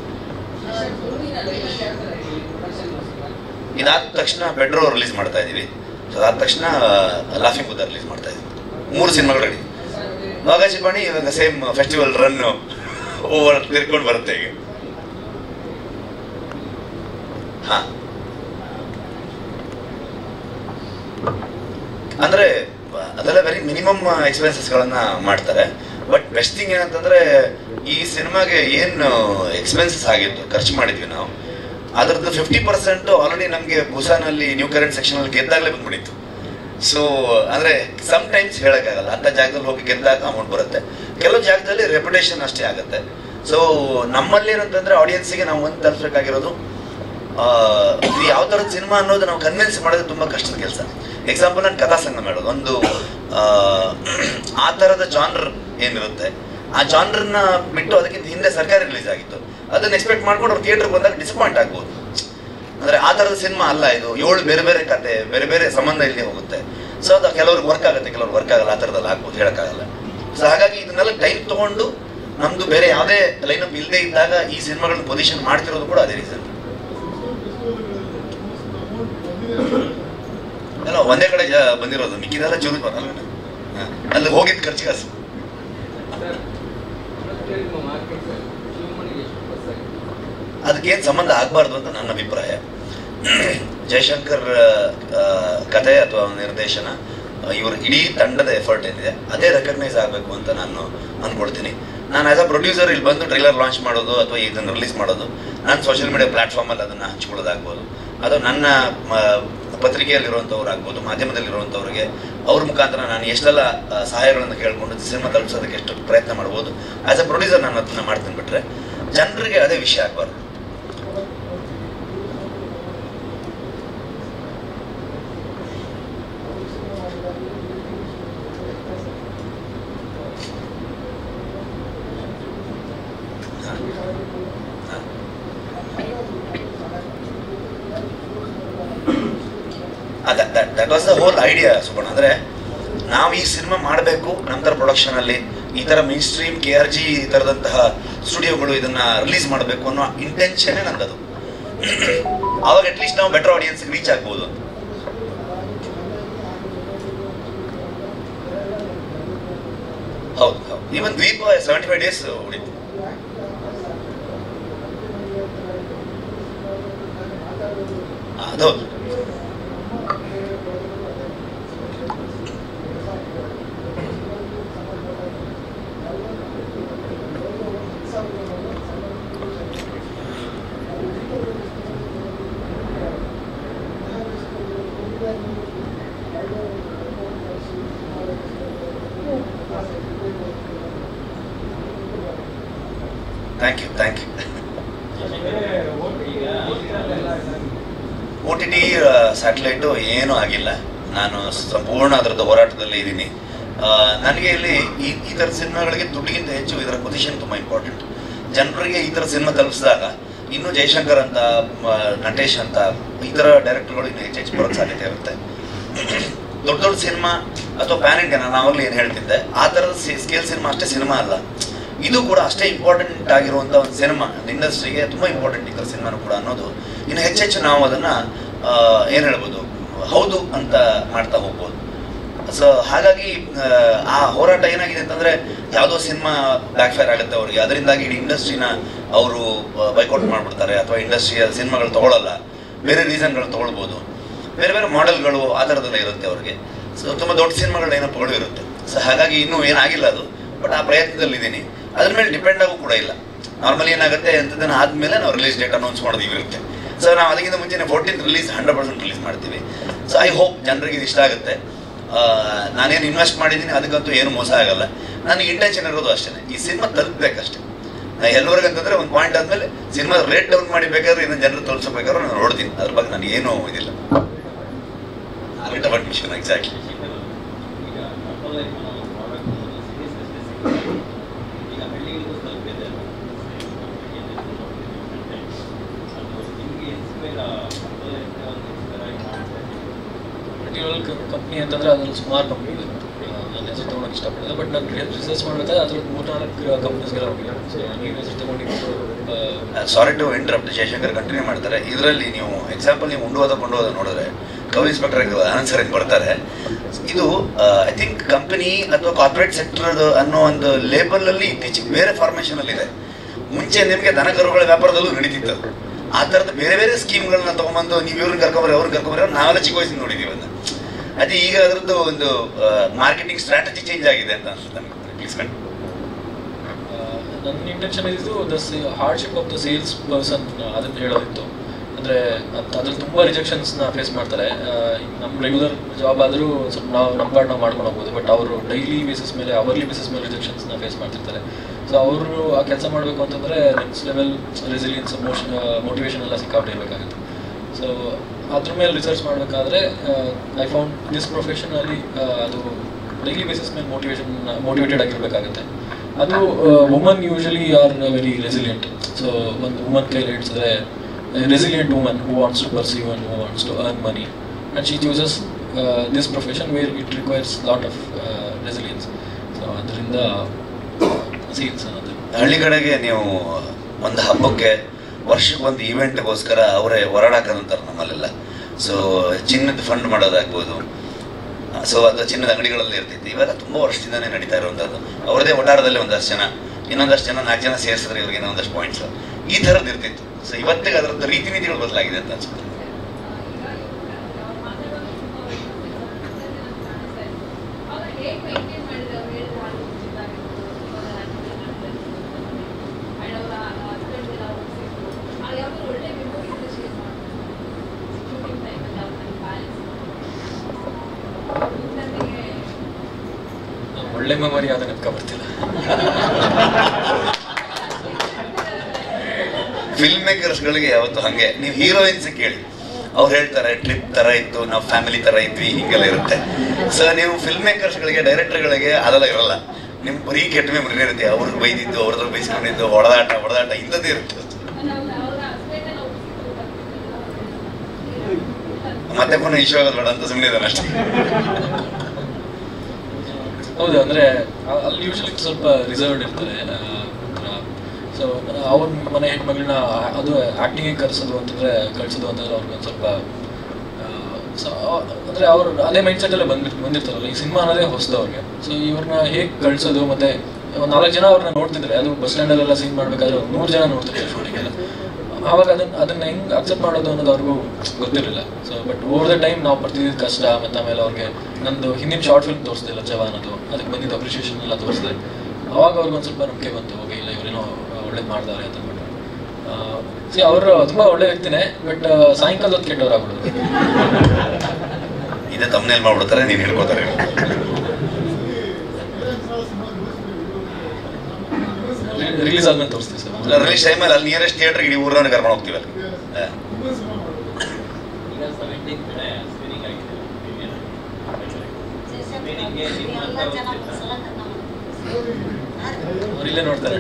C: ಇದಾದ ತಕ್ಷಣ ಬೆಡ್ರೋ ರಿಲೀಸ್ ಮಾಡ್ತಾ ಇದೀವಿ ಸೊ ಅದಾದ ತಕ್ಷಣ ಲಾಫಿಂಗ್ ಬುದ್ಧ ರಿಲೀಸ್ ಮಾಡ್ತಾ ಇದೀವಿ ಮೂರು ಸಿನಿಮಾಗಳು ರೆಡಿ ವಾಗಚಿಪಾಣಿ ಇವಾಗ ಸೇಮ್ ಫೆಸ್ಟಿವಲ್ ರನ್ ಓವರ್ ತಿರ್ಕೊಂಡು ಬರುತ್ತೆ ಈಗ ಹಾ ಅಂದ್ರೆ ಅದೆಲ್ಲ ವೆರಿ ಮಿನಿಮಮ್ ಎಕ್ಸ್ಪೆನ್ಸಸ್ಗಳನ್ನ ಮಾಡ್ತಾರೆ ಬಟ್ ಬೆಸ್ಟ್ ಥಿಂಗ್ ಏನಂತಂದ್ರೆ ಈ ಸಿನಿಮಾಗೆ ಏನು ಎಕ್ಸ್ಪೆನ್ಸಸ್ ಆಗಿತ್ತು ಖರ್ಚು ಮಾಡಿದ್ವಿ ನಾವು ಅದರದ್ದು ಫಿಫ್ಟಿ ಪರ್ಸೆಂಟ್ ಆಲ್ರೆಡಿ ನಮಗೆ ಬುಸಾನಲ್ಲಿ ನ್ಯೂ ಕರೆಂಟ್ ಸೆಕ್ಷನ್ ಅಲ್ಲಿ ಗೆದ್ದಾಗಲೇ ಬಂದ್ಬಿಟ್ಟಿತ್ತು ಸೊ ಅಂದ್ರೆ ಸಮ್ ಟೈಮ್ಸ್ ಹೇಳಕ್ಕಾಗಲ್ಲ ಅಂತ ಜಾಗದಲ್ಲಿ ಹೋಗಿ ಗೆದ್ದಾಗ ಅಮೌಂಟ್ ಬರುತ್ತೆ ಕೆಲವು ಜಾಗದಲ್ಲಿ ರೆಪ್ಯುಟೇಷನ್ ಅಷ್ಟೇ ಆಗುತ್ತೆ ಸೊ ನಮ್ಮಲ್ಲಿ ಏನಂತಂದ್ರೆ ಆಡಿಯನ್ಸ್ಗೆ ನಾವು ಒಂದು ತಲುಪಬೇಕಾಗಿರೋದು ಆ, ಇದು ಯಾವ ಥರದ ಸಿನಿಮಾ ಅನ್ನೋದು ನಾವು ಕನ್ವಿನ್ಸ್ ಮಾಡೋದು ತುಂಬ ಕಷ್ಟದ ಕೆಲಸ ಎಕ್ಸಾಂಪಲ್ ನಾನು ಕಥಾ ಸಂಗಮ ಹೇಳೋದು ಒಂದು ಆ, ಆ ಥರದ ಜಾನ್ರ್ ಏನಿರುತ್ತೆ ಆ ಜಾನ್ರನ್ನ ಬಿಟ್ಟು ಅದಕ್ಕಿಂತ ಹಿಂದೆ ಸರ್ಕಾರಿ ರಿಲೀಸ್ ಆಗಿತ್ತು ಅದನ್ನ ಎಕ್ಸ್ಪೆಕ್ಟ್ ಮಾಡ್ಕೊಂಡು ಅವ್ರು ಥಿಯೇಟರ್ ಬಂದಾಗ ಡಿಸಪಾಯಿಂಟ್ ಆಗ್ಬೋದು ಅಂದ್ರೆ ಆ ಥರದ ಸಿನಿಮಾ ಅಲ್ಲ ಇದು ಏಳು ಬೇರೆ ಬೇರೆ ಕತೆ ಬೇರೆ ಬೇರೆ ಸಂಬಂಧ ಇಲ್ಲಿ ಹೋಗುತ್ತೆ ಸೊ ಅದು ಕೆಲವ್ರಿಗೆ ವರ್ಕ್ ಆಗುತ್ತೆ ಕೆಲವ್ರಿಗೆ ವರ್ಕ್ ಆಗಲ್ಲ ಆ ಥರದಲ್ಲಿ ಆಗ್ಬೋದು ಹೇಳಕ್ಕಾಗಲ್ಲ ಸೊ ಹಾಗಾಗಿ ಇದನ್ನೆಲ್ಲ ಟೈಮ್ ತಗೊಂಡು ನಮ್ದು ಬೇರೆ ಯಾವುದೇ ಲೈನಪ್ ಇಲ್ಲದೆ ಇದ್ದಾಗ ಈ ಸಿನಿಮಾಗಳನ್ನ ಪೊಸಿಷನ್ ಮಾಡ್ತಿರೋದು ಕೂಡ ಅದೇ ರೀಸನ್ ಎಲ್ಲ ಒಂದೇ ಕಡೆ ಜಾ- ಬಂದಿರೋದು ಮಿಕ್ಕಿದೆಲ್ಲ ಚೂರು ಬರಲ್ಲ ಹ. ಅಲ್ಲಿ ಹೋಗಿದ್ ಖರ್ಚು ಕಾಸು ಅದಕ್ಕೇನು ಸಂಬಂಧ ಆಗಬಾರ್ದು ಅಂತ ನನ್ನ ಅಭಿಪ್ರಾಯ ಜಯಶಂಕರ್ ಆ, ಕಥೆ ಅಥವಾ ನಿರ್ದೇಶನ ಆ, ಇವ್ರ ಇಡೀ ತಂಡದ ಎಫರ್ಟ್ ಏನಿದೆ ಅದೇ ರೆಕಗ್ನೈಸ್ ಆಗಬೇಕು ಅಂತ ನಾನು ಅನ್ಕೊಳ್ತೀನಿ ನಾನು ಆಸ್ ಅ ಪ್ರೊಡ್ಯೂಸರ್ ಇಲ್ಲಿ ಬಂದು ಟ್ರೈಲರ್ ಲಾಂಚ್ ಮಾಡೋದು ಅಥವಾ ಇದನ್ನು ರಿಲೀಸ್ ಮಾಡೋದು ನಾನು ಸೋಷಿಯಲ್ ಮೀಡಿಯಾ ಪ್ಲಾಟ್ಫಾರ್ಮಲ್ಲಿ ಅದನ್ನು ಹಂಚ್ಕೊಳ್ಳೋದಾಗ್ಬೋದು ಅದು ನನ್ನ ಮ- ಪತ್ರಿಕೆಯಲ್ಲಿರುವಂಥವ್ರು ಆಗ್ಬೋದು ಮಾಧ್ಯಮದಲ್ಲಿರುವಂಥವ್ರಿಗೆ ಅವ್ರ ಮುಖಾಂತರ ನಾನು ಎಷ್ಟೆಲ್ಲ ಆ, ಸಹಾಯಗಳನ್ನು ಕೇಳ್ಕೊಂಡು ಸಿನಿಮಾ ತಲುಪಿಸೋದಕ್ಕೆ ಎಷ್ಟು ಪ್ರಯತ್ನ ಮಾಡ್ಬೋದು ಆಸ್ ಅ ಪ್ರೊಡ್ಯೂಸರ್ ನಾನು ಅದನ್ನ ಮಾಡ್ತೀನಿ ಬಿಟ್ರೆ ಜನರಿಗೆ ಅದೇ ವಿಷಯ ಆಗಬಾರ್ದು that was the whole idea Subanna ಅಂದ್ರೆ ನಾವು ಈ ಸಿನಿಮಾ ಮಾಡಬೇಕು ನಮ್ಮ ಥರ ಪ್ರೊಡಕ್ಷನ್ ಅಲ್ಲಿ ಈ ತರ mainstream K R G ಈ ಥರದಂತಹ ಸ್ಟುಡಿಯೋಗಳು ಇದನ್ನ ರಿಲೀಸ್ ಮಾಡಬೇಕು ಅನ್ನೋ ಇಂಟೆನ್ಷನ್ ನಂದದು ಅವಾಗ ಅಟ್ಲೀಸ್ಟ್ ನಾವು ಬೆಟರ್ ಆಡಿಯನ್ಸ್ ರೀಚ್ ಆಗ್ಬೋದು ಅಂತ ಹೌದು ಹೌದು ಈವನ್ ದ್ವೀಪ ಸೆವೆಂಟಿ ಫೈವ್ ಡೇಸ್ ಉಳಿತು ಅದೌದು thank you thank you O T T satellite ಏನೂ ಆಗಿಲ್ಲ ನಾನು ಸಂಪೂರ್ಣ ಅದರದ್ದು ಹೋರಾಟದಲ್ಲಿ ಇದ್ದೀನಿ ನನಗೆ ಇಲ್ಲಿ ಈ ಈ ಥರದ ಸಿನಿಮಾಗಳಿಗೆ ದುಡ್ಡಿಗಿಂತ ಹೆಚ್ಚು ಇದರ ಪೊಸಿಷನ್ ತುಂಬ ಇಂಪಾರ್ಟೆಂಟ್ ಜನರಿಗೆ ಈ ಥರ ಸಿನಿಮಾ ತಲುಪಿಸಿದಾಗ ಇನ್ನು ಜಯಶಂಕರ್ ಅಂತ ಮ, ನಟೇಶ್ ಅಂತ ಈ ಥರ ಡೈರೆಕ್ಟರ್ಗಳು ಇನ್ನು ಹೆಚ್ಚು ಹೆಚ್ಚು ಬರೋಕ್ಕೆ ಸಾಧ್ಯತೆ ಇರುತ್ತೆ ದೊಡ್ಡ ದೊಡ್ಡ ಸಿನಿಮಾ ಅಥವಾ ಪ್ಯಾನ್ ಇಂಡಿಯಾ ನಾನು ಆವಾಗಲೇ ಏನು ಹೇಳ್ತಿದ್ದೆ ಆ ಥರದ ಸ್ಕೇಲ್ ಸಿನಿಮಾ ಅಷ್ಟೇ ಸಿನಿಮಾ ಅಲ್ಲ ಇದು ಕೂಡ ಅಷ್ಟೇ ಇಂಪಾರ್ಟೆಂಟ್ ಆಗಿರುವಂಥ ಒಂದು ಸಿನಿಮಾ ಇಂಡಸ್ಟ್ರಿಗೆ ತುಂಬ ಇಂಪಾರ್ಟೆಂಟ್ ಇರೋ ಸಿನಿಮಾನು ಕೂಡ ಅನ್ನೋದು ಇನ್ನು ಹೆಚ್ಚೆಚ್ಚು ನಾವು ಅದನ್ನು ಏನು ಹೇಳ್ಬೋದು ಹೌದು ಅಂತ ಮಾಡ್ತಾ ಹೋಗ್ಬೋದು ಸೊ ಹಾಗಾಗಿ ಆ, ಆ ಹೋರಾಟ ಏನಾಗಿದೆ ಅಂತಂದ್ರೆ ಯಾವುದೋ ಸಿನಿಮಾ ಬ್ಯಾಕ್ ಫೈರ್ ಆಗುತ್ತೆ ಅವ್ರಿಗೆ ಅದರಿಂದಾಗಿ ಇಡೀ ಇಂಡಸ್ಟ್ರಿನ ಅವರು ಬೈಕೌಟ್ ಮಾಡ್ಬಿಡ್ತಾರೆ ಅಥವಾ ಇಂಡಸ್ಟ್ರಿಯ ಸಿನಿಮಾಗಳು ತಗೊಳ್ಳಲ್ಲ ಬೇರೆ ರೀಸನ್ಗಳು ತಗೊಳ್ಬೋದು ಬೇರೆ ಬೇರೆ ಮಾಡೆಲ್ಗಳು ಆ ಥರದ್ದೆಲ್ಲ ಇರುತ್ತೆ ಅವ್ರಿಗೆ ಸೊ ತುಂಬ ದೊಡ್ಡ ಸಿನಿಮಾಗಳ ಏನಪ್ಪಗಳು ಇರುತ್ತೆ ಸೊ ಹಾಗಾಗಿ ಇನ್ನೂ ಏನಾಗಿಲ್ಲ ಅದು ಬಟ್ ಆ ಪ್ರಯತ್ನದಲ್ಲಿ ಇದ್ದೀನಿ ಅದ್ರ ಮೇಲೆ ಡಿಪೆಂಡ್ ಆಗು ಕೂಡ ಇಲ್ಲ ನಾರ್ಮಲಿ ಏನಾಗುತ್ತೆ ಅಂತದನ್ನ ಆದ್ಮೇಲೆ ನಾವು ರಿಲೀಸ್ ಡೇಟ್ ಅನೌನ್ಸ್ ಮಾಡೋದು ಇರುತ್ತೆ ಸೊ ನಾವು ಅದಕ್ಕಿಂತ ಮುಂಚೆನೆ fourteen release hundred percent release ಮಾಡ್ತೀವಿ ಸೊ ಐ ಹೋಪ್ ಜನರಿಗೆ ಇದು ಇಷ್ಟ ಆಗುತ್ತೆ ಆ, ನಾನೇನು ಇನ್ವೆಸ್ಟ್ ಮಾಡಿದ್ದೀನಿ ಅದಕ್ಕಂತೂ ಏನು ಮೋಸ ಆಗಲ್ಲ ನನಗೆ ಇಂಟೆನ್ಷನ್ ಇರೋದು ಅಷ್ಟೇ ಈ ಸಿನಿಮಾ ತಲುಪಬೇಕಷ್ಟೇ ನಾ ಎಲ್ಲರಿಗಂತಂದ್ರೆ ಒಂದು ಪಾಯಿಂಟ್ ಆದ್ಮೇಲೆ ಸಿನಿಮಾ ರೇಟ್ ಡೌನ್ ಮಾಡಿ ಬೇಕಾದ್ರೆ ಇನ್ನೊಂದು ಜನರು ತೋರಿಸಬೇಕಾದ್ರೆ ನಾನು ನೋಡ್ತೀನಿ ಅದ್ರ ಬಗ್ಗೆ ನನಗೆ ಏನೂ ಇದಿಲ್ಲ ಮಿಷನ್ ಎಕ್ಸಾಕ್ಟ್ಲಿ
I: ಮಟೀರಿಯಲ್ ಕಂಪ್ನಿ ಅಂತಂದ್ರೆ ಅದ್ರಲ್ಲಿ ಸುಮಾರು ಕಂಪ್ನಿ ಇದೆ ನಾನು ಹೆಸರು ತೊಗೊಳಕ್ಕೆ ಇಷ್ಟಪಡಲ್ಲ ಬಟ್ ನಾನು ರಿಸರ್ಚ್ ಮಾಡ್ಬೇಕಾದ್ರೆ ಅದ್ರಲ್ಲಿ ಮೂರ್ನಾಲ್ಕು ಕಂಪ್ನೀಸ್ಗೆಲ್ಲ ಹೋಗಿಲ್ಲ ಸೊ ನನಗೆ ಹೆಸರು ತೊಗೊಂಡಿದ್ದು
C: sorry to interrupt Jayashankar continue ಮಾಡ್ತಾರೆ ಇದರಲ್ಲಿ ನೀವು ಎಕ್ಸಾಂಪಲ್ ನೀವು ಉಂಡು ಹೋದ ಕೊಂಡು ಹೋದ ನೋಡಿದ್ರೆ ಕೌಲ್ ಇನ್ಸ್ಪೆಕ್ಟರ್ ಆನ್ಸರ್ ಹೆಂಗೆ ಬರ್ತಾರೆ ಇದು ಐ ಥಿಂಕ್ ಕಂಪನಿ ಅಥವಾ ಕಾರ್ಪೊರೇಟ್ ಸೆಕ್ಟರ್ ಅನ್ನೋ ಒಂದು ಲೇಬಲ್ ಅಲ್ಲಿ ಇತ್ತೀಚೆಗೆ ಬೇರೆ ಫಾರ್ಮೇಷನ್ ಅಲ್ಲಿ ಇದೆ ಮುಂಚೆ ನಿಮಗೆ ದನ ಕರುಗಳ ವ್ಯಾಪಾರದಲ್ಲೂ ನಡೀತಿತ್ತು ಅದು. ಆ ಥರದ ಬೇರೆ ಬೇರೆ ಸ್ಕೀಮ್ಗಳನ್ನ ತಗೊಂಬಂದು ನೀವು ಇವ್ರನ್ನ ಕರ್ಕೊಂಬರಿ ಅವ್ರನ್ನ ಕರ್ಕೊಂಬರಿ ಅವ್ರನ್ನ ನಾವೆಲ್ಲ ಚಿಕ್ಕ ವಯಸ್ಸಿನ ನೋಡಿದೀವಿ ಅದನ್ನ ಅದೇ ಈಗ ಅದರದ್ದು ಒಂದು ಮಾರ್ಕೆಟಿಂಗ್ ಸ್ಟ್ರಾಟಜಿ ಚೇಂಜ್ ಆಗಿದೆ ಅಂತ ಅನ್ಸುತ್ತೆ ನನಗೆ ಪ್ಲೀಸ್ ಕಂಡು
I: ನನ್ನ ಇಂಟೆನ್ಷನ್ ಇದ್ದು the hardship of the sales person ಅದನ್ನ ಹೇಳೋದಿತ್ತು ಅಂದರೆ ಅದ್ರಲ್ಲಿ ತುಂಬ ರಿಜೆಕ್ಷನ್ಸ್ನ ಫೇಸ್ ಮಾಡ್ತಾರೆ ನಮ್ಮ ರೆಗ್ಯುಲರ್ ಜಾಬ್ ಆದರೂ ಸ್ವಲ್ಪ ನಾವು ನಮ್ಮ ಪಾಡ್ ನಾವು ಮಾಡ್ಕೊಂಡು ಹೋಗ್ಬೋದು ಬಟ್ ಅವರು ಡೈಲಿ ಬೇಸಿಸ್ ಮೇಲೆ ಅವರ್ಲಿ ಬೇಸಿಸ್ ಮೇಲೆ ರಿಜೆಕ್ಷನ್ಸ್ನ ಫೇಸ್ ಮಾಡ್ತಿರ್ತಾರೆ ಸೊ ಅವರು ಆ ಕೆಲಸ ಮಾಡಬೇಕು ಅಂತಂದರೆ next level resilience motion motivation ಎಲ್ಲ ಸಿಕ್ಕಾಪಟ್ಟೆ ಇರಬೇಕಾಗುತ್ತೆ ಸೊ ಅದ್ರ ಮೇಲೆ ರಿಸರ್ಚ್ ಮಾಡಬೇಕಾದ್ರೆ ಐ ಫೌಂಡ್ ದಿಸ್ ಪ್ರೊಫೆಷನಲ್ಲಿ ಅದು ಡೈಲಿ ಬೇಸಿಸ್ ಮೇಲೆ ಮೋಟಿವೇಶನ್ ಮೋಟಿವೇಟೆಡ್ ಆಗಿರಬೇಕಾಗುತ್ತೆ ಅದು woman usually are very resilient so ಒಂದು ವುಮನ್ ಕೈಲಿ ಹಿಡಿಸಿದ್ರೆ resilient woman who wants to perceive and who wants to earn money and she chooses this profession where it requires lot of resilience so ಅದರಿಂದ sales ಅನ್ನೋದು
C: ಹಳ್ಳಿ ಕಡೆಗೆ ನೀವು ಒಂದು ಹಬ್ಬಕ್ಕೆ ವರ್ಷಕ್ಕೆ ಒಂದು ಇವೆಂಟ್ಗೋಸ್ಕರ ಅವರೇ ಹೊರಡಾಕಂತಾರೆ ನಮ್ಮಲ್ಲೆಲ್ಲ ಸೊ ಚಿನ್ನದ ಫಂಡ್ ಮಾಡೋದಾಗ್ಬೋದು ಸೊ ಅದು ಚಿನ್ನದ ಅಂಗಡಿಗಳಲ್ಲಿ ಇರ್ತಿತ್ತು ಇವೆಲ್ಲ ತುಂಬ ವರ್ಷದಿಂದನೇ ನಡೀತಾ ಇರುವಂಥದ್ದು ಅವ್ರದೇ ಒಟ್ಟಾರದಲ್ಲಿ ಒಂದಷ್ಟು ಜನ ಇನ್ನೊಂದಷ್ಟು ಜನ ನಾಲ್ಕು ಜನ ಸೇರಿಸಿದ್ರೆ ಇವ್ರಿಗೆ ಒಂದಷ್ಟು ಪಾಯಿಂಟ್ಸ್ ಈ ಥರದ್ದು ಇರ್ತಿತ್ತು ಸೊ ಇವತ್ತಿಗೆ ಅದರದ್ದು ರೀತಿ ನೀತಿಗಳು ಬದಲಾಗಿದೆ ಅಂತ ಅನ್ಸುತ್ತೆ
I: ಒಳ್ಳೆ ಮೆಮೊರಿ ಆದ ನೆನಪ ಬರ್ತಿಲ್ಲ
C: ಫಿಲ್ಮ್ ಮೇಕರ್ಸ್ಗಳಿಗೆ ಯಾವತ್ತು ಹಾಗೆ ನೀವು ಹೀರೋಯಿನ್ಸ್ ಕೇಳಿ ಅವ್ರು ಹೇಳ್ತಾರೆ ಟ್ರಿಪ್ ತರ ಇತ್ತು ನಾವು ಫ್ಯಾಮಿಲಿ ತರ ಇದ್ವಿ ಹಿಂಗೆಲ್ಲ ಇರುತ್ತೆ ಸೊ ನೀವು ಫಿಲ್ಮ್ ಮೇಕರ್ಸ್ಗಳಿಗೆ ಡೈರೆಕ್ಟರ್ಗಳಿಗೆ ಅದೆಲ್ಲ ಇರಲ್ಲ ನಿಮ್ ಬರೀ ಕೆಟ್ಟ ಮೆಮೊರಿ ಇರುತ್ತೆ ಅವ್ರಿಗೆ ಬೈದಿದ್ದು ಅವ್ರದ್ರ ಬೈಸ್ಕೊಂಡಿದ್ದು ಹೊಡೆದಾಟ ಹೊಡೆದಾಟ ಇಂಥದ್ದೇ ಇರುತ್ತೆ ಮತ್ತೆ ಪುನಃ ಇಶ್ಯೂ ಆಗೋದು ಬೇಡ ಅಂತ ಸುಮ್ಮನೆ ಇದ್ದಾನೆ ಅಷ್ಟೇ
I: ಹೌದು ಅಂದ್ರೆ ಅ- ಅಲ್ಲಿ ಯೂಶಲಿ ಸ್ವಲ್ಪ ರಿಸರ್ವ್ಡ್ ಇರ್ತಾರೆ ಸೊ ಅವ್ರ ಮನೆ ಹೆಣ್ಮಗಳನ್ನ ಅದು ಆಕ್ಟಿಂಗ್ ಕರ್ಸೋದು ಅಂತಂದ್ರೆ ಕಳ್ಸೋದು ಅಂತಂದ್ರೆ ಅವ್ರಿಗೆ ಒಂದು ಸ್ವಲ್ಪ ಆ, ಸೊ ಅಂದ್ರೆ ಅವ್ರು ಅದೇ ಮೈಂಡ್ ಸೆಟ್ ಅಲ್ಲೇ ಬಂದ್ಬಿಟ್ಟು ಬಂದಿರ್ತಾರಲ್ಲ ಈ ಸಿನಿಮಾ ಅನ್ನೋದೇ ಹೊಸದು ಅವ್ರಿಗೆ ಸೊ ಇವ್ರನ್ನ ಹೇಗೆ ಕಳ್ಸೋದು ಮತ್ತೆ ಒಂದು ನಾಲ್ಕು ಜನ ಅವ್ರನ್ನ ನೋಡ್ತಿದ್ರೆ ಅದು ಬಸ್ ಸ್ಟ್ಯಾಂಡಲ್ಲೆಲ್ಲ ಸೀನ್ ಮಾಡ್ಬೇಕಾದ್ರೆ ಒಂದು ನೂರು ಜನ ನೋಡ್ತಿರ್ತಾರೆ ಶೂಟಿಂಗೆಲ್ಲ ಆವಾಗ ಅದನ್ನ ಅದನ್ನ ಹೆಂಗ್ ಅಕ್ಸೆಪ್ಟ್ ಮಾಡೋದು ಅನ್ನೋದು ಅವ್ರಿಗೂ ಗೊತ್ತಿರಲಿಲ್ಲ so but over the time ನಾವು ಪಡ್ತಿದ್ದ ಕಷ್ಟ ಮತ್ತೆ ಆಮೇಲೆ ಅವ್ರಿಗೆ ನಂದು ಹಿಂದಿನ ಶಾರ್ಟ್ ಫಿಲ್ಮ್ ತೋರಿಸ್ದಿಲ್ಲ ಜವಾನ್ ಅದು ಅದಕ್ಕೆ ಬಂದಿದ್ದ ಅಪ್ರಿಷಿಯೇಷನ್ ಎಲ್ಲ ತೋರಿಸಿದೆ ಅವಾಗ ಅವ್ರಿಗೆ ಒಂದು ಸ್ವಲ್ಪ ನಂಬಿಕೆ ಬಂತು ಓಕೆ ಇಲ್ಲ ಇವರೇನೋ ಒಳ್ಳೇದು ಮಾಡ್ತಾರೆ ಅಂತ ಅಂದ್ಬಿಟ್ಟು ಸಿ ಅವರು ತುಂಬಾ ಒಳ್ಳೆ ವ್ಯಕ್ತಿನೇ ಬಟ್ ಸಾಯಂಕಾಲ ಹೊತ್ತು ಕೆಟ್ಟವ್ರಾಗ್ಬಿಡೋದು
C: ಇದೇ ತಮ್ಮನೇಲಿ ಮಾಡ್ಬಿಡ್ತಾರೆ ನೀವು ಹೇಳ್ಕೊತಾರೆ
I: ರಿಲೀಸ್ ಆದ್ಮೇಲೆ ತೋರಿಸ್ತೀವಿ ಸರ್
C: ರಿಲೀಸ್ ಟೈಮಲ್ಲಿ ಅಲ್ಲಿ ನಿಯರೆಸ್ಟ್ ಥಿಯೇಟರ್ ಇಡೀ ಊರನ್ನ ಕರ್ಕೊಂಡು ಹೋಗ್ತೀವಲ್ಲ ಹಾ.
I: ಅವ್ರು ಇಲ್ಲೇ ನೋಡ್ತಾರೆ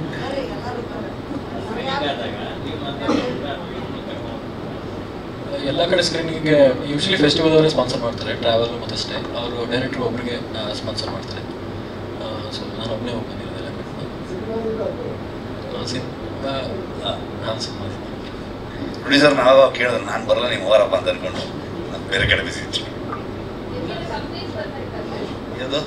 I: ಎಲ್ಲ ಕಡೆ ಸ್ಕ್ರೀನಿಂಗ್ಗೆ ಯೂಶಲಿ ಫೆಸ್ಟಿವಲ್ ಅವರೇ ಸ್ಪಾನ್ಸರ್ ಮಾಡ್ತಾರೆ ಟ್ರಾವೆಲ್ ಮತ್ತು ಸ್ಟೇ ಅವರು ಡೈರೆಕ್ಟ್ರ್ ಒಬ್ಬರಿಗೆ ಸ್ಪಾನ್ಸರ್ ಮಾಡ್ತಾರೆ ಸೊ ನಾನು ಒಬ್ಬನೇ ಹೋಗಿ ಬಂದಿರೋದಿಲ್ಲ ಹಾಂ ಸಿನಿಮಾ
C: ಪ್ರೊಡ್ಯೂಸರ್ ನಾವು ಕೇಳಿದ್ರೆ ನಾನು ಬರಲ್ಲ ನೀವು ಹೋಗರಪ್ಪ ಅಂತ ಅನ್ಕೊಂಡು ನಾನು ಬೇರೆ ಕಡೆ ಬಿಸಿ ಇತ್ತು ಯಾವುದು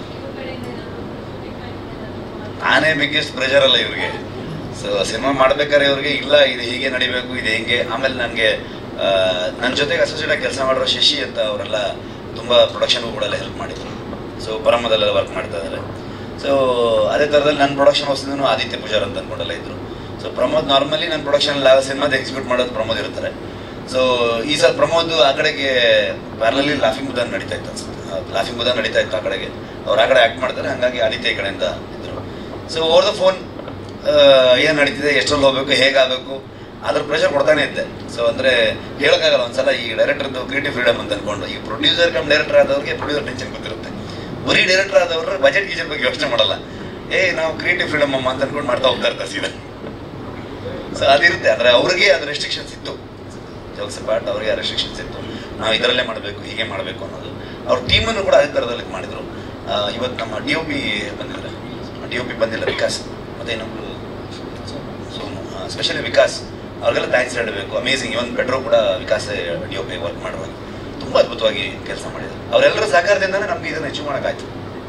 C: ನಾನೇ ಬಿಗ್ಗೆಸ್ಟ್ ಪ್ರೆಷರ್ ಅಲ್ಲ ಇವ್ರಿಗೆ ಸೊ ಸಿನಿಮಾ ಮಾಡ್ಬೇಕಾದ್ರೆ ಇವ್ರಿಗೆ ಇಲ್ಲ ಇದು ಹೀಗೆ ನಡಿಬೇಕು ಇದು ಹೆಂಗೆ ಆಮೇಲೆ ನನಗೆ ನನ್ನ ಜೊತೆಗೆ ಅಸೋಸಿಯೇಟ್ ಆಗಿ ಕೆಲಸ ಮಾಡಿರೋ ಶಶಿ ಅಂತ ಅವರೆಲ್ಲ ತುಂಬ ಪ್ರೊಡಕ್ಷನ್ಗೂ ಕೂಡ ಹೆಲ್ಪ್ ಮಾಡಿದ್ರು ಸೊ ಪರಮದಲ್ಲೆಲ್ಲ ವರ್ಕ್ ಮಾಡ್ತಾ ಇದ್ದಾರೆ ಸೊ ಅದೇ ಥರದಲ್ಲಿ ನನ್ನ ಪ್ರೊಡಕ್ಷನ್ ಹೊಸದೂ ಆದಿತ್ಯ ಪೂಜಾರ್ ಅಂತ ಅನ್ಕೊಂಡೆಲ್ಲ ಇದ್ರು ಸೊ ಪ್ರಮೋದ್ ನಾರ್ಮಲಿ ನನ್ನ ಪ್ರೊಡಕ್ಷನ್ ಯಾವ ಸಿನಿಮಾದ ಎಕ್ಸಿಕ್ಯೂಟ್ ಮಾಡೋದು ಪ್ರಮೋದ್ ಇರ್ತಾರೆ ಸೊ ಈ ಸಲ ಪ್ರಮೋದ್ ಆ ಕಡೆಗೆ ಪ್ಯಾರಲಲ್ಲಿ ಲಾಫಿಂಗ್ ಬುಧನ್ ನಡೀತಾ ಇತ್ತು ಅನ್ಸುತ್ತೆ ಲಾಫಿಂಗ್ ಬುಧನ್ ನಡೀತಾ ಇತ್ತು ಆ ಕಡೆಗೆ ಅವ್ರು ಆ ಕಡೆ ಆ್ಯಕ್ಟ್ ಮಾಡ್ತಾರೆ ಹಂಗಾಗಿ ಆದಿತ್ಯ ಈ ಕಡೆಯಿಂದ ಇದ್ರು ಸೊ ಓವರ್ ದ ಫೋನ್ ಏನು ನಡೀತಿದೆ ಎಷ್ಟರಲ್ಲಿ ಹೋಗ್ಬೇಕು ಹೇಗಾಗಬೇಕು ಅದ್ರ ಪ್ರೆಷರ್ ಕೊಡ್ತಾನೆ ಇದ್ದೆ ಸೊ ಅಂದರೆ ಹೇಳೋಕ್ಕಾಗಲ್ಲ ಒಂದ್ಸಲ ಈ ಡೈರೆಕ್ಟರ್ದು ಕ್ರಿಯೇಟಿವ್ ಫ್ರೀಡಮ್ ಅಂತ ಅನ್ಕೊಂಡು ಈ ಪ್ರೊಡ್ಯೂಸರ್ ಕಮ್ ಡೈರೆಕ್ಟರ್ ಆದವ್ರಿಗೆ ಪ್ರೊಡ್ಯೂಸರ್ ಟೆನ್ಷನ್ ಗೊತ್ತಿರುತ್ತೆ ಬರೀ ಡೈರೆಕ್ಟರ್ ಆದವ್ರು ಬಜೆಟ್ ಗೀಜೆಟ್ ಬಗ್ಗೆ ಯೋಚನೆ ಮಾಡಲ್ಲ ಏ ನಾವು ಕ್ರಿಯೇಟಿವ್ ಫ್ರೀಡಮ್ ಅಮ್ಮ ಅಂತ ಅನ್ಕೊಂಡು ಮಾಡ್ತಾ ಹೋಗ್ತಾ ಇರ್ತಾರೆ ಸೀದಾ ಸೊ ಅದಿರುತ್ತೆ ಅಂದರೆ ಅವ್ರಿಗೆ ಅದು ರೆಸ್ಟ್ರಿಕ್ಷನ್ಸ್ ಇತ್ತು ಜೋಕ್ಸ್ ಪಾಟ್ ಅವ್ರಿಗೆ ರೆಸ್ಟ್ರಿಕ್ಷನ್ಸ್ ಇತ್ತು ನಾವು ಇದರಲ್ಲೇ ಮಾಡಬೇಕು ಹೀಗೆ ಮಾಡಬೇಕು ಅನ್ನೋದು ಅವ್ರ ಟೀಮನ್ನು ಕೂಡ ಅದೇ ಥರದಲ್ಲಿ ಇದ್ ಮಾಡಿದ್ರು ಆ, ಇವತ್ತು ನಮ್ಮ ಡಿ ಒ ಪಿ ಬಂದಿದ್ದಾರೆ ಡಿ ಒ ಪಿ ಬಂದಿಲ್ಲ ವಿಕಾಸ್ ಮತ್ತೆ ಇನ್ನೊಬ್ರು ಸೋಮು ಆ, ಸ್ಪೆಷಲಿ ವಿಕಾಸ್ ಅವ್ರಿಗೆಲ್ಲ ಥ್ಯಾಂಕ್ಸ್ ಹೇಳಬೇಕು ಅಮೇಸಿಂಗ್ ಇವನ್ ಪೆಟ್ರೋ ಕೂಡ Vikas D O P work ಮಾಡುವಾಗ ತುಂಬ ಅದ್ಭುತವಾಗಿ ಕೆಲಸ ಮಾಡಿದ್ದಾರೆ ಅವರೆಲ್ಲರ ಸಹಕಾರದಿಂದನೇ ನಮ್ಗೆ ಇದನ್ನು ಅಚೀವ್ ಮಾಡೋಕ್ಕಾಯ್ತು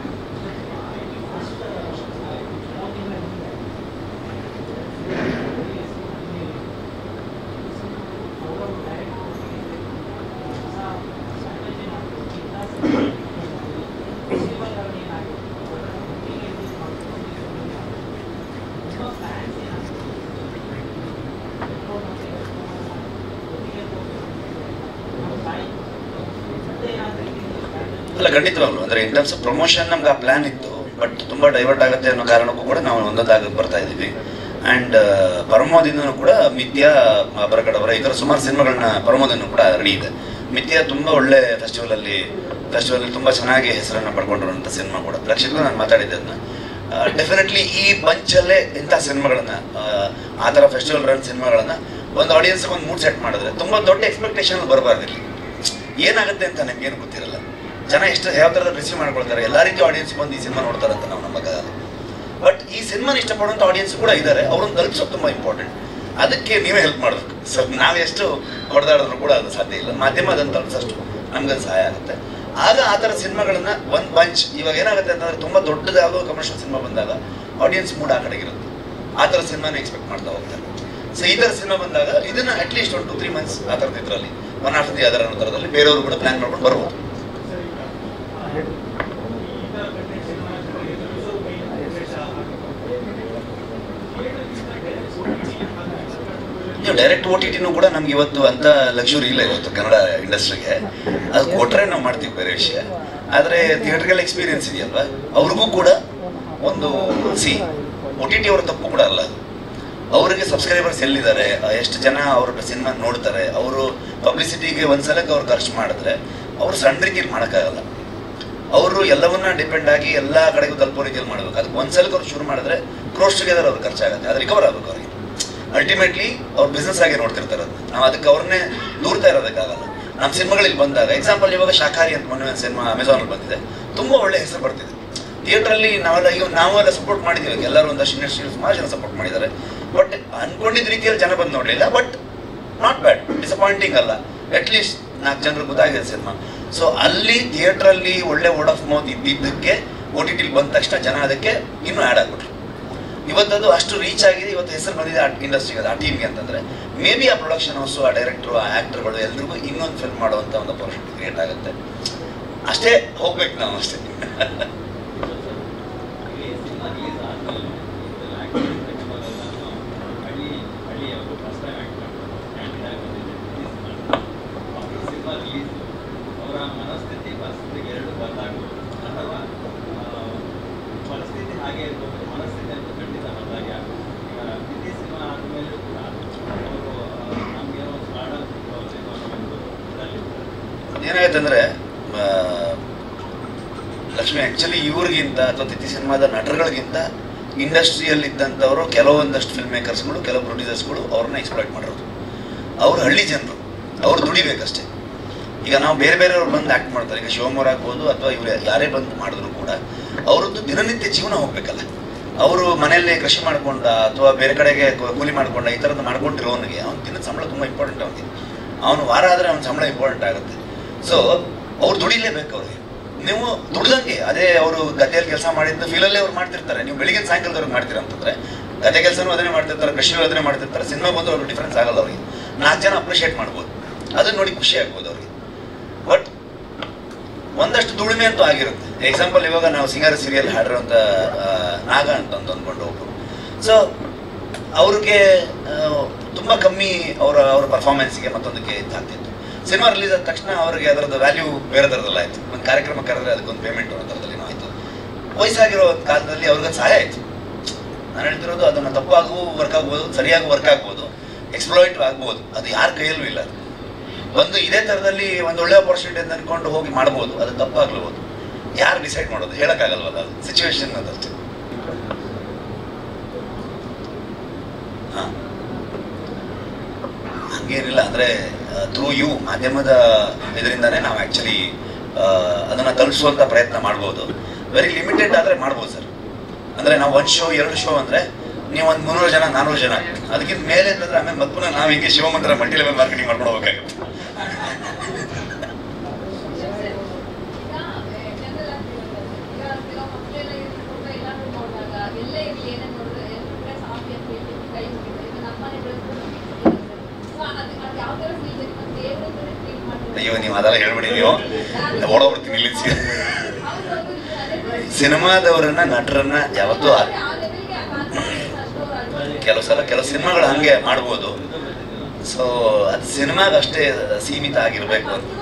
C: ಅಲ್ಲ ಖಂಡಿತವಾಗ್ಲು ಅಂದ್ರೆ ಇನ್ ಟರ್ಮ್ಸ್ ಪ್ರಮೋಷನ್ ನಮ್ಗೆ ಆ ಪ್ಲಾನ್ ಇತ್ತು ಬಟ್ ತುಂಬಾ ಡೈವರ್ಟ್ ಆಗುತ್ತೆ ಅನ್ನೋ ಕಾರಣಕ್ಕೂ ಕೂಡ ನಾವು ಒಂದೊಂದಾಗಿ ಬರ್ತಾ ಇದೀವಿ ಅಂಡ್ ಪರಮೋದಿಂದನೂ ಕೂಡ ಮಿಥ್ಯ ಬರಕಡವರ ಈ ಥರ ಸುಮಾರು ಸಿನಿಮಾಗಳನ್ನ ಪರಮೋದನ್ನು ಕೂಡ ರೆಡಿ ಇದೆ ಮಿಥ್ಯ ತುಂಬಾ ಒಳ್ಳೆ ಫೆಸ್ಟಿವಲ್ ಅಲ್ಲಿ ಫೆಸ್ಟಿವಲ್ ಅಲ್ಲಿ ತುಂಬಾ ಚೆನ್ನಾಗಿ ಹೆಸರನ್ನ ಪಡ್ಕೊಂಡಿರುವಂತ ಸಿನಿಮಾ ಕೂಡ ಪ್ರೇಕ್ಷಕರು ನಾನು ಮಾತಾಡಿದ್ದೆ ಅದನ್ನ ಡೆಫಿನೆಟ್ಲಿ ಈ ಬಂಚಲ್ಲೇ ಇಂಥ ಸಿನಿಮಾಗಳನ್ನ ಆ, ಆ ಥರ ಫೆಸ್ಟಿವಲ್ ರನ್ ಸಿನಿಮಾಗಳನ್ನ ಒಂದು ಆಡಿಯನ್ಸ್ ಒಂದು ಮೂಡ್ ಸೆಟ್ ಮಾಡಿದ್ರೆ ತುಂಬಾ ದೊಡ್ಡ ಎಕ್ಸ್ಪೆಕ್ಟೇಷನ್ ಬರಬಾರ್ದು ಇಲ್ಲಿ ಏನಾಗುತ್ತೆ ಅಂತ ನಮ್ಗೇನು ಗೊತ್ತಿರಲ್ಲ ಜನ ಎಷ್ಟು ಯಾವ ಥರದ ರಿಸೀವ್ ಮಾಡ್ಕೊಳ್ತಾರೆ ಎಲ್ಲ ರೀತಿ ಆಡಿಯನ್ಸ್ ಬಂದು ಈ ಸಿನಿಮಾ ನೋಡ್ತಾರೆ ಅಂತ ನಾವು ನಂಬಕ್ಕಾಗಲ್ಲ ಬಟ್ ಈ ಸಿನಿಮಾನ ಇಷ್ಟಪಡುವಂಥ ಆಡಿಯನ್ಸ್ ಕೂಡ ಇದ್ದಾರೆ ಅವ್ರನ್ನ ತಲುಪಿಸೋದು ತುಂಬ ಇಂಪಾರ್ಟೆಂಟ್ ಅದಕ್ಕೆ ನೀವೇ ಹೆಲ್ಪ್ ಮಾಡಬೇಕು ಸೊ ನಾವೆಷ್ಟು ಹೊಡೆದಾಡಿದ್ರು ಕೂಡ ಅದು ಸಾಧ್ಯ ಇಲ್ಲ ಮಾಧ್ಯಮ ಅದನ್ನು ತಲುಪಿಸೋಷ್ಟು ನಮ್ಗೆ ಅದು ಸಹಾಯ ಆಗುತ್ತೆ ಆಗ ಆ ಥರ ಸಿನಿಮಾಗಳನ್ನ ಒಂದು ಬಂಚ್ ಇವಾಗ ಏನಾಗುತ್ತೆ ಅಂತಂದ್ರೆ ತುಂಬ ದೊಡ್ಡದು ಯಾವುದೋ ಕಮರ್ಷಿಯಲ್ ಸಿನಿಮಾ ಬಂದಾಗ ಆಡಿಯನ್ಸ್ ಮೂಡ್ ಆ ಕಡೆಗೆ ಇರುತ್ತೆ ಆ ಥರ ಸಿನಿಮಾನ ಎಕ್ಸ್ಪೆಕ್ಟ್ ಮಾಡ್ತಾ ಹೋಗ್ತಾರೆ ಸೊ ಈ ಥರ ಸಿನಿಮಾ ಬಂದಾಗ ಇದನ್ನ ಅಟ್ಲೀಸ್ಟ್ ಒಂದು ಟು ತ್ರೀ ಮಂತ್ಸ್ ಆ ಥರದ ಇದರಲ್ಲಿ ಒನ್ ಆಫ್ಟರ್ ದಿ ಅದರ ಥರದಲ್ಲಿ ಬೇರೆಯವರು ಕೂಡ ಪ್ಲಾನ್ ಮಾಡ್ಕೊಂಡು ಬರ್ಬೋದು ನೀವು ಡೈರೆಕ್ಟ್ ಓ ಟಿ ಟಿನೂ ಕೂಡ ನಮ್ಗೆ ಇವತ್ತು ಅಂತ ಲಕ್ಸುರಿ ಇಲ್ಲ ಇವತ್ತು ಕನ್ನಡ ಇಂಡಸ್ಟ್ರಿಗೆ ಅದು ಕೊಟ್ರೆ ನಾವು ಮಾಡ್ತೀವಿ ಬೇರೆ ವಿಷಯ ಆದರೆ ಥಿಯೇಟ್ರಿಕಲ್ ಎಕ್ಸ್ಪೀರಿಯನ್ಸ್ ಇದೆಯಲ್ವಾ ಅವ್ರಿಗೂ ಕೂಡ ಒಂದು ಸಿ ಒ ಟಿ ಟಿ ಅವರ ತಪ್ಪು ಕೂಡ ಅಲ್ಲ ಅದು. ಅವರಿಗೆ ಸಬ್ಸ್ಕ್ರೈಬರ್ಸ್ ಎಲ್ಲಿದ್ದಾರೆ ಆ, ಎಷ್ಟು ಜನ ಅವ್ರ ಸಿನಿಮಾ ನೋಡ್ತಾರೆ ಅವರು ಪಬ್ಲಿಸಿಟಿಗೆ ಒಂದ್ಸಲಕ್ಕೆ ಅವ್ರು ಖರ್ಚು ಮಾಡಿದ್ರೆ ಅವರು ಸಣ್ಣ ರೀತಿಯಲ್ಲಿ ಮಾಡೋಕ್ಕಾಗಲ್ಲ ಅವರು ಎಲ್ಲವನ್ನ ಡಿಪೆಂಡ್ ಆಗಿ ಎಲ್ಲ ಕಡೆಗೂ ತಲುಪೋ ರೀತಿಯಲ್ಲಿ ಮಾಡಬೇಕು ಅದಕ್ಕೆ ಒಂದ್ಸಲಕ್ಕೆ ಅವ್ರು ಶುರು ಮಾಡಿದ್ರೆ ಕ್ರೋಸ್ ಟುಗೆದರ್ ಅವ್ರು ಖರ್ಚಾಗುತ್ತೆ ಅದು ರಿಕವರ್ ಆಗ್ಬೇಕು ಅವ್ರಿಗೆ ಅಲ್ಟಿಮೇಟ್ಲಿ ಅವ್ರು ಬಿಸ್ನೆಸ್ ಆಗಿ ನೋಡ್ತಿರ್ತಾರೆ ಅದನ್ನ ನಾವು ಅದಕ್ಕೆ ಅವ್ರನ್ನೇ ದೂರ್ತಾ ಇರೋದಕ್ಕಾಗಲ್ಲ ನಮ್ಮ ಸಿನಿಮಾಗಳಲ್ಲಿ ಬಂದಾಗ ಎಕ್ಸಾಂಪಲ್ ಇವಾಗ ಶಾಖಾರಿ ಅಂತ ಮೊನ್ನೆ ಒಂದು ಸಿನಿಮಾ ಅಮೆಝಾನ್ ಬಂದಿದೆ ತುಂಬಾ ಒಳ್ಳೆ ಹೆಸರು ಬರ್ತಿದೆ ಥಿಯೇಟ್ರಲ್ಲಿ ನಾವೆಲ್ಲ ಈಗ ನಾವೆಲ್ಲ ಸಪೋರ್ಟ್ ಮಾಡಿದ್ದೀವಿ ಎಲ್ಲರೂ ಒಂದಷ್ಟು ಇಂಡಸ್ಟ್ರಿ ಸುಮಾರು ಜನ ಸಪೋರ್ಟ್ ಮಾಡಿದ್ದಾರೆ ಬಟ್ ಅನ್ಕೊಂಡಿದ್ದ ರೀತಿಯಲ್ಲಿ ಜನ ಬಂದು ನೋಡಲಿಲ್ಲ ಬಟ್ ನಾಟ್ ಬ್ಯಾಡ್ ಡಿಸಪಾಯಿಂಟಿಂಗ್ ಅಲ್ಲ ಅಟ್ಲೀಸ್ಟ್ ನಾಲ್ಕು ಜನರು ಗೊತ್ತಾಗಿದೆ ಸಿನಿಮಾ ಸೊ ಅಲ್ಲಿ ಥಿಯೇಟ್ರಲ್ಲಿ ಒಳ್ಳೆ ವರ್ಡ್ ಆಫ್ ಮೌತ್ ಇದ್ದಿದ್ದಕ್ಕೆ ಓ ಟಿ ಟಿಲಿ ಬಂದ ತಕ್ಷಣ ಜನ ಅದಕ್ಕೆ ಇನ್ನೂ ಆ್ಯಡ್ ಆಗ್ಬಿಟ್ರು ಇವತ್ತದು ಅಷ್ಟು ರೀಚ್ ಆಗಿದೆ ಇವತ್ತು ಹೆಸರು ಬಂದಿದೆ ಆ ಇಂಡಸ್ಟ್ರಿಗೆ ಆ ಟೀಮ್ಗೆ ಅಂತಂದ್ರೆ ಮೇ ಬಿ ಆ ಪ್ರೊಡಕ್ಷನ್ ಹೌಸು ಆ ಡೈರೆಕ್ಟ್ರು ಆ ಆ್ಯಕ್ಟರ್ಗಳು ಎಲ್ರಿಗೂ ಇನ್ನೊಂದು ಫಿಲ್ಮ್ ಮಾಡುವಂಥ ಒಂದು ಅಪರ್ಚುನಿಟಿ ಕ್ರಿಯೇಟ್ ಆಗುತ್ತೆ ಅಷ್ಟೇ ಹೋಗ್ಬೇಕು ನಾವು ಅಷ್ಟೇ
K: ಅವರ ಮನಸ್ಥಿತಿ ಪರಿಸ್ಥಿತಿಗೆ ಎರಡು ಬದಲಾಗುವುದು ಅಥವಾ ಆ, ಪರಿಸ್ಥಿತಿ ಹಾಗೆ ಇರ್ಬೋದು ಮನಸ್ಥಿತಿ ಅಂತ ಖಂಡಿತ ಬದಲಾಗಿ ಆಗುತ್ತೆ ಈಗ ಹಿಂದಿ ಸಿನಿಮಾ ಆದಮೇಲೆ ಕೂಡ ಅವರು ನಮಗೇನೋ ಸ್ಟಾರ್ಡಲ್
C: ಏನಾಗುತ್ತೆ ಅಂದ್ರೆ ಆ, ಲಕ್ಷ್ಮಿ ಆಕ್ಚುಲಿ ಇವ್ರಿಗಿಂತ ಅಥವಾ ತಿಥಿ ಸಿನಿಮಾದ ನಟರುಗಳಿಗಿಂತ ಇಂಡಸ್ಟ್ರಿಯಲ್ಲಿ ಇದ್ದಂಥವರು ಕೆಲವೊಂದಷ್ಟು ಫಿಲ್ಮ್ ಮೇಕರ್ಸ್ಗಳು ಕೆಲವು ಪ್ರೊಡ್ಯೂಸರ್ಸ್ಗಳು ಅವ್ರನ್ನ ಎಕ್ಸ್ಪ್ಲಾಯ್ಟ್ ಮಾಡಿರೋದು ಅವ್ರು ಹಳ್ಳಿ ಜನರು ಅವ್ರು ದುಡಿಬೇಕಷ್ಟೇ ಈಗ ನಾವು ಬೇರೆ ಬೇರೆಯವ್ರು ಬಂದು ಆಕ್ಟ್ ಮಾಡ್ತಾರೆ ಈಗ ಶಿವಮೊಗ್ಗ ಆಗ್ಬೋದು ಅಥವಾ ಇವ್ರು ಯಾರೇ ಬಂದು ಮಾಡಿದ್ರು ಕೂಡ ಅವರದ್ದು ದಿನನಿತ್ಯ ಜೀವನ ಹೋಗ್ಬೇಕಲ್ಲ ಅವರು ಮನೆಯಲ್ಲಿ ಕೃಷಿ ಮಾಡ್ಕೊಂಡ ಅಥವಾ ಬೇರೆ ಕಡೆಗೆ ಕೂ- ಕೂಲಿ ಮಾಡ್ಕೊಂಡ ಈ ಥರದ್ದು ಮಾಡ್ಕೊಂಡಿರೋನಿಗೆ ಅವ್ನ ದಿನದ ಸಂಬಳ ತುಂಬ ಇಂಪಾರ್ಟೆಂಟ್ ಅವನಿಗೆ ಅವನು ವಾರ ಆದರೆ ಅವ್ನ ಸಂಬಳ ಇಂಪಾರ್ಟೆಂಟ್ ಆಗುತ್ತೆ ಸೊ ಅವ್ರು ದುಡಿಲೇಬೇಕು ಅವ್ರಿಗೆ ನೀವು ದುಡ್ದಂಗೆ ಅದೇ ಅವರು ಗದ್ದೆಯಲ್ಲಿ ಕೆಲಸ ಮಾಡಿದ್ದು ಫೀಲಲ್ಲೇ ಅವ್ರು ಮಾಡ್ತಿರ್ತಾರೆ ನೀವು ಬೆಳಿಗ್ಗೆ ಸಾಯಂಕಾಲದವ್ರಿಗೆ ಮಾಡ್ತೀರ ಅಂತಂದ್ರೆ ಗದ್ದೆ ಕೆಲಸನೂ ಅದನ್ನೇ ಮಾಡ್ತಿರ್ತಾರೆ ಕೃಷಿನೂ ಅದನ್ನೇ ಮಾಡ್ತಿರ್ತಾರೆ ಸಿನಿಮಾ ಬಂದು ಅವ್ರಿಗೆ ಡಿಫ್ರೆನ್ಸ್ ಆಗಲ್ಲ ಅವ್ರಿಗೆ ನಾಲ್ಕು ಜನ ಅಪ್ರಿಷಿಯೇಟ್ ಮಾಡ್ಬೋದು ಅದನ್ನ ನೋಡಿ ಖುಷಿ ಆಗ್ಬೋದು ಅವ್ರಿಗೆ ಬಟ್ ಒಂದಷ್ಟು ದುಡಿಮೆ ಅಂತೂ ಆಗಿರುತ್ತೆ ಎಕ್ಸಾಂಪಲ್ ಇವಾಗ ನಾವು ಸಿಂಗಾರ ಸೀರಿಯಲ್ ಹಾಡಿರೋಂಥ ಆ, ನಾಗ ಅಂತ ಒಂದು ಅಂದ್ಕೊಂಡು ಒಬ್ರು ಸೊ ಅವ್ರಿಗೆ ಆ, ತುಂಬಾ ಕಮ್ಮಿ ಅವರ ಅವರ ಪರ್ಫಾರ್ಮೆನ್ಸ್ಗೆ ಮತ್ತೊಂದಕ್ಕೆ ಇದಾಗ್ತಿತ್ತು ಸಿನಿಮಾ ರಿಲೀಸ್ ಆದ ತಕ್ಷಣ ಅವ್ರಿಗೆ ಅದರದ್ದು ವ್ಯಾಲ್ಯೂ ಬೇರೆ ಥರದಲ್ಲ ಆಯ್ತು ಒಂದು ಕಾರ್ಯಕ್ರಮ ಕರೆದ್ರೆ ಅದಕ್ಕೊಂದು ಪೇಮೆಂಟ್ ಅನ್ನೋ ಥರದಲ್ಲಿ ಏನೋ ಆಯ್ತು ವಯಸ್ಸಾಗಿರೋ ಒಂದ್ ಕಾಲದಲ್ಲಿ ಅವ್ರಿಗೆ ಸಹಾಯ ಆಯ್ತು ನಾನು ಹೇಳ್ತಿರೋದು ಅದನ್ನ ತಪ್ಪಾಗೂ ವರ್ಕ್ ಆಗ್ಬೋದು ಸರಿಯಾಗಿ ವರ್ಕ್ ಆಗ್ಬೋದು ಎಕ್ಸ್ಪ್ಲಾಯ್ಟ್ ಆಗ್ಬೋದು ಅದು ಯಾರ ಕೈಯಲ್ಲೂ ಇಲ್ಲ ಅದು. ಒಂದು ಇದೇ ಥರದಲ್ಲಿ ಒಂದು ಒಳ್ಳೆ ಅಪರ್ಚುನಿಟಿ ಅಂತ ಅನ್ಕೊಂಡು ಹೋಗಿ ಮಾಡ್ಬೋದು ಅದು ತಪ್ಪಾಗ್ಲಬೋದು ಯಾರು ಡಿಸೈಡ್ ಮಾಡೋದು ಹೇಳಕ್ಕಾಗಲ್ವಲ್ಲ ಅದು ಸಿಚುವೇಶನ್ ಅದಷ್ಟೇ ಹಾ. ಹಂಗೇನಿಲ್ಲ ಅಂದ್ರೆ ಥ್ರೂ ಯು ಮಾಧ್ಯಮದ ಇದರಿಂದಾನೇ ನಾವು ಆಕ್ಚುಲಿ ಅದನ್ನ ತಲುಪಿಸುವಂತ ಪ್ರಯತ್ನ ಮಾಡ್ಬೋದು ವೆರಿ ಲಿಮಿಟೆಡ್ ಆದ್ರೆ ಮಾಡ್ಬೋದು ಸರ್ ಅಂದ್ರೆ ನಾವು ಒಂದ್ ಶೋ ಎರಡು ಶೋ ಅಂದ್ರೆ ನೀವು ಒಂದು ಮುನ್ನೂರು ಜನ ನಾನೂರು ಜನ ಅದಕ್ಕಿಂತ ಮೇಲೆ ಅಂತಂದ್ರೆ ಆಮೇಲೆ ಮತ್ತೆ ಪುನಃ ನಾವು ಹಿಂಗೆ ಶಿವಮಂತ್ರ ಮಲ್ಟಿ ಲೆವೆಲ್ ಮಾರ್ಕೆಟಿಂಗ್ ಮಾಡ್ಕೊಂಡು ಹೋಗ್ಬೇಕಾಗುತ್ತೆ ಅಯ್ಯೋ ನೀವು ಅದೆಲ್ಲ ಹೇಳ್ಬಿಡಿ ನೀವು ಓಡೋಗ್ಬಿಡ್ತೀನಿ ನಿಲ್ಲಿಸಿ ಸಿನಿಮಾದವರನ್ನ ನಟರನ್ನ ಯಾವತ್ತೂ ಆ- ಕೆಲವು ಸಲ ಕೆಲವು ಸಿನಿಮಾಗಳು ಹಂಗೆ ಮಾಡ್ಬೋದು ಸೊ ಅದು ಸಿನಿಮಾಗ ಅಷ್ಟೇ ಸೀಮಿತ ಆಗಿರ್ಬೇಕು ಅಂತ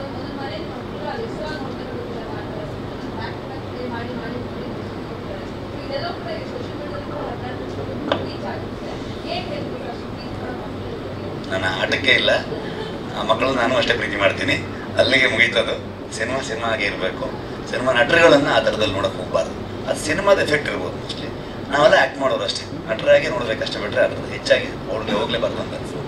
C: ನನ್ನ ಆಟಕ್ಕೆ ಇಲ್ಲ ಆ ಮಕ್ಕಳು ನಾನು ಅಷ್ಟೇ ಪ್ರೀತಿ ಮಾಡ್ತೀನಿ ಅಲ್ಲಿಗೆ ಮುಗೀತದು ಸಿನಿಮಾ ಸಿನಿಮಾ ಆಗಿ ಇರಬೇಕು ಸಿನಿಮಾ ನಟರುಗಳನ್ನ ಆ ಥರದಲ್ಲಿ ನೋಡಕ್ ಹೋಗ್ಬಾರ್ದು ಅದು ಸಿನಿಮಾದ ಎಫೆಕ್ಟ್ ಇರ್ಬೋದು ಮೋಸ್ಟ್ಲಿ ನಾವೆಲ್ಲ ಆಕ್ಟ್ ಮಾಡೋರು ಅಷ್ಟೇ ನಟರಾಗಿ ನೋಡ್ಬೇಕು ಅಷ್ಟೇ ಬಿಟ್ರೆ ಅದ್ರದ್ದು ಹೆಚ್ಚಾಗಿ ಅವ್ರಿಗೆ ಹೋಗ್ಲೇಬಾರ್ದು ಅಂತ ಅನ್ಸುತ್ತೆ.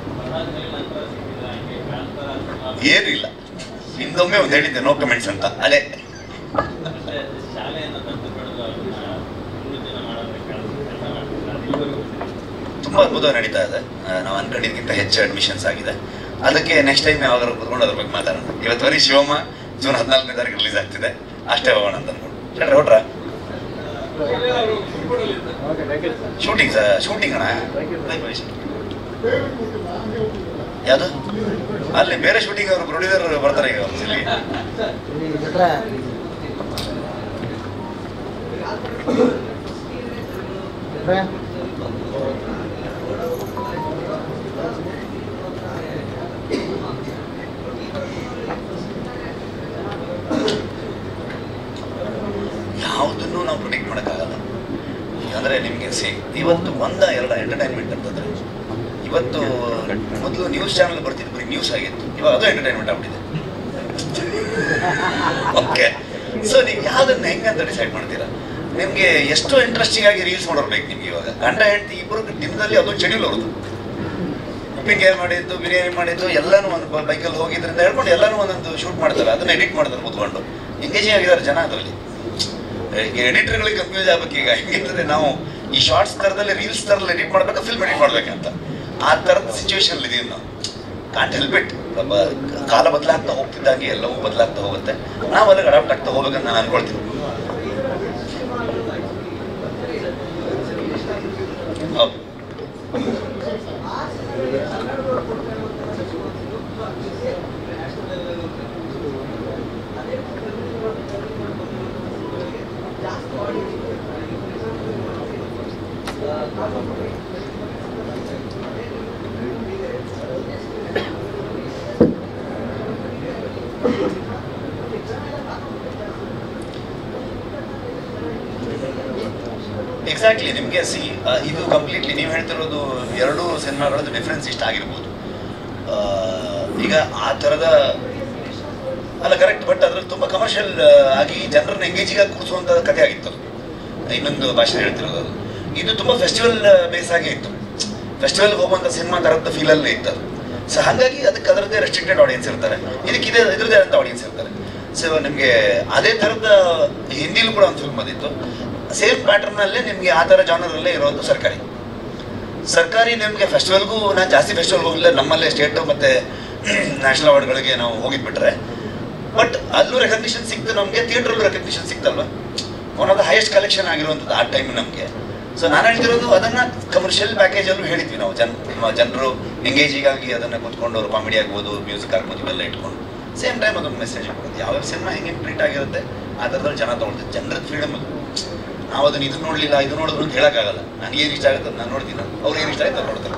C: ಏನೂ ಇಲ್ಲ ಹಿಂದೊಮ್ಮೆ ಒಂದು ಹೇಳಿದ್ದೆ ನೋ ಕಮೆಂಟ್ಸ್ ಅಂತ ಅದೇ
K: ಮತ್ತೆ ಶಾಲೆಯನ್ನ ತಂದು ಬೆಳೆದು ಅದನ್ನ ಉನ್ನತೀನ ಮಾಡೋದಕ್ಕೆ ಕೆಲಸ ಮಾಡ್ತಿದ್ದಾರೆ ಇಲ್ಲಿವರೆಗೂ
C: ತುಂಬಾ ಅದ್ಭುತವಾಗಿ ನಡೀತಾ ಇದೆ ಆ, ನಾವು ಅನ್ಕೊಂಡಿದ್ದಕ್ಕಿಂತ ಹೆಚ್ಚು ಅಡ್ಮಿಷನ್ಸ್ ಆಗಿದೆ ಅದಕ್ಕೆ ನೆಕ್ಸ್ಟ್ ಟೈಮ್ ಯಾವಾಗಾದ್ರು ಕುತ್ಕೊಂಡು ಅದ್ರ ಬಗ್ಗೆ ಮಾತಾಡೋಣ ಇವತ್ತು ಬರೀ ಶಿವಮ್ಮ ಜೂನ್ ಹದಿನಾಲ್ಕನೇ ತಾರೀಕು ರಿಲೀಸ್ ಆಗ್ತಿದೆ ಅಷ್ಟೇ ಹೋಗೋಣ ಅಂತ ಅನ್ಕೊಂಡು ಹೇಳ್ರಿ ಹೊಟ್ರ ಶೂಟಿಂಗ್ ಸರ್ ಶೂಟಿಂಗ್ ಅಣ್ಣ ಯಾವುದು ಅಲ್ಲಿ ಬೇರೆ ಶೂಟಿಂಗ್ ಅವರು ಪ್ರೊಡ್ಯೂಸರ್ ಬರ್ತಾರೆ ಈಗ ಅವ್ರು ಇಲ್ಲಿ ಯಾವುದನ್ನು ನಾವು ಪ್ರೊಡಿಕ್ಟ್ ಮಾಡೋಕ್ಕಾಗಲ್ಲ ಅಂದರೆ ನಿಮಗೆ ಸಿ ಇವತ್ತು ಒಂದ ಎರಡ ಎಂಟರ್ಟೈನ್ಮೆಂಟ್ ಅಂತಂದ್ರೆ ಇವತ್ತು ಮೊದಲು ನ್ಯೂಸ್ ಚಾನಲ್ ಬರ್ತಿದ್ದು ಬರೀ ನ್ಯೂಸ್ ಆಗಿತ್ತು ಇವಾಗ ಅದು ಎಂಟರ್ಟೈನ್ಮೆಂಟ್ ಆಗ್ಬಿಟ್ಟಿದೆ ಓಕೆ ಸೊ ನೀವು ಯಾವ್ದನ್ನ ಹೆಂಗಂತ ಡಿಸೈಡ್ ಮಾಡ್ತೀರಾ ನಿಮ್ಗೆ ಎಷ್ಟು ಇಂಟ್ರೆಸ್ಟಿಂಗ್ ಆಗಿ ರೀಲ್ಸ್ ಮಾಡೋರು ಬೇಕು ನಿಮ್ಗೆ ಇವಾಗ ಗಂಡ ಹೆಂಡತಿ ಇಬ್ಬರು ದಿನದಲ್ಲಿ ಅದೊಂದು ಶೆಡ್ಯೂಲ್ ಅವ್ರದ್ದು ಉಪ್ಪಿನಕಾಯಿ ಮಾಡಿದ್ದು ಬಿರಿಯಾನಿ ಮಾಡಿದ್ದು ಎಲ್ಲಾನು ಒಂದು ಬೈಕಲ್ಲಿ ಹೋಗಿದ್ರಿಂದ ಹೇಳ್ಕೊಂಡು ಎಲ್ಲಾನು ಒಂದೊಂದು ಶೂಟ್ ಮಾಡ್ತಾರೆ ಅದನ್ನ ಎಡಿಟ್ ಮಾಡ್ತಾರೆ ಕೂತ್ಕೊಂಡು ಎಂಗೇಜಿಂಗ್ ಆಗಿದ್ದಾರೆ ಜನ ಅದರಲ್ಲಿ ಎಡಿಟರ್ಗಳಿಗೆ ಕನ್ಫ್ಯೂಸ್ ಆಗ್ಬೇಕು ಈಗ ಹೆಂಗಿರ್ತದೆ ನಾವು ಈ ಶಾರ್ಟ್ಸ್ ಥರದಲ್ಲಿ ರೀಲ್ಸ್ ಥರಲ್ಲಿ ಎಡಿಟ್ ಮಾಡ್ಬೇಕಾ ಫಿಲ್ಮ್ ಎಡಿಟ್ ಮಾಡ್ಬೇಕಂತ ಆ ಥರದ ಸಿಚುವೇಶನ್ ಇದೀವಿ ನಾವು ಕಾಂಟ್ ಹೆಲ್ಪ್ ಇಟ್ ಕಾಲ ಬದಲಾಗ್ತಾ ಹೋಗ್ತಿದ್ದಾಗೆ ಎಲ್ಲವೂ ಬದಲಾಗ್ತಾ ಹೋಗುತ್ತೆ ನಾವು ಅಲ್ಲಿಗೆ ಅಡಾಪ್ಟ್ ಆಗ್ತಾ ಹೋಗ್ಬೇಕಂತ ನಾನು ಅನ್ಕೊಳ್ತೀನಿ ಹೌದು ಎಕ್ಸಾಕ್ಟ್ಲಿ ನಿಮಗೆ ಸಿ ಇದು ಕಂಪ್ಲೀಟ್ಲಿ ನೀವು ಹೇಳ್ತಿರೋದು ಎರಡು ಸಿನಿಮಾಗಳದ್ದು ಡಿಫ್ರೆನ್ಸ್ ಇಷ್ಟ ಆಗಿರ್ಬೋದು ಆ, ಈಗ ಆ ಥರದ ಅಲ್ಲ ಕರೆಕ್ಟ್ ಬಟ್ ಅದ್ರಲ್ಲಿ ತುಂಬ ಕಮರ್ಷಿಯಲ್ ಆಗಿ ಜನರನ್ನ ಎಂಗೇಜಿಗೆ ಕೂರಿಸುವಂಥ ಕಥೆ ಆಗಿತ್ತು ಅದು. ಇನ್ನೊಂದು ಭಾಷೆ ಹೇಳ್ತಿರೋದು ಅದು ಇದು ತುಂಬ ಫೆಸ್ಟಿವಲ್ ಬೇಸ್ ಆಗೇ ಇತ್ತು ಫೆಸ್ಟಿವಲ್ ಹೋಗುವಂಥ ಸಿನಿಮಾ ಥರದ ಫೀಲಲ್ಲೇ ಇತ್ತು ಅದು ಸೊ ಹಾಗಾಗಿ ಅದಕ್ಕೆ ಅದರದ್ದೇ ರೆಸ್ಟ್ರಿಕ್ಟೆಡ್ ಆಡಿಯನ್ಸ್ ಇರ್ತಾರೆ ಇದಕ್ಕೆ ಇದೇ ಇದ್ರದ್ದೇ ಅಂತ ಆಡಿಯನ್ಸ್ ಇರ್ತಾರೆ ಸೊ ನಿಮಗೆ ಅದೇ ಥರದ ಹಿಂದಿಲೂ ಕೂಡ ಒಂದು ಫಿಲ್ಮ್ ಬಂದಿತ್ತು ಸೇಮ್ ಪ್ಯಾಟರ್ನಲ್ಲೇ ನಿಮಗೆ ಆ ಥರ ಜಾನರಲ್ಲೇ ಇರೋದು ಸರ್ಕಾರಿ ಸರ್ಕಾರಿ ನಿಮಗೆ ಫೆಸ್ಟಿವಲ್ಗೂ ನಾನು ಜಾಸ್ತಿ ಫೆಸ್ಟಿವಲ್ ಹೋಗಿಲ್ಲ ನಮ್ಮಲ್ಲೇ ಸ್ಟೇಟು ಮತ್ತು ನ್ಯಾಷನಲ್ ಅವಾರ್ಡ್ಗಳಿಗೆ ನಾವು ಹೋಗಿದ್ಬಿಟ್ರೆ ಬಟ್ ಅಲ್ಲೂ ರೆಕಗ್ನಿಷನ್ ಸಿಕ್ತು ನಮಗೆ ಥಿಯೇಟ್ರಲ್ಲೂ ರೆಕಗ್ನಿಷನ್ ಸಿಕ್ತಲ್ವ one of the highest collection ಆಗಿರುವಂಥದ್ದು ಆ ಟೈಮ್ ನಮಗೆ ಸೊ ನಾನು ಹೇಳ್ತಿರೋದು ಅದನ್ನು ಕಮರ್ಷಿಯಲ್ ಪ್ಯಾಕೇಜಲ್ಲೂ ಹೇಳಿದ್ವಿ ನಾವು ಜನ ಜನರು ಎಂಗೇಜಿಗಾಗಿ ಅದನ್ನು ಕೂತ್ಕೊಂಡು ಅವರು ಕಾಮಿಡಿ ಆಗ್ಬೋದು ಮ್ಯೂಸಿಕ್ ಆಗ್ಬೋದು ಇವೆಲ್ಲ ಇಟ್ಕೊಂಡು ಸೇಮ್ ಟೈಮ್ ಅದೊಂದು ಮೆಸೇಜ್ ಕೊಡೋದು ಯಾವ ಸಿನಿಮಾ ಹೆಂಗೆ ಟ್ರೀಟ್ ಆಗಿರುತ್ತೆ ಆ ಥರದಲ್ಲಿ ಜನ ತೊಗೊಳ್ತಾರೆ ಜನರದ ಫ್ರೀಡಮ್ ಅದು ನಾವು ಅದನ್ನ ಇದು ನೋಡಲಿಲ್ಲ ಇದು ನೋಡಿದ್ರು ಅಂತ ಹೇಳೋಕ್ಕಾಗಲ್ಲ ನಾನು ಏನು ಇಷ್ಟ ಆಗುತ್ತೆ ನಾನು ನೋಡ್ತೀನಿ ಅವ್ರು ಏನು ಇಷ್ಟ ಆಗುತ್ತೆ ನೋಡ್ತಾರೆ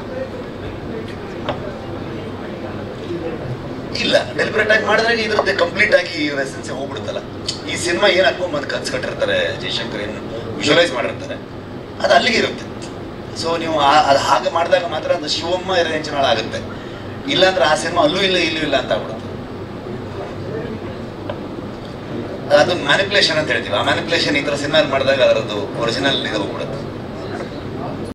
C: ಇಲ್ಲ ಡೆಲಿಬ್ರೇಟ್ ಆಗಿ ಮಾಡಿದ್ರೆ ಇದ್ರದ್ದು ಕಂಪ್ಲೀಟ್ ಆಗಿ ಇವ್ರ ಎಸೆನ್ಸ್ ಹೋಗ್ಬಿಡುತ್ತಲ್ಲ ಈ ಸಿನಿಮಾ ಏನು ಹಾಕೊಂಡು ಬಂದು ಕನ್ಸು ಕಟ್ಟಿರ್ತಾರೆ ಜಯಶಂಕರ್ ಏನು ವಿಜುವಲೈಸ್ ಮಾಡಿರ್ತಾರೆ ಅದು ಅಲ್ಲಿಗೆ ಇರುತ್ತೆ ಸೊ ನೀವು ಆ- ಅದು ಹಾಗೆ ಮಾಡಿದಾಗ ಮಾತ್ರ ಅದು ಶಿವಮ್ಮ ರೇಂಜ್ನಾಳ ಆಗುತ್ತೆ ಇಲ್ಲಾಂದ್ರೆ ಆ ಸಿನಿಮಾ ಅಲ್ಲೂ ಇಲ್ಲ ಇಲ್ಲೂ ಇಲ್ಲ ಅಂತ ಆಗ್ಬಿಡುತ್ತೆ ಅದು ಮ್ಯಾನಿಪುಲೇಷನ್ ಅಂತ ಹೇಳ್ತೀವಿ ಆ ಮ್ಯಾನಿಪುಲೇಷನ್ ಈ ಥರ ಸಿನಿಮಾ ಮಾಡಿದಾಗ ಅದರದ್ದು ಒರಿಜಿನಲ್ ಇದು ಹೋಗ್ಬಿಡುತ್ತೆ